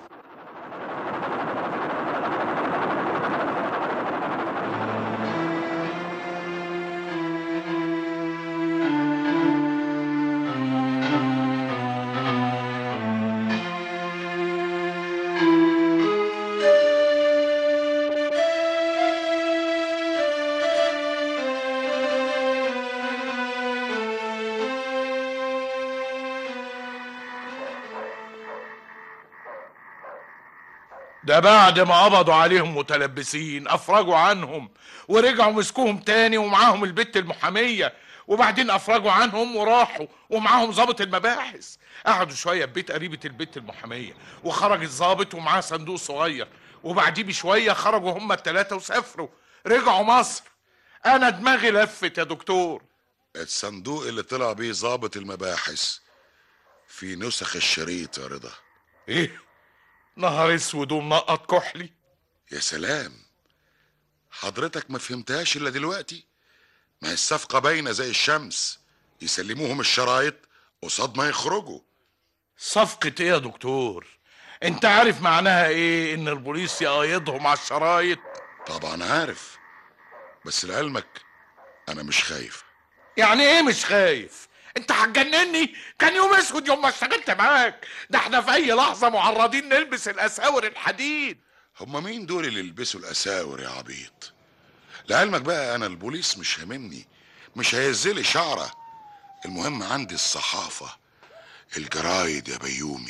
ده بعد ما قبضوا عليهم متلبسين افرجوا عنهم ورجعوا مسكوهم تاني ومعاهم البت المحامية وبعدين افرجوا عنهم وراحوا ومعاهم ضابط المباحث قعدوا شوية في بيت قريبة البت المحامية وخرج الضابط ومعاه صندوق صغير وبعديه بشوية خرجوا هما التلاتة وسافروا رجعوا مصر انا دماغي لفت يا دكتور الصندوق اللي طلع بيه ضابط المباحث في نسخ الشريط يا رضا ايه نهار اسود ومنقط كحلي يا سلام حضرتك ما فهمتهاش الا دلوقتي ما هي الصفقة باينة زي الشمس يسلموهم الشرايط قصاد ما يخرجوا صفقة ايه يا دكتور انت عارف معناها ايه ان البوليس يقايضهم على الشرايط طبعا عارف بس لعلمك انا مش خايف يعني ايه مش خايف انت هتجنني كان يوم اسود يوم ما اشتغلت معاك ده احنا في اي لحظة معرضين نلبس الاساور الحديد هما مين دول اللي يلبسوا الاساور يا عبيط لعلمك بقى انا البوليس مش هاممني مش هيزلي شعره المهم عندي الصحافة الجرايد يا بيومي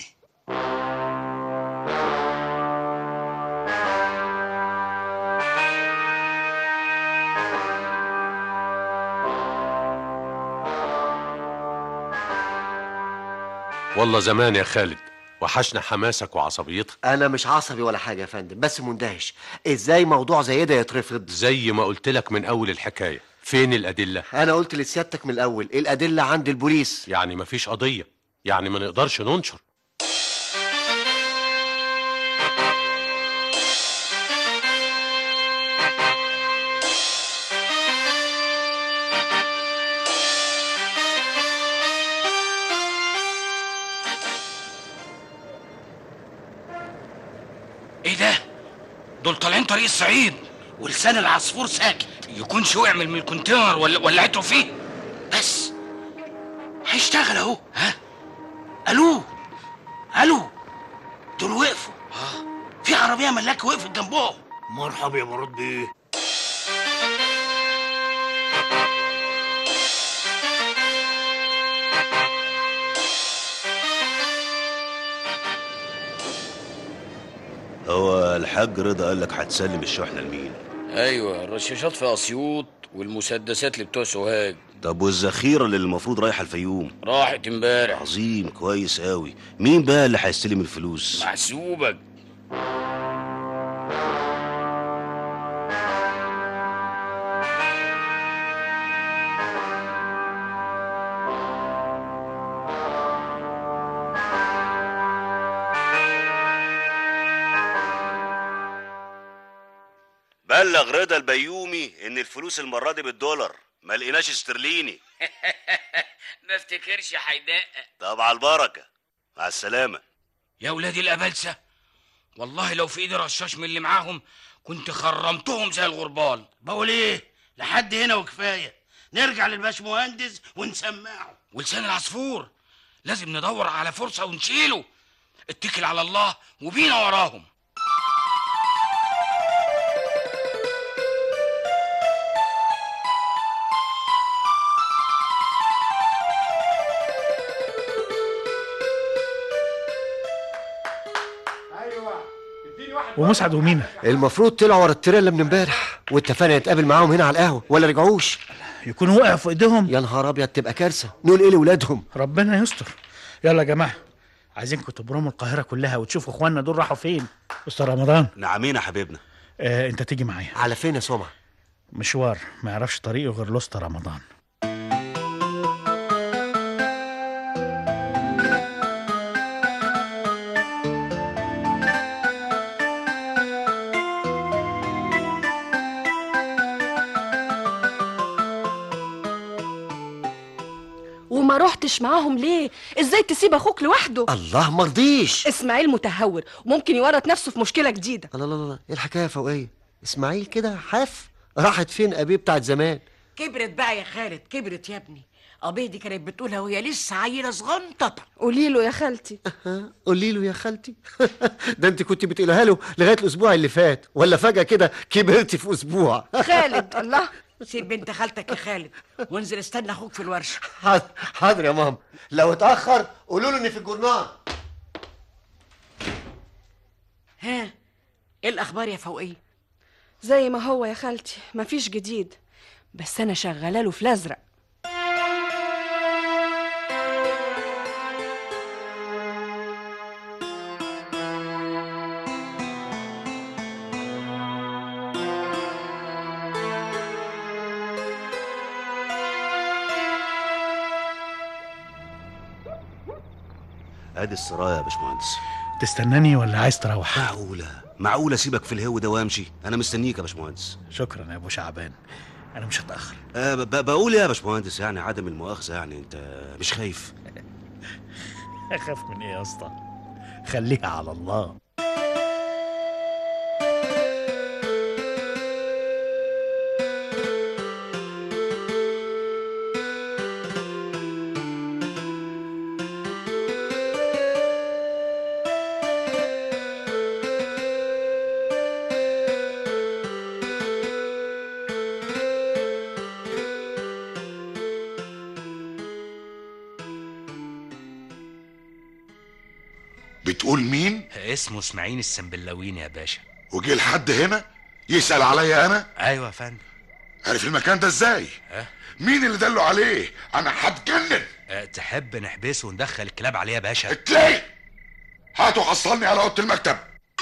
والله زمان يا خالد وحشنا حماسك وعصبيتك انا مش عصبي ولا حاجة يا فندم بس مندهش ازاي موضوع زي ده يترفض زي ما قلت لك من اول الحكايه فين الادله انا قلت لسيادتك من الاول الادلة عند البوليس يعني مفيش قضيه يعني ما نقدرش ننشر ايه ده دول طالعين طريق الصعيد ولسان العصفور ساكت يكونش وقع من الكونتينر ولا ولعته فيه بس هيشتغل اهو ها الو الو دول وقفوا اه في عربيه ملاكه وقفت جنبهم مرحبا يا مراد بيه هو الحاج رضا قال لك هتسلم الشحنه لمين ايوه الرشاشات في اسيوط والمسدسات اللي بتوع سوهاج طب والذخيره اللي المفروض رايحه الفيوم راحت امبارح عظيم كويس قوي مين بقى اللي هيستلم الفلوس محسوبك بلغ رضا البيومي ان الفلوس المره دي بالدولار ما لقيناش استرليني ما افتكرش هيدقق طب على البركه مع السلامه يا ولادي الابلسه والله لو في ايدي رشاش من اللي معاهم كنت خرمتهم زي الغربال بقول ايه لحد هنا وكفايه نرجع للباشمهندس ونسمعه ولسان العصفور لازم ندور على فرصه ونشيله اتكل على الله وبينا وراهم ومسعد ومينا المفروض طلعوا ورا التريلا من امبارح واتفقنا نتقابل معاهم هنا على القهوه ولا رجعوش يكونوا وقعوا في ايديهم يا نهار ابيض تبقى كارثه نقول ايه لاولادهم ربنا يستر يلا يا جماعه عايزينكم تبرموا القاهره كلها وتشوفوا اخواننا دول راحوا فين استاذ رمضان نعمين يا حبيبنا آه انت تيجي معايا على فين يا سمعه مشوار ما يعرفش طريقه غير لوسط رمضان وما رحتش معاهم ليه ازاي تسيب اخوك لوحده الله مرضيش اسماعيل متهور وممكن يورط نفسه في مشكله جديده الله الله الله ايه الحكايه يا فوقيه اسماعيل كده حاف راحت فين ابيه بتاعت زمان كبرت بقى يا خالد كبرت يا ابني أبيه دي كانت بتقولها وهي لسه عيلة صغنطة قولي له يا خالتي قولي له يا خالتي ده انت كنت بتقولها له لغايه الاسبوع اللي فات ولا فجاه كده كبرتي في اسبوع خالد الله سيب بنت خالتك يا خالد وانزل استنى اخوك في الورشه حاضر حاضر يا ماما لو اتاخر قولوا له اني في الجورنال ها ايه الاخبار يا فوقيه زي ما هو يا خالتي مفيش جديد بس انا شغاله له في الازرق ادي السرايا يا باشمهندس تستناني ولا عايز تروح معقوله معقوله اسيبك في الهو ده وامشي انا مستنيك يا باشمهندس شكرا يا ابو شعبان انا مش هتاخر أه ب- ب- بقول يا باشمهندس يعني عدم المؤاخذه يعني انت مش خايف اخاف من ايه يا اسطى خليها على الله بتقول مين اسمه اسماعيل السنبلاوين يا باشا وجه لحد هنا يسأل عليا انا ايوه يا فندم عارف المكان ده ازاي أه؟ مين اللي دله عليه انا هتجنن أه تحب نحبسه وندخل الكلاب عليه يا باشا تلاقي هاتوا حصلني على اوضه المكتب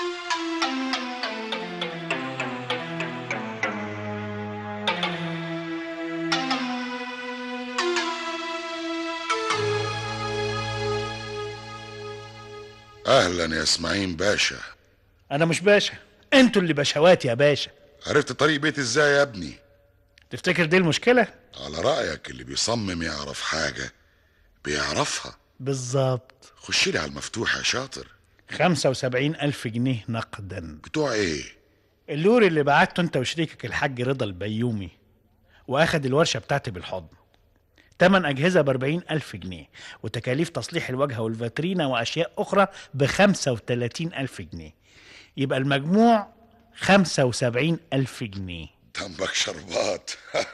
اهلا يا اسماعيل باشا انا مش باشا انتوا اللي بشوات يا باشا عرفت طريق بيتي ازاي يا ابني تفتكر دي المشكله على رايك اللي بيصمم يعرف حاجه بيعرفها بالظبط خش لي على المفتوح يا شاطر خمسة وسبعين ألف جنيه نقدا بتوع ايه اللوري اللي بعته انت وشريكك الحاج رضا البيومي واخد الورشة بتاعتي بالحضن تمن أجهزة بأربعين ألف جنيه وتكاليف تصليح الواجهة والفاترينا وأشياء أخرى بخمسة وتلاتين ألف جنيه يبقى المجموع خمسة وسبعين ألف جنيه دمك شربات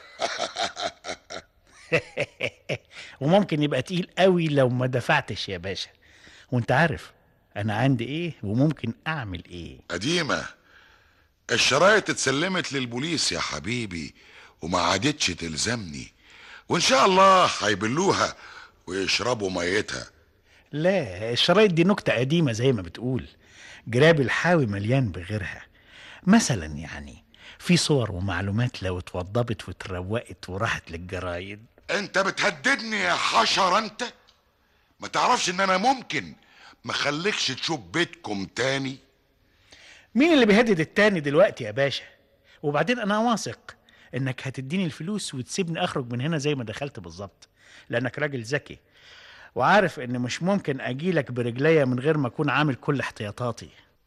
وممكن يبقى تقيل قوي لو ما دفعتش يا باشا وانت عارف انا عندي ايه وممكن اعمل ايه قديمة الشرايط اتسلمت للبوليس يا حبيبي وما عادتش تلزمني وان شاء الله هيبلوها ويشربوا ميتها لا الشرايط دي نكتة قديمة زي ما بتقول جراب الحاوي مليان بغيرها مثلا يعني في صور ومعلومات لو اتوضبت واتروقت وراحت للجرايد انت بتهددني يا حشر انت ما تعرفش ان انا ممكن ما خليكش تشوف بيتكم تاني مين اللي بيهدد التاني دلوقتي يا باشا وبعدين انا واثق انك هتديني الفلوس وتسيبني اخرج من هنا زي ما دخلت بالظبط لانك راجل ذكي وعارف ان مش ممكن اجيلك برجليا من غير ما اكون عامل كل احتياطاتي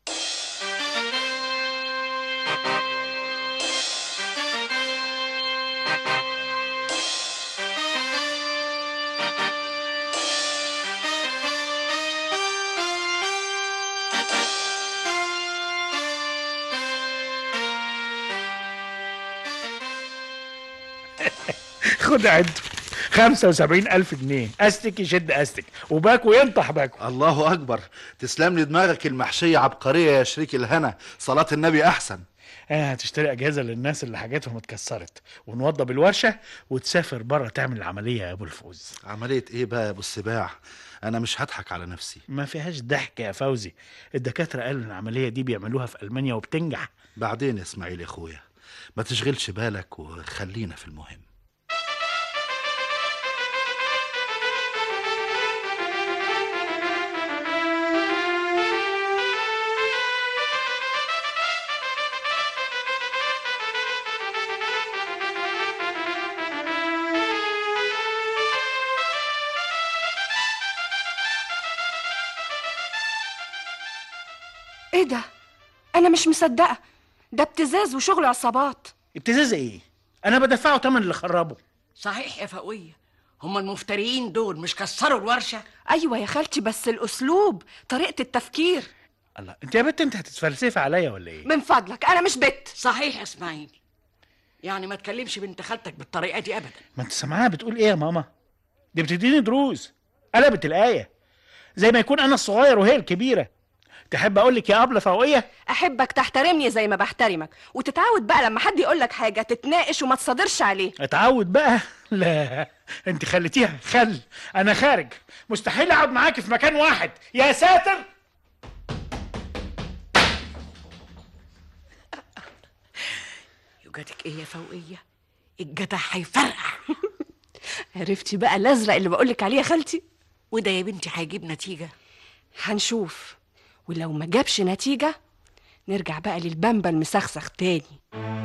خد عد خمسة وسبعين ألف جنيه أستك يشد أستك وباكو ينطح باكو الله اكبر تسلم لي دماغك المحشيه عبقريه يا شريك الهنا صلاه النبي احسن اه هتشتري أجهزة للناس اللي حاجاتهم اتكسرت ونوضب الورشة وتسافر بره تعمل العملية يا أبو الفوز عمليه ايه بقى يا ابو السباع انا مش هضحك على نفسي ما فيهاش ضحك يا فوزي الدكاترة قالوا إن العملية دي بيعملوها في ألمانيا وبتنجح بعدين يا اسماعيل يا اخويا ما تشغلش بالك وخلينا في المهم ايه ده انا مش مصدقه ده ابتزاز وشغل عصابات ابتزاز ايه انا بدفعه تمن اللي خربه صحيح يا فقوية هما المفتريين دول مش كسروا الورشة ايوه يا خالتي بس الاسلوب طريقه التفكير الله انت يا بنت انت هتتفلسفي عليا ولا ايه من فضلك انا مش بت صحيح يا اسماعيل يعني ما تكلمش بنت خالتك بالطريقة دي أبدا ما انت سامعاها بتقول ايه يا ماما دي بتديني دروس قلبت الايه زي ما يكون انا الصغير وهي الكبيره تحب اقول لك يا ابله فوقيه احبك تحترمني زي ما بحترمك وتتعود بقى لما حد يقول لك حاجه تتناقش وما تصادرش عليه اتعود بقى لا انت خليتيها خل انا خارج مستحيل اقعد معاكي في مكان واحد يا ساتر يوجدك ايه يا فوقية الجدع هيفرقع عرفتي بقى الازرق اللي بقولك عليه يا خالتي وده يا بنتي هيجيب نتيجة هنشوف ولو ما جابش نتيجه نرجع بقى للبامبا المسخسخ تاني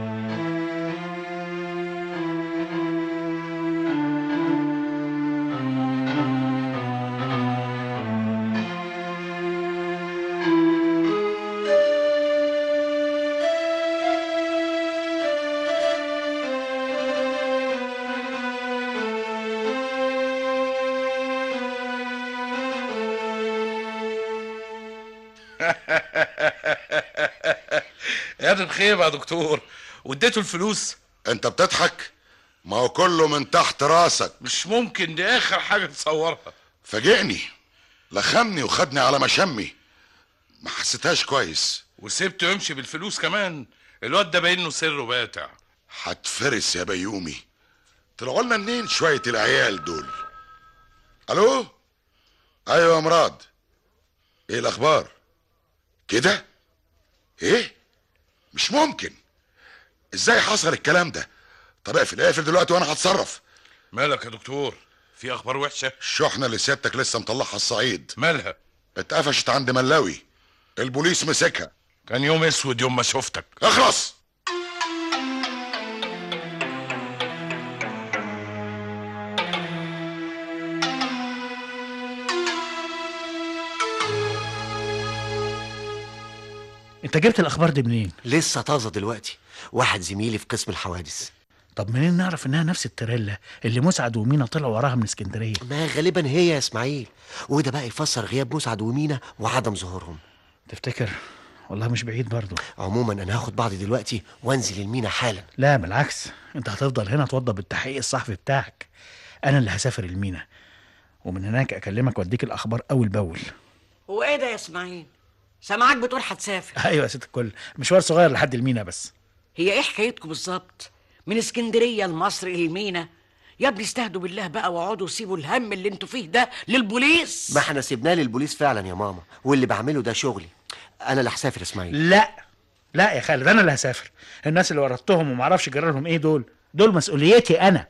يا دي الخيبه يا دكتور واديته الفلوس انت بتضحك ما هو كله من تحت راسك مش ممكن دي اخر حاجه تصورها فاجئني لخمني وخدني على مشمي ما حسيتهاش كويس وسبته يمشي بالفلوس كمان الواد ده باين له سره باتع هتفرس يا بيومي طلعوا لنا منين شويه العيال دول الو ايوه يا مراد ايه الاخبار كده ايه مش ممكن ازاي حصل الكلام ده طب اقفل اقفل دلوقتي وانا هتصرف مالك يا دكتور في اخبار وحشه الشحنه اللي سيادتك لسه مطلعها الصعيد مالها اتقفشت عند ملاوي البوليس مسكها كان يوم اسود يوم ما شفتك اخلص انت جبت الاخبار دي منين لسه طازه دلوقتي واحد زميلي في قسم الحوادث طب منين نعرف انها نفس التريلا اللي مسعد ومينا طلعوا وراها من اسكندريه ما غالبا هي يا اسماعيل وده بقى يفسر غياب مسعد ومينا وعدم ظهورهم تفتكر والله مش بعيد برضه عموما انا هاخد بعضي دلوقتي وانزل المينا حالا لا بالعكس انت هتفضل هنا توضب بالتحقيق الصحفي بتاعك انا اللي هسافر المينا ومن هناك اكلمك واديك الاخبار اول باول هو ايه ده يا اسماعيل سامعاك بتقول هتسافر ايوه يا ست الكل مشوار صغير لحد المينا بس هي ايه حكايتكم بالظبط من اسكندريه لمصر للمينا يا ابني استهدوا بالله بقى واقعدوا سيبوا الهم اللي انتوا فيه ده للبوليس ما احنا سيبناه للبوليس فعلا يا ماما واللي بعمله ده شغلي انا اللي هسافر اسماعيل لا لا يا خالد انا اللي هسافر الناس اللي ورطتهم ومعرفش جرى لهم ايه دول دول مسؤوليتي انا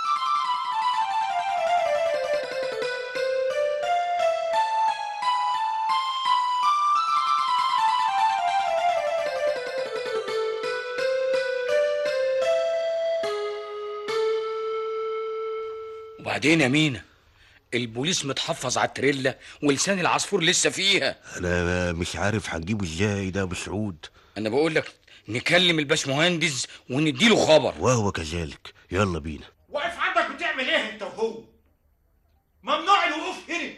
وبعدين يا مينا البوليس متحفظ على التريلا ولسان العصفور لسه فيها انا مش عارف هنجيبه ازاي ده بسعود انا بقول لك نكلم الباشمهندس ونديله خبر وهو كذلك يلا بينا واقف عندك بتعمل ايه انت وهو ممنوع الوقوف هنا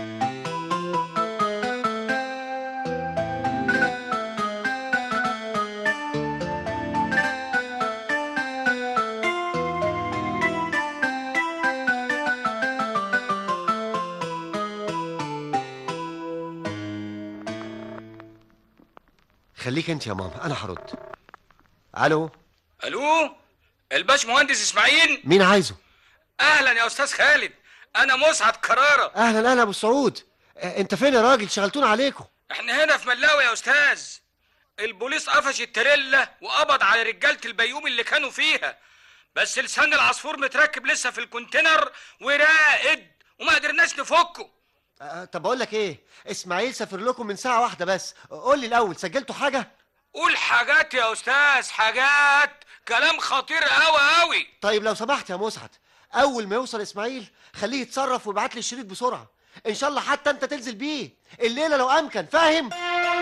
خليك انت يا ماما انا هرد الو الو الباشمهندس اسماعيل مين عايزه اهلا يا استاذ خالد انا مسعد كراره اهلا اهلا ابو سعود اه، انت فين يا راجل شغلتونا عليكم احنا هنا في ملاوي يا استاذ البوليس قفش التريلا وقبض على رجاله البيوم اللي كانوا فيها بس لسان العصفور متركب لسه في الكونتينر وراقد وما قدرناش نفكه اه، طب اقول لك ايه اسماعيل سافر لكم من ساعه واحده بس قول لي الاول سجلتوا حاجه قول حاجات يا استاذ حاجات كلام خطير قوي قوي طيب لو سمحت يا مسعد اول ما يوصل اسماعيل خليه يتصرف ويبعت لي الشريط بسرعه ان شاء الله حتى انت تنزل بيه الليله لو امكن فاهم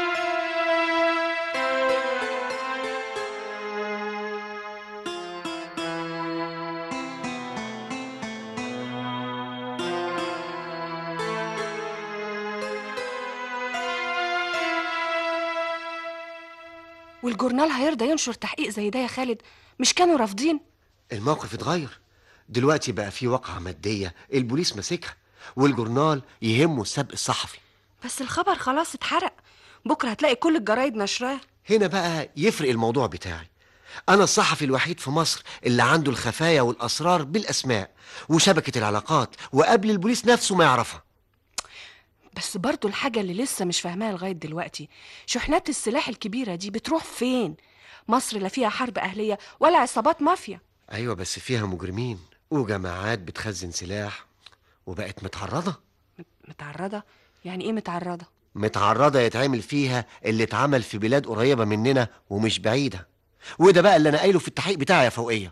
والجورنال هيرضى ينشر تحقيق زي ده يا خالد مش كانوا رافضين الموقف اتغير دلوقتي بقى في واقعة مادية البوليس ماسكها والجورنال يهمه السبق الصحفي بس الخبر خلاص اتحرق بكره هتلاقي كل الجرايد نشراه هنا بقى يفرق الموضوع بتاعي أنا الصحفي الوحيد في مصر اللي عنده الخفايا والأسرار بالأسماء وشبكة العلاقات وقبل البوليس نفسه ما يعرفها بس برضو الحاجة اللي لسه مش فاهماها لغاية دلوقتي شحنات السلاح الكبيرة دي بتروح فين؟ مصر لا فيها حرب أهلية ولا عصابات مافيا أيوة بس فيها مجرمين وجماعات بتخزن سلاح وبقت متعرضة متعرضة؟ يعني إيه متعرضة؟ متعرضة يتعمل فيها اللي اتعمل في بلاد قريبة مننا ومش بعيدة وده بقى اللي أنا قايله في التحقيق بتاعي يا فوقية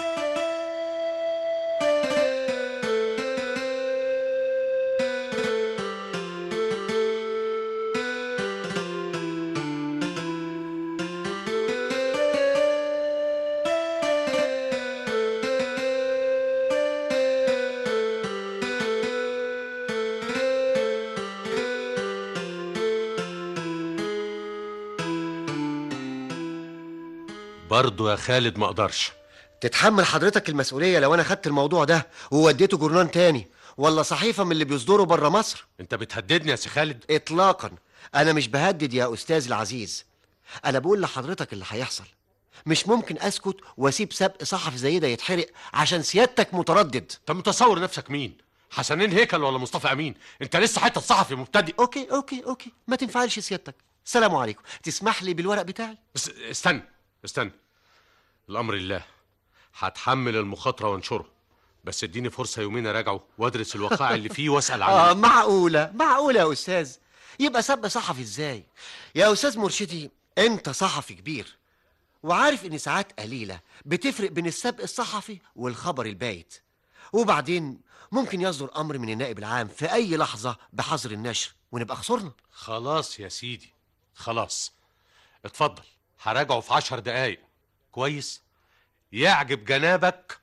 برضه يا خالد ما اقدرش تتحمل حضرتك المسؤولية لو أنا خدت الموضوع ده ووديته جورنان تاني ولا صحيفة من اللي بيصدروا بره مصر انت بتهددني يا سي خالد إطلاقا أنا مش بهدد يا أستاذ العزيز أنا بقول لحضرتك اللي هيحصل مش ممكن أسكت وأسيب سبق صحفي زي ده يتحرق عشان سيادتك متردد انت متصور نفسك مين حسنين هيكل ولا مصطفى امين انت لسه حته صحفي مبتدئ أوكي أوكي أوكي ما تنفعلش سيادتك سلام عليكم تسمح لي بالورق بتاعي بس استنى استنى الامر لله هتحمل المخاطره وانشره بس اديني فرصه يومين اراجعه وادرس الوقائع اللي فيه واسال عنه آه معقولة معقولة يا أستاذ يبقى سبق صحفي إزاي يا أستاذ مرشدي أنت صحفي كبير وعارف إن ساعات قليلة بتفرق بين السبق الصحفي والخبر البايت وبعدين ممكن يصدر أمر من النائب العام في أي لحظة بحظر النشر ونبقى خسرنا خلاص يا سيدي خلاص اتفضل هراجعه في عشر دقايق كويس يعجب جنابك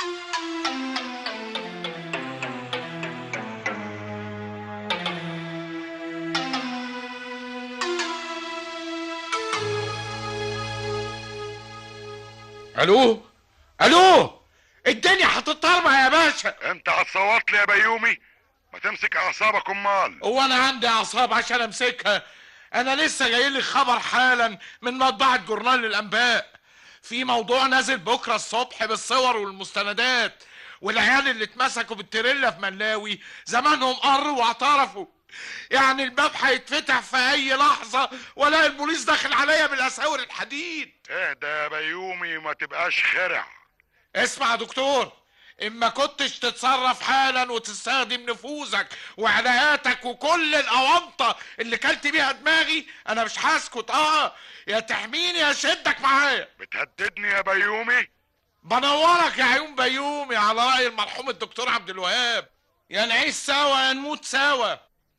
الو الو الدنيا هتضطرمع يا باشا انت هتصوت لي يا بيومي ما تمسك اعصابك امال هو انا عندي اعصاب عشان امسكها انا لسه جاي لي خبر حالا من مطبعه جورنال الانباء في موضوع نازل بكره الصبح بالصور والمستندات والعيال اللي اتمسكوا بالتريلا في ملاوي زمانهم قروا واعترفوا يعني الباب هيتفتح في اي لحظه ولا البوليس داخل عليا بالاساور الحديد اهدى يا بيومي ما تبقاش خرع اسمع يا دكتور اما كنتش تتصرف حالا وتستخدم نفوذك وعلاقاتك وكل الاونطه اللي كلت بيها دماغي انا مش هسكت اه يا تحميني يا شدك معايا بتهددني يا بيومي بنورك يا عيون بيومي على راي المرحوم الدكتور عبد الوهاب يا نعيش سوا يا نموت سوا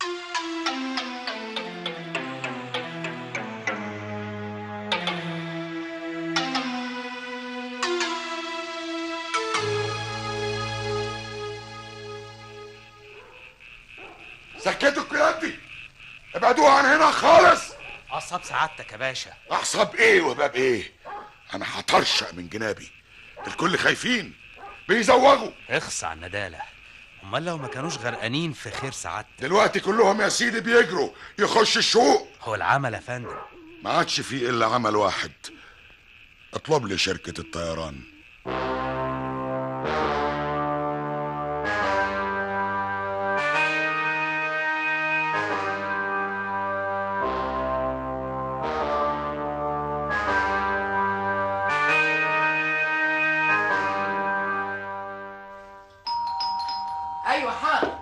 سكتوا الكلاب دي ابعدوها عن هنا خالص اعصاب سعادتك يا باشا اعصاب ايه وباب ايه انا هطرشق من جنابي الكل خايفين بيزوغوا اخص على الندالة امال لو ما كانوش غرقانين في خير سعادتك دلوقتي كلهم يا سيدي بيجروا يخش السوق هو العمل يا فندم ما عادش فيه الا عمل واحد اطلب لي شركة الطيران ايوه حاضر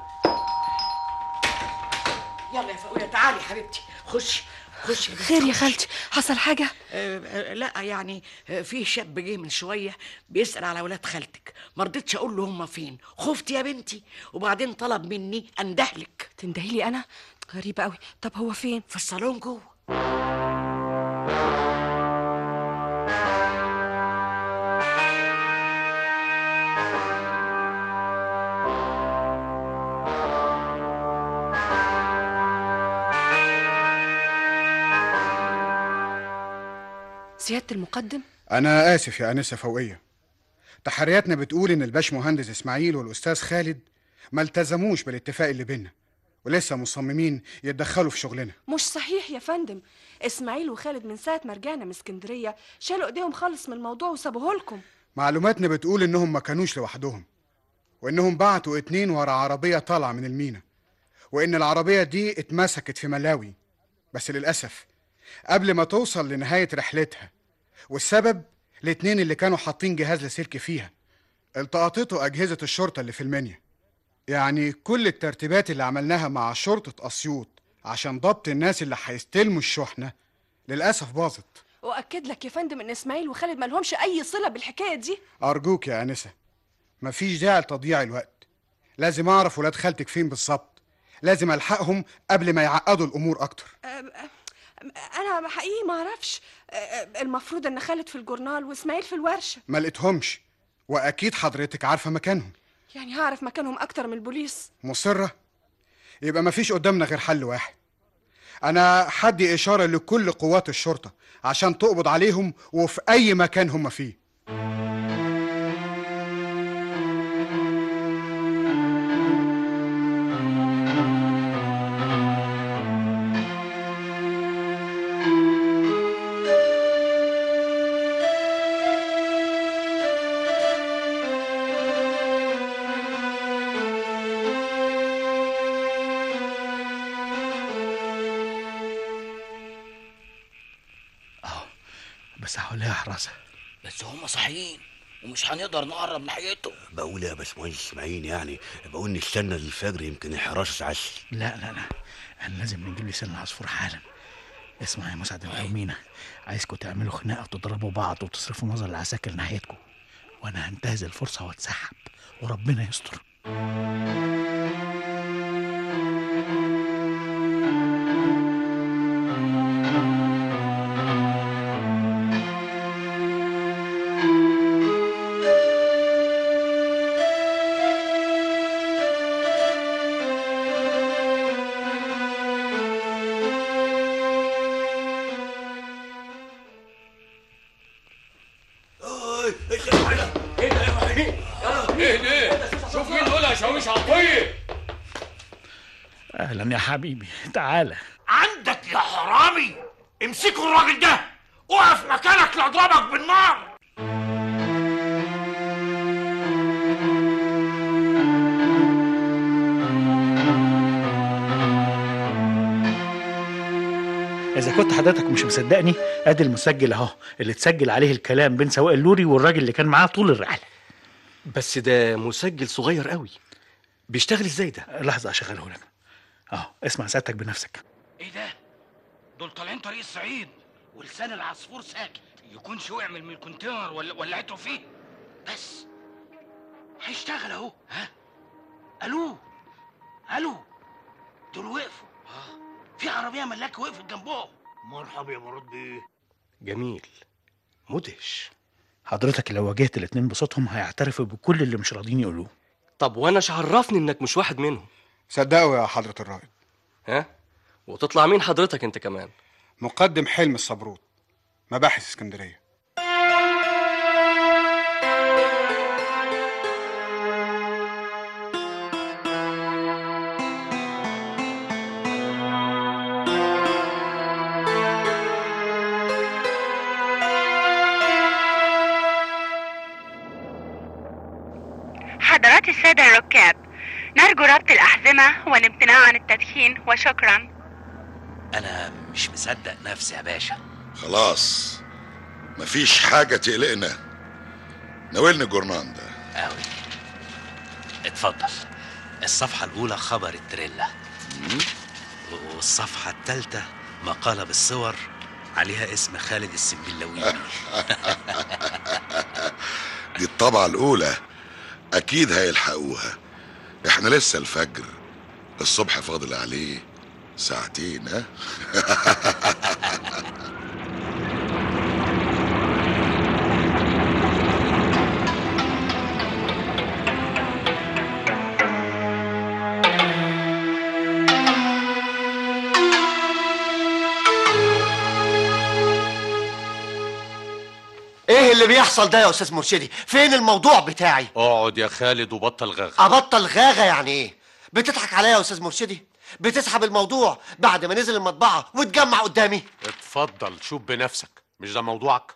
يلا يا فوقية تعالي يا حبيبتي خشي خشي يا بنتي، خير يا خشي. خالتي حصل حاجة آه، آه، لا يعني آه، في شاب جه من شويه بيسال على ولاد خالتك ما رضيتش اقول له هما فين خفت يا بنتي وبعدين طلب مني اندهلك تندهلي انا غريبة قوي طب هو فين في الصالون جوه سيادة المقدم أنا آسف يا أنسة فوقية تحرياتنا بتقول إن الباش مهندس إسماعيل والأستاذ خالد ما التزموش بالاتفاق اللي بينا ولسه مصممين يتدخلوا في شغلنا مش صحيح يا فندم اسماعيل وخالد من ساعة ما رجعنا من اسكندرية شالوا ايديهم خالص من الموضوع وسابوه لكم معلوماتنا بتقول إنهم ما كانوش لوحدهم وإنهم بعتوا اتنين ورا عربية طالعة من المينا وإن العربية دي اتمسكت في ملاوي بس للأسف قبل ما توصل لنهاية رحلتها والسبب الاتنين اللي كانوا حاطين جهاز لاسلكي فيها التقطته أجهزة الشرطة اللي في المنيا يعني كل الترتيبات اللي عملناها مع شرطة أسيوط عشان ضبط الناس اللي هيستلموا الشحنة للأسف باظت واكد لك يا فندم ان اسماعيل وخالد ما لهمش اي صلة بالحكاية دي أرجوك يا أنسة مفيش داعي لتضييع الوقت لازم أعرف ولاد خالتك فين بالظبط لازم ألحقهم قبل ما يعقدوا الأمور أكتر أه، أه، انا حقيقي ما اعرفش أه، أه، المفروض ان خالد في الجورنال واسماعيل في الورشة ما لقيتهمش وأكيد حضرتك عارفة مكانهم يعني هعرف مكانهم اكتر من البوليس مصرة يبقى مفيش قدامنا غير حل واحد أنا حدي إشارة لكل قوات الشرطة عشان تقبض عليهم وفي أي مكان هم فيه بس حواليها حراسة بس هم صحيين ومش هنقدر نقرب ناحيتهم بقول يا باشمهندس اسماعيل يعني بقول نستنى للفجر يمكن الحراسه تعسل لا لا لا احنا لازم نجيب لسان العصفور حالا اسمع يا مسعد الأمينة عايزكم تعملوا خناقة وتضربوا بعض وتصرفوا نظر العساكر ناحيتكم وانا هنتهز الفرصة واتسحب وربنا يستر ايه ايه شوف مين دول يا شاويش عطيه اهلا يا حبيبي تعالى عندك يا حرامي امسكوا الراجل ده اقف مكانك لاضربك بالنار اذا كنت حضرتك مش مصدقني ادي المسجل اهو اللي اتسجل عليه الكلام بين سواق اللوري والراجل اللي كان معاه طول الرحله بس ده مسجل صغير قوي بيشتغل ازاي ده لحظه اشغله لك اهو اسمع سيادتك بنفسك ايه ده دول طالعين طريق الصعيد ولسان العصفور ساكت يكونش وقع من الكونتينر ولا ولعته فيه بس هيشتغل اهو ها الو الو دول وقفوا في عربيه ملاك وقفت جنبهم مرحبا يا مراد بيه جميل مدهش حضرتك لو واجهت الاتنين بصوتهم هيعترفوا بكل اللي مش راضيين يقولوه طب وانا ايش عرفني انك مش واحد منهم صدقوا يا حضرة الرائد ها وتطلع مين حضرتك انت كمان مقدم حلم الصبروت مباحث اسكندرية حضرات السادة الركاب نرجو ربط الأحزمة والامتناع عن التدخين وشكرا انا مش مصدق نفسي يا باشا خلاص مفيش حاجة تقلقنا ناولني جورنان ده قوي اتفضل الصفحة الأولى خبر التريلا والصفحة الثالثة مقالة بالصور عليها اسم خالد السنبلاوي دي الطبعة الأولى أكيد هيلحقوها إحنا لسه الفجر الصبح فاضل عليه ساعتين ها ايه اللي بيحصل ده يا استاذ مرشدي فين الموضوع بتاعي اقعد يا خالد وبطل غغ ابطل غاغه يعني ايه بتضحك عليا يا استاذ مرشدي بتسحب الموضوع بعد ما نزل المطبعه وتجمع قدامي اتفضل شوف بنفسك مش ده موضوعك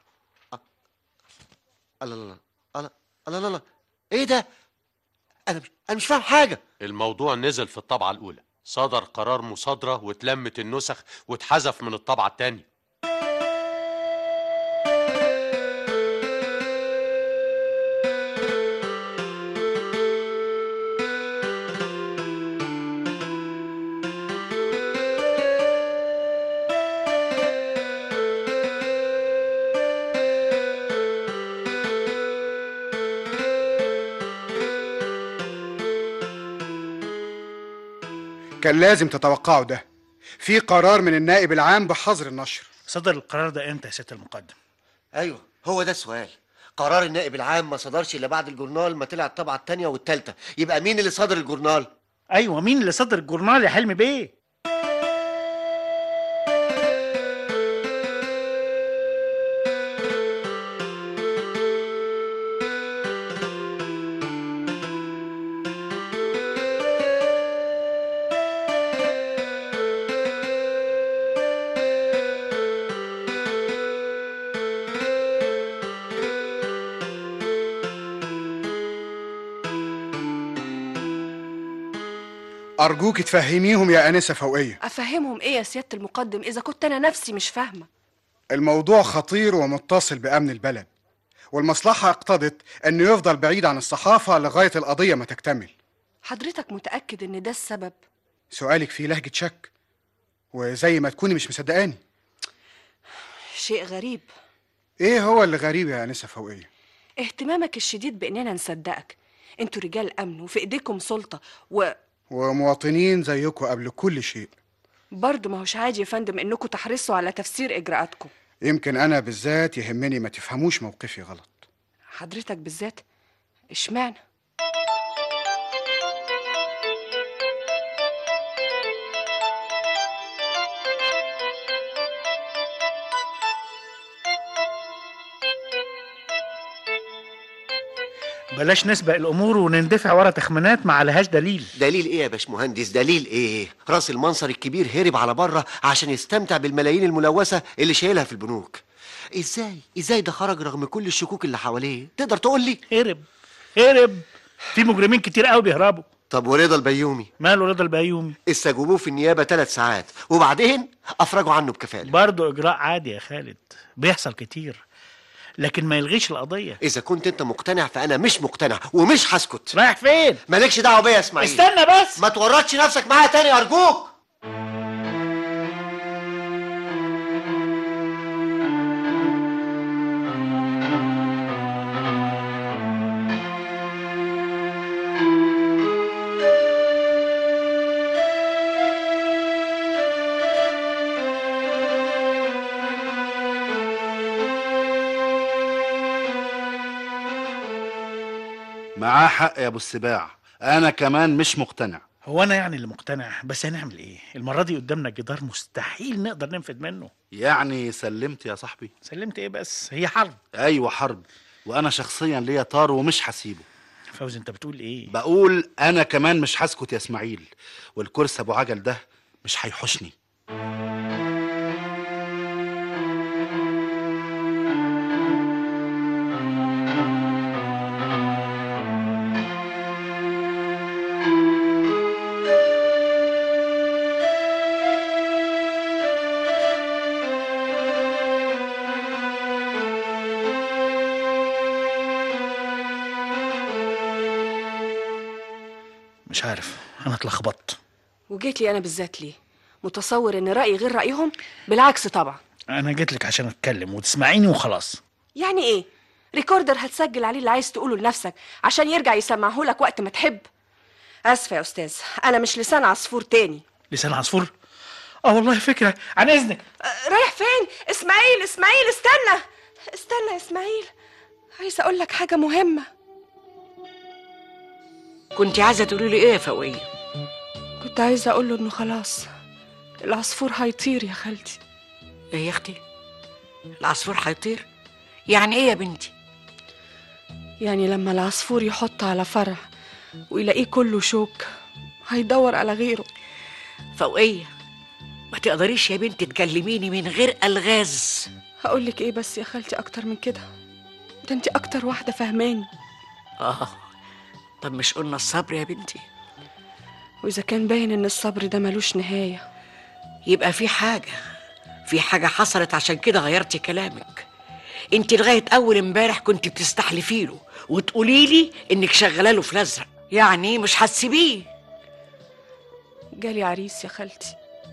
الله الله الله الله الله الله ايه ده انا مش انا مش فاهم حاجه الموضوع نزل في الطبعة الأولى صدر قرار مصادرة واتلمت النسخ واتحذف من الطبعة التانية كان لازم تتوقعوا ده في قرار من النائب العام بحظر النشر صدر القرار ده امتى يا سياده المقدم ايوه هو ده السؤال قرار النائب العام ما صدرش الا بعد الجورنال ما طلع الطبعه الثانيه والثالثه يبقى مين اللي صدر الجورنال ايوه مين اللي صدر الجورنال يا حلمي بيه أرجوك تفهميهم يا أنسة فوقية افهمهم ايه يا سياده المقدم اذا كنت انا نفسي مش فاهمه الموضوع خطير ومتصل بأمن البلد والمصلحة اقتضت أنه يفضل بعيد عن الصحافة لغاية القضية ما تكتمل حضرتك متاكد ان ده السبب سؤالك فيه لهجة شك وزي ما تكوني مش مصدقاني شيء غريب إيه هو اللي غريب يا أنسة فوقية اهتمامك الشديد باننا نصدقك انتوا رجال امن وفي ايديكم سلطه و ومواطنين زيكم قبل كل شيء برضه ما هوش عادي يا فندم انكم تحرصوا على تفسير اجراءاتكم يمكن أنا بالذات يهمني ما تفهموش موقفي غلط حضرتك بالذات اشمعنى بلاش نسبق الامور ونندفع ورا تخمينات ما عليهاش دليل دليل ايه يا باشمهندس دليل ايه راس المنصر الكبير هرب على بره عشان يستمتع بالملايين الملوثه اللي شايلها في البنوك ازاي ازاي ده خرج رغم كل الشكوك اللي حواليه تقدر تقول لي هرب هرب في مجرمين كتير قوي بيهربوا طب ورضا البيومي ماله رضا البيومي استجوبوه في النيابه ثلاث ساعات وبعدين افرجوا عنه بكفاله برضه اجراء عادي يا خالد بيحصل كتير لكن ما يلغيش القضيه اذا كنت انت مقتنع فانا مش مقتنع ومش هسكت رايح فين مالكش دعوه بيا يا اسماعيل استنى بس ما تورطش نفسك معايا تاني ارجوك معاه حق يا ابو السباع انا كمان مش مقتنع هو انا يعني اللي مقتنع بس هنعمل ايه المره دي قدامنا جدار مستحيل نقدر ننفذ منه يعني سلمت يا صاحبي سلمت ايه بس هي حرب ايوه حرب وانا شخصيا ليا طار ومش هسيبه فوزي انت بتقول ايه بقول انا كمان مش هسكت يا اسماعيل والكرسي ابو عجل ده مش هيحوشني مش عارف انا اتلخبطت وجيت لي انا بالذات ليه متصور ان رايي غير رايهم بالعكس طبعا انا جيت لك عشان اتكلم وتسمعيني وخلاص يعني ايه ريكوردر هتسجل عليه اللي عايز تقوله لنفسك عشان يرجع يسمعه لك وقت ما تحب اسفه يا استاذ انا مش لسان عصفور تاني لسان عصفور اه والله فكره عن اذنك أه، رايح فين اسماعيل اسماعيل استنى استنى يا اسماعيل عايزه اقول لك حاجه مهمه كنت عايزه تقولي لي ايه يا فوقيه كنت عايزه اقول له انه خلاص العصفور هيطير يا خالتي ايه يا اختي العصفور هيطير يعني ايه يا بنتي يعني لما العصفور يحط على فرع ويلاقيه كله شوك هيدور على غيره فوقيه ما تقدريش يا بنتي تكلميني من غير الغاز هقول لك ايه بس يا خالتي اكتر من كده ده انت اكتر واحده فهماني اه طب مش قلنا الصبر يا بنتي واذا كان باين ان الصبر ده ملوش نهايه يبقى في حاجه في حاجه حصلت عشان كده غيرتي كلامك انت لغايه اول امبارح كنت بتستحلفي له وتقولي لي انك شغاله له في الازرق يعني مش هتسيبيه جالي عريس يا خالتي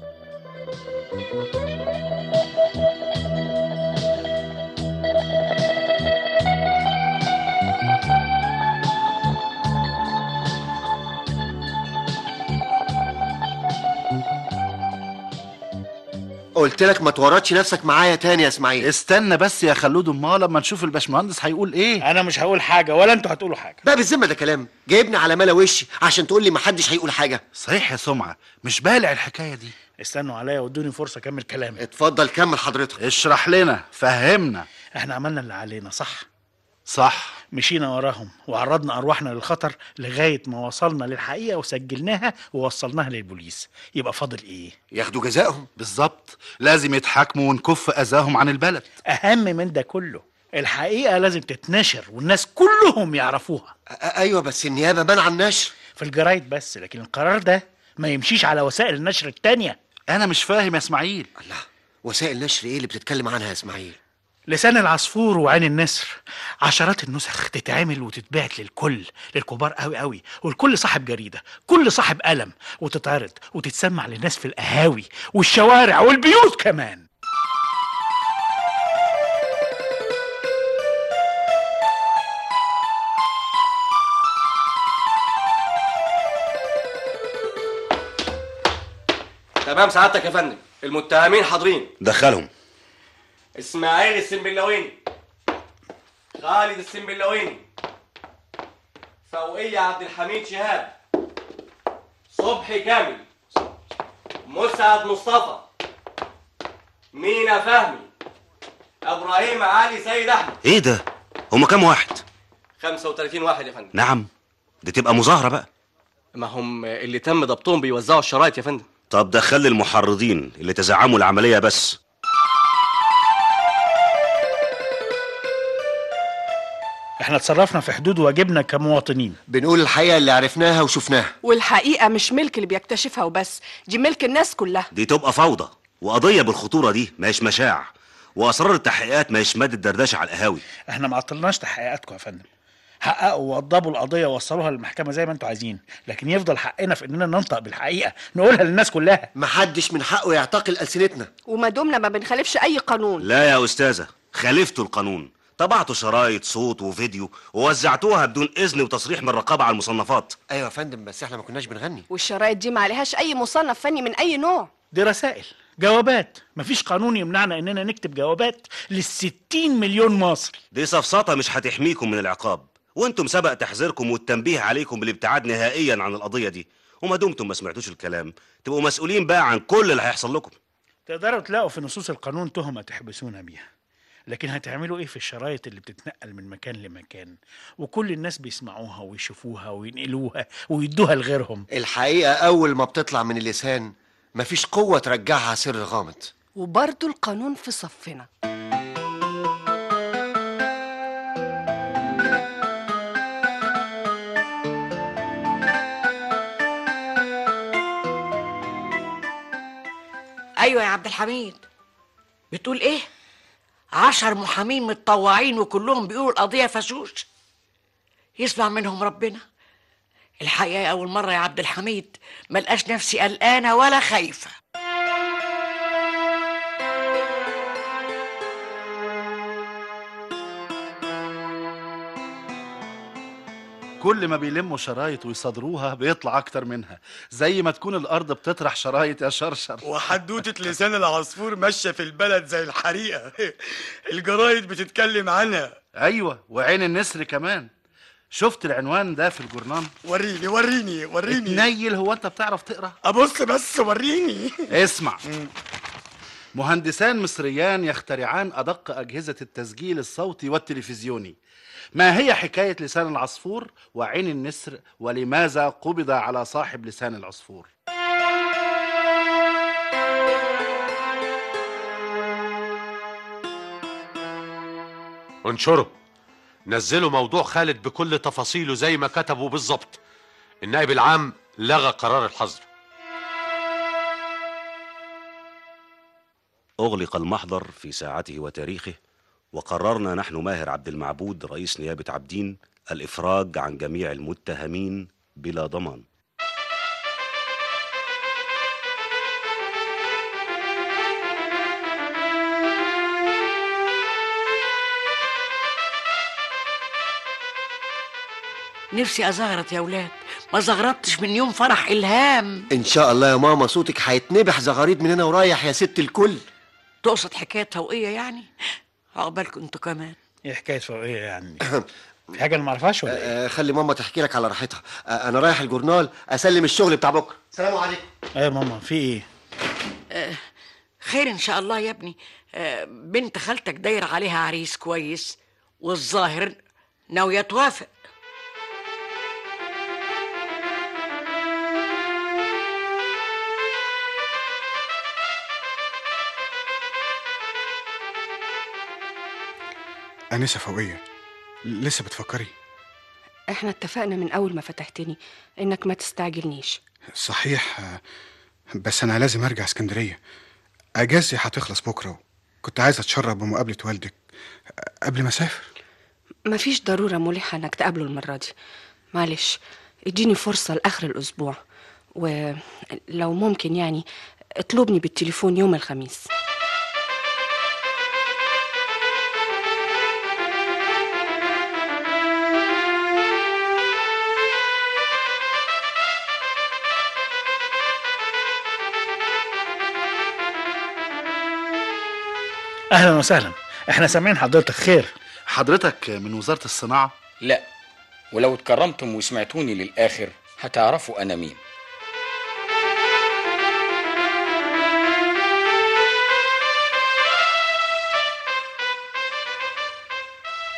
قلت لك ما تورطش نفسك معايا تاني يا اسماعيل استنى بس يا خلود امال لما نشوف الباشمهندس هيقول ايه انا مش هقول حاجه ولا انتوا هتقولوا حاجه بقى بالذمه ده كلام جايبني على ملا وشي عشان تقول لي ما حدش هيقول حاجه صحيح يا سمعه مش بالع الحكايه دي استنوا عليا وادوني فرصه اكمل كلامي اتفضل كمل حضرتك اشرح لنا فهمنا احنا عملنا اللي علينا صح صح مشينا وراهم وعرضنا ارواحنا للخطر لغايه ما وصلنا للحقيقه وسجلناها ووصلناها للبوليس يبقى فاضل ايه ياخدوا جزائهم بالظبط لازم يتحاكموا ونكف اذاهم عن البلد اهم من ده كله الحقيقه لازم تتنشر والناس كلهم يعرفوها ايوه بس النيابه منع النشر في الجرايد بس لكن القرار ده ما يمشيش على وسائل النشر التانية انا مش فاهم يا اسماعيل الله وسائل نشر ايه اللي بتتكلم عنها يا اسماعيل لسان العصفور وعين النسر عشرات النسخ تتعمل وتتبعت للكل للكبار قوي قوي والكل صاحب جريده كل صاحب قلم وتتعرض وتتسمع للناس في القهاوي والشوارع والبيوت كمان تمام سعادتك يا فندم المتهمين حاضرين دخلهم اسماعيل السنبلاويني خالد السنبلاويني فوقية عبد الحميد شهاب صبحي كامل مسعد مصطفى مينا فهمي ابراهيم علي سيد احمد ايه ده هما كام واحد 35 واحد يا فندم نعم دي تبقى مظاهرة بقى ما هم اللي تم ضبطهم بيوزعوا الشرايط يا فندم طب دخل لي المحرضين اللي تزعموا العملية بس احنا اتصرفنا في حدود واجبنا كمواطنين بنقول الحقيقة اللي عرفناها وشفناها والحقيقة مش ملك اللي بيكتشفها وبس دي ملك الناس كلها دي تبقى فوضى وقضية بالخطورة دي ما هيش مشاع وأسرار التحقيقات ما هيش مادة دردشة على القهاوي احنا ما عطلناش تحقيقاتكم يا فندم حققوا ووضبوا القضيه ووصلوها للمحكمه زي ما انتوا عايزين لكن يفضل حقنا في اننا ننطق بالحقيقه نقولها للناس كلها محدش من حقه يعتقل ألسنتنا وما دمنا ما بنخالفش أي قانون لا يا أستاذة خالفتوا القانون طبعتوا شرايط صوت وفيديو ووزعتوها بدون إذن وتصريح من الرقابة على المصنفات أيوة يا فندم بس احنا ما كناش بنغني والشرايط دي ما عليهاش أي مصنف فني من أي نوع دي رسائل جوابات مفيش قانون يمنعنا اننا نكتب جوابات للستين مليون مصري دي سفسطة مش هتحميكم من العقاب وانتم سبق تحذيركم والتنبيه عليكم بالابتعاد نهائيا عن القضية دي وما دمتم ما سمعتوش الكلام تبقوا مسؤولين بقى عن كل اللي هيحصل لكم تقدروا تلاقوا في نصوص القانون تهمه تحبسونا بيها لكن هتعملوا ايه في الشرايط اللي بتتنقل من مكان لمكان وكل الناس بيسمعوها ويشوفوها وينقلوها ويدوها لغيرهم الحقيقة أول ما بتطلع من اللسان مفيش قوة ترجعها سر غامض وبرضه القانون في صفنا ايوه يا عبد الحميد بتقول ايه عشر محامين متطوعين وكلهم بيقولوا القضيه فشوش يسمع منهم ربنا الحقيقه اول مره يا عبد الحميد ملقاش نفسي قلقانه ولا خايفه كل ما بيلموا شرايط ويصادروها بيطلع اكتر منها زي ما تكون الارض بتطرح شرايط يا شرشر وحدوتة لسان العصفور ماشية في البلد زي الحريقة الجرايد بتتكلم عنها ايوه وعين النسر كمان شفت العنوان ده في الجورنال وريني وريني وريني اتنيل هو انت بتعرف تقرا ابص بس وريني اسمع مهندسان مصريان يخترعان ادق اجهزه التسجيل الصوتي والتلفزيوني ما هي حكايه لسان العصفور وعين النسر ولماذا قبض على صاحب لسان العصفور انشروا نزلوا موضوع خالد بكل تفاصيله زي ما كتبوا بالظبط النائب العام لغى قرار الحظر أغلق المحضر في ساعته وتاريخه وقررنا نحن ماهر عبد المعبود رئيس نيابة عابدين الإفراج عن جميع المتهمين بلا ضمان نفسي ازغرط يا ولاد ما زغرطتش من يوم فرح الهام إن شاء الله يا ماما صوتك هيتنبح زغاريد من هنا ورايح يا ست الكل تقصد حكايه فوقيه يعني عقبالكم انتوا كمان ايه حكايه فوقيه يعني في حاجه انا ما اعرفهاش ولا ايه آه خلي ماما تحكي لك على راحتها آه أنا رايح الجورنال أسلم الشغل بتاع بكرة سلام عليكم ايه يا ماما في ايه آه خير ان شاء الله يا ابني آه بنت خالتك داير عليها عريس كويس والظاهر ناويه توافق أنسة فوقية لسه بتفكري احنا اتفقنا من أول ما فتحتني إنك ما تستعجلنيش صحيح آه، بس أنا لازم أرجع اسكندرية أجازتي هتخلص بكرة كنت عايز أتشرف بمقابلة والدك آه، قبل ما أسافر مفيش ضرورة ملحة إنك تقابله المرة دي معلش اديني فرصة لآخر الأسبوع ولو ممكن يعني اطلبني بالتليفون يوم الخميس اهلا وسهلا احنا سامعين حضرتك خير حضرتك من وزاره الصناعه لا ولو اتكرمتم وسمعتوني للآخر هتعرفوا أنا مين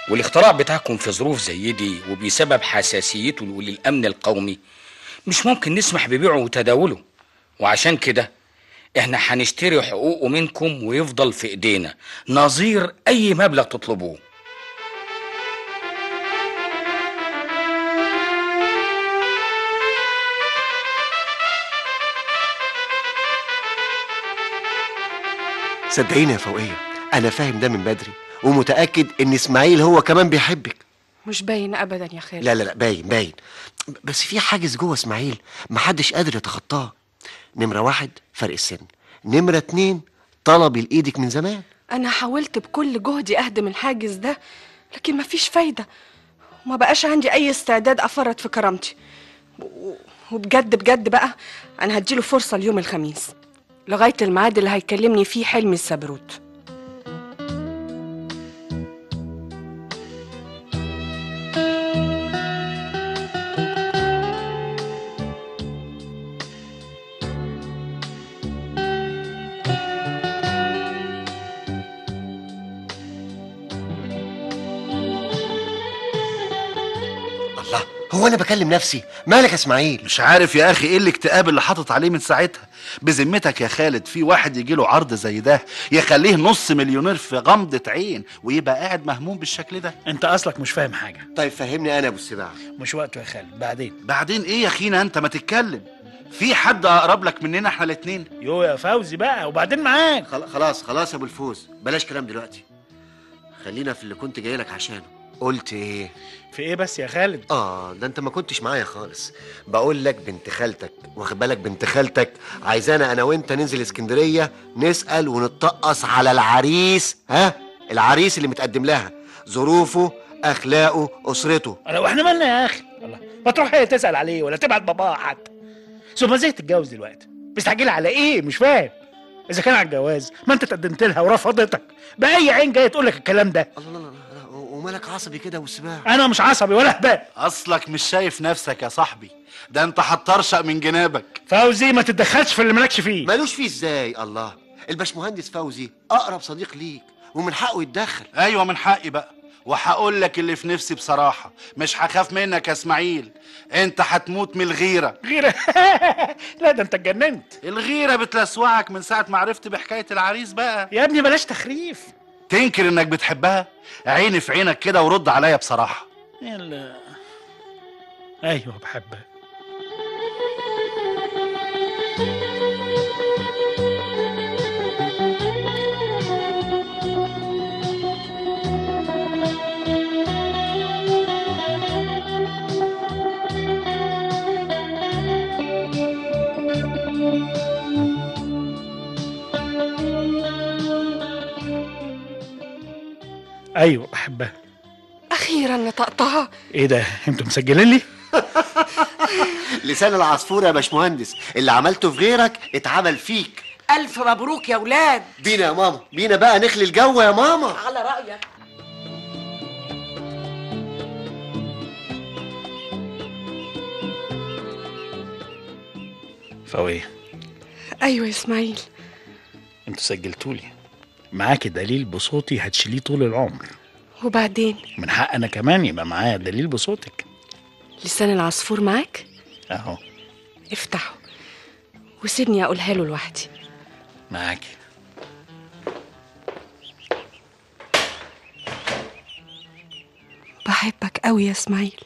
والاختراع بتاعكم في ظروف زي دي وبسبب حساسيته للأمن القومي مش ممكن نسمح ببيعه وتداوله وعشان كده احنا هنشتري حقوقه منكم ويفضل في ايدينا نظير اي مبلغ تطلبوه صدقيني يا فوقية أنا فاهم ده من بدري ومتأكد إن إسماعيل هو كمان بيحبك مش باين ابدا يا خالد لا لا لا باين باين بس في حاجز جوه إسماعيل محدش قادر يتخطاه نمرة واحد فرق السن نمرة اتنين طلبي لإيدك من زمان انا حاولت بكل جهدي اهدم الحاجز ده لكن مفيش فايده وما بقاش عندي اي استعداد افرط في كرامتي و- وبجد بجد بقى انا هديله فرصه اليوم الخميس لغايه الميعاد اللي هيكلمني فيه حلمي السبروت الله هو أنا بكلم نفسي مالك يا إسماعيل مش عارف يا اخي ايه الاكتئاب اللي حاطط عليه من ساعتها بذمتك يا خالد في واحد يجي له عرض زي ده يخليه نص مليونير في غمضة عين ويبقى قاعد مهموم بالشكل ده انت اصلك مش فاهم حاجه طيب فهمني أنا يا أبو السباع مش وقته يا خالد بعدين بعدين ايه يا اخينا انت ما تتكلم في حد اقرب لك مننا احنا الاتنين يو يا فوزي بقى وبعدين معاك خل- خلاص خلاص يا أبو الفوز بلاش كلام دلوقتي خلينا في اللي كنت جاي لك عشانه قلت إيه في ايه بس يا خالد اه ده انت ما كنتش معايا خالص بقول لك بنت خالتك واخد بالك بنت خالتك عايزانا انا وانت ننزل اسكندريه نسال ونتطقص على العريس ها العريس اللي متقدم لها ظروفه اخلاقه اسرته انا واحنا مالنا يا اخي الله ما تروح هي تسال عليه ولا تبعت باباها حتى ثم ازاي تتجوز دلوقتي مستعجله على ايه مش فاهم اذا كان على الجواز ما انت تقدمت لها ورفضتك باي عين جايه تقول لك الكلام ده ومالك عصبي كده والسباع انا مش عصبي ولا هبال اصلك مش شايف نفسك يا صاحبي ده انت هتطرشق من جنابك فوزي ما تتدخلش في اللي مالكش فيه مالوش فيه ازاي الله الباشمهندس فوزي اقرب صديق ليك ومن حقه يتدخل ايوه من حقي بقى وهقول لك اللي في نفسي بصراحه مش هخاف منك يا اسماعيل انت هتموت من الغيره غيره لا ده انت اتجننت الغيره بتلسوعك من ساعه ما عرفت بحكايه العريس بقى يا ابني بلاش تخريف تنكر انك بتحبها عيني في عينك كده ورد عليا بصراحه يلا ايوه بحبها ايوه بحبها اخيرا نطقتها ايه ده انتوا مسجلين لي لسان العصفور يا باشمهندس اللي عملته في غيرك اتعمل فيك ألف مبروك يا ولاد بينا يا ماما بينا بقى نخلي الجو يا ماما على رأيك فويه ايوه يا اسماعيل انتوا سجلتولي معاكي دليل بصوتي هتشيليه طول العمر وبعدين من حق انا كمان يبقى معايا دليل بصوتك لسان العصفور معاك اهو افتحه وسيبني اقولها له لوحدي معاكي بحبك قوي يا اسماعيل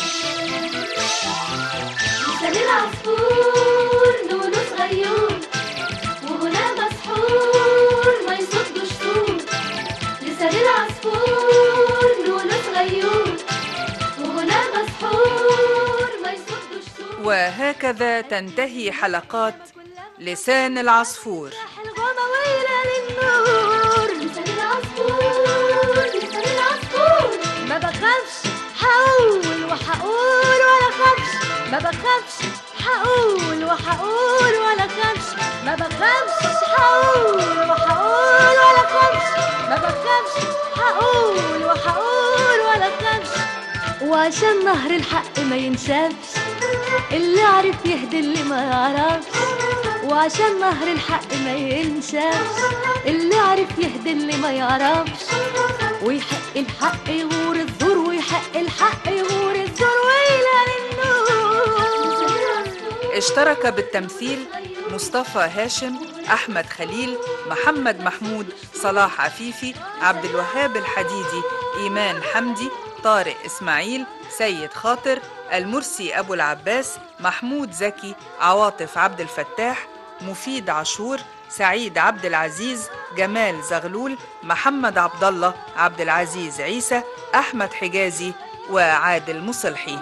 لسان العصفور لونه صغير وهنا مسحور ما يصدش صوت لسان العصفور لونه صغير وهنا مسحور ما يصدش صوت وهكذا تنتهي حلقات لسان العصفور الغمويلة للنور لسان العصفور لسان العصفور ما بخافش هقول وهقول ولا خافش ما بخافش هقول وهقول ولا خافش ما بخافش هقول وهقول ولا خافش ما بخافش هقول وهقول ولا خافش وعشان نهر الحق ما ينشافش اللي عرف يهدي اللي ما يعرفش وعشان نهر الحق ما ينشافش اللي عرف يهدي اللي ما يعرفش ويحق الحق يغور الزور ويحق الحق يغور الزور ويلا للنور اشترك بالتمثيل مصطفى هاشم أحمد خليل محمد محمود صلاح عفيفي عبد الوهاب الحديدي إيمان حمدي طارق إسماعيل سيد خاطر المرسي أبو العباس محمود زكي عواطف عبد الفتاح مفيد عاشور سعيد عبد العزيز جمال زغلول محمد عبد الله عبد العزيز عيسى أحمد حجازي وعادل مصلحي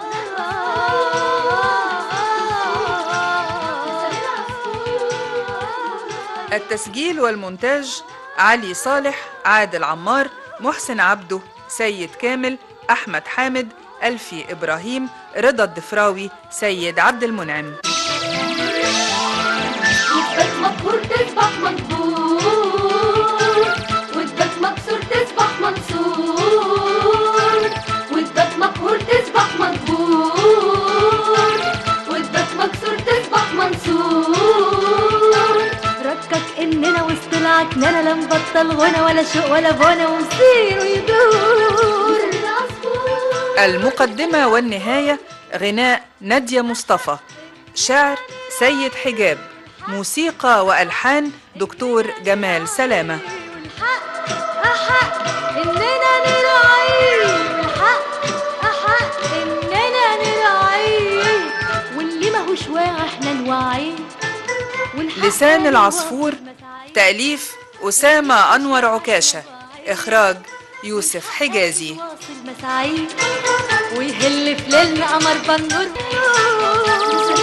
التسجيل والمونتاج علي صالح عادل عمار محسن عبده سيد كامل أحمد حامد ألفي إبراهيم رضا الدفراوي سيد عبد المنعم وتبات مقهور تصبح منصور وتبات مكسور تصبح منصور وتبات مقهور تصبح مجبور وتبات مكسور تصبح منصور ركك اننا وسط العكننه لا نبطل غنى ولا شوق ولا بنا ومصير ويدور المقدمة والنهاية غناء نادية مصطفى شعر سيد حجاب موسيقى وألحان دكتور جمال سلامة أحق إننا نراعيه الحق أحق إننا نراعيه واللي ماهوش واعي إحنا نوعيه لسان العصفور تأليف أسامة أنور عكاشة إخراج يوسف حجازي المساعيد ويهل في ليلنا قمر بنور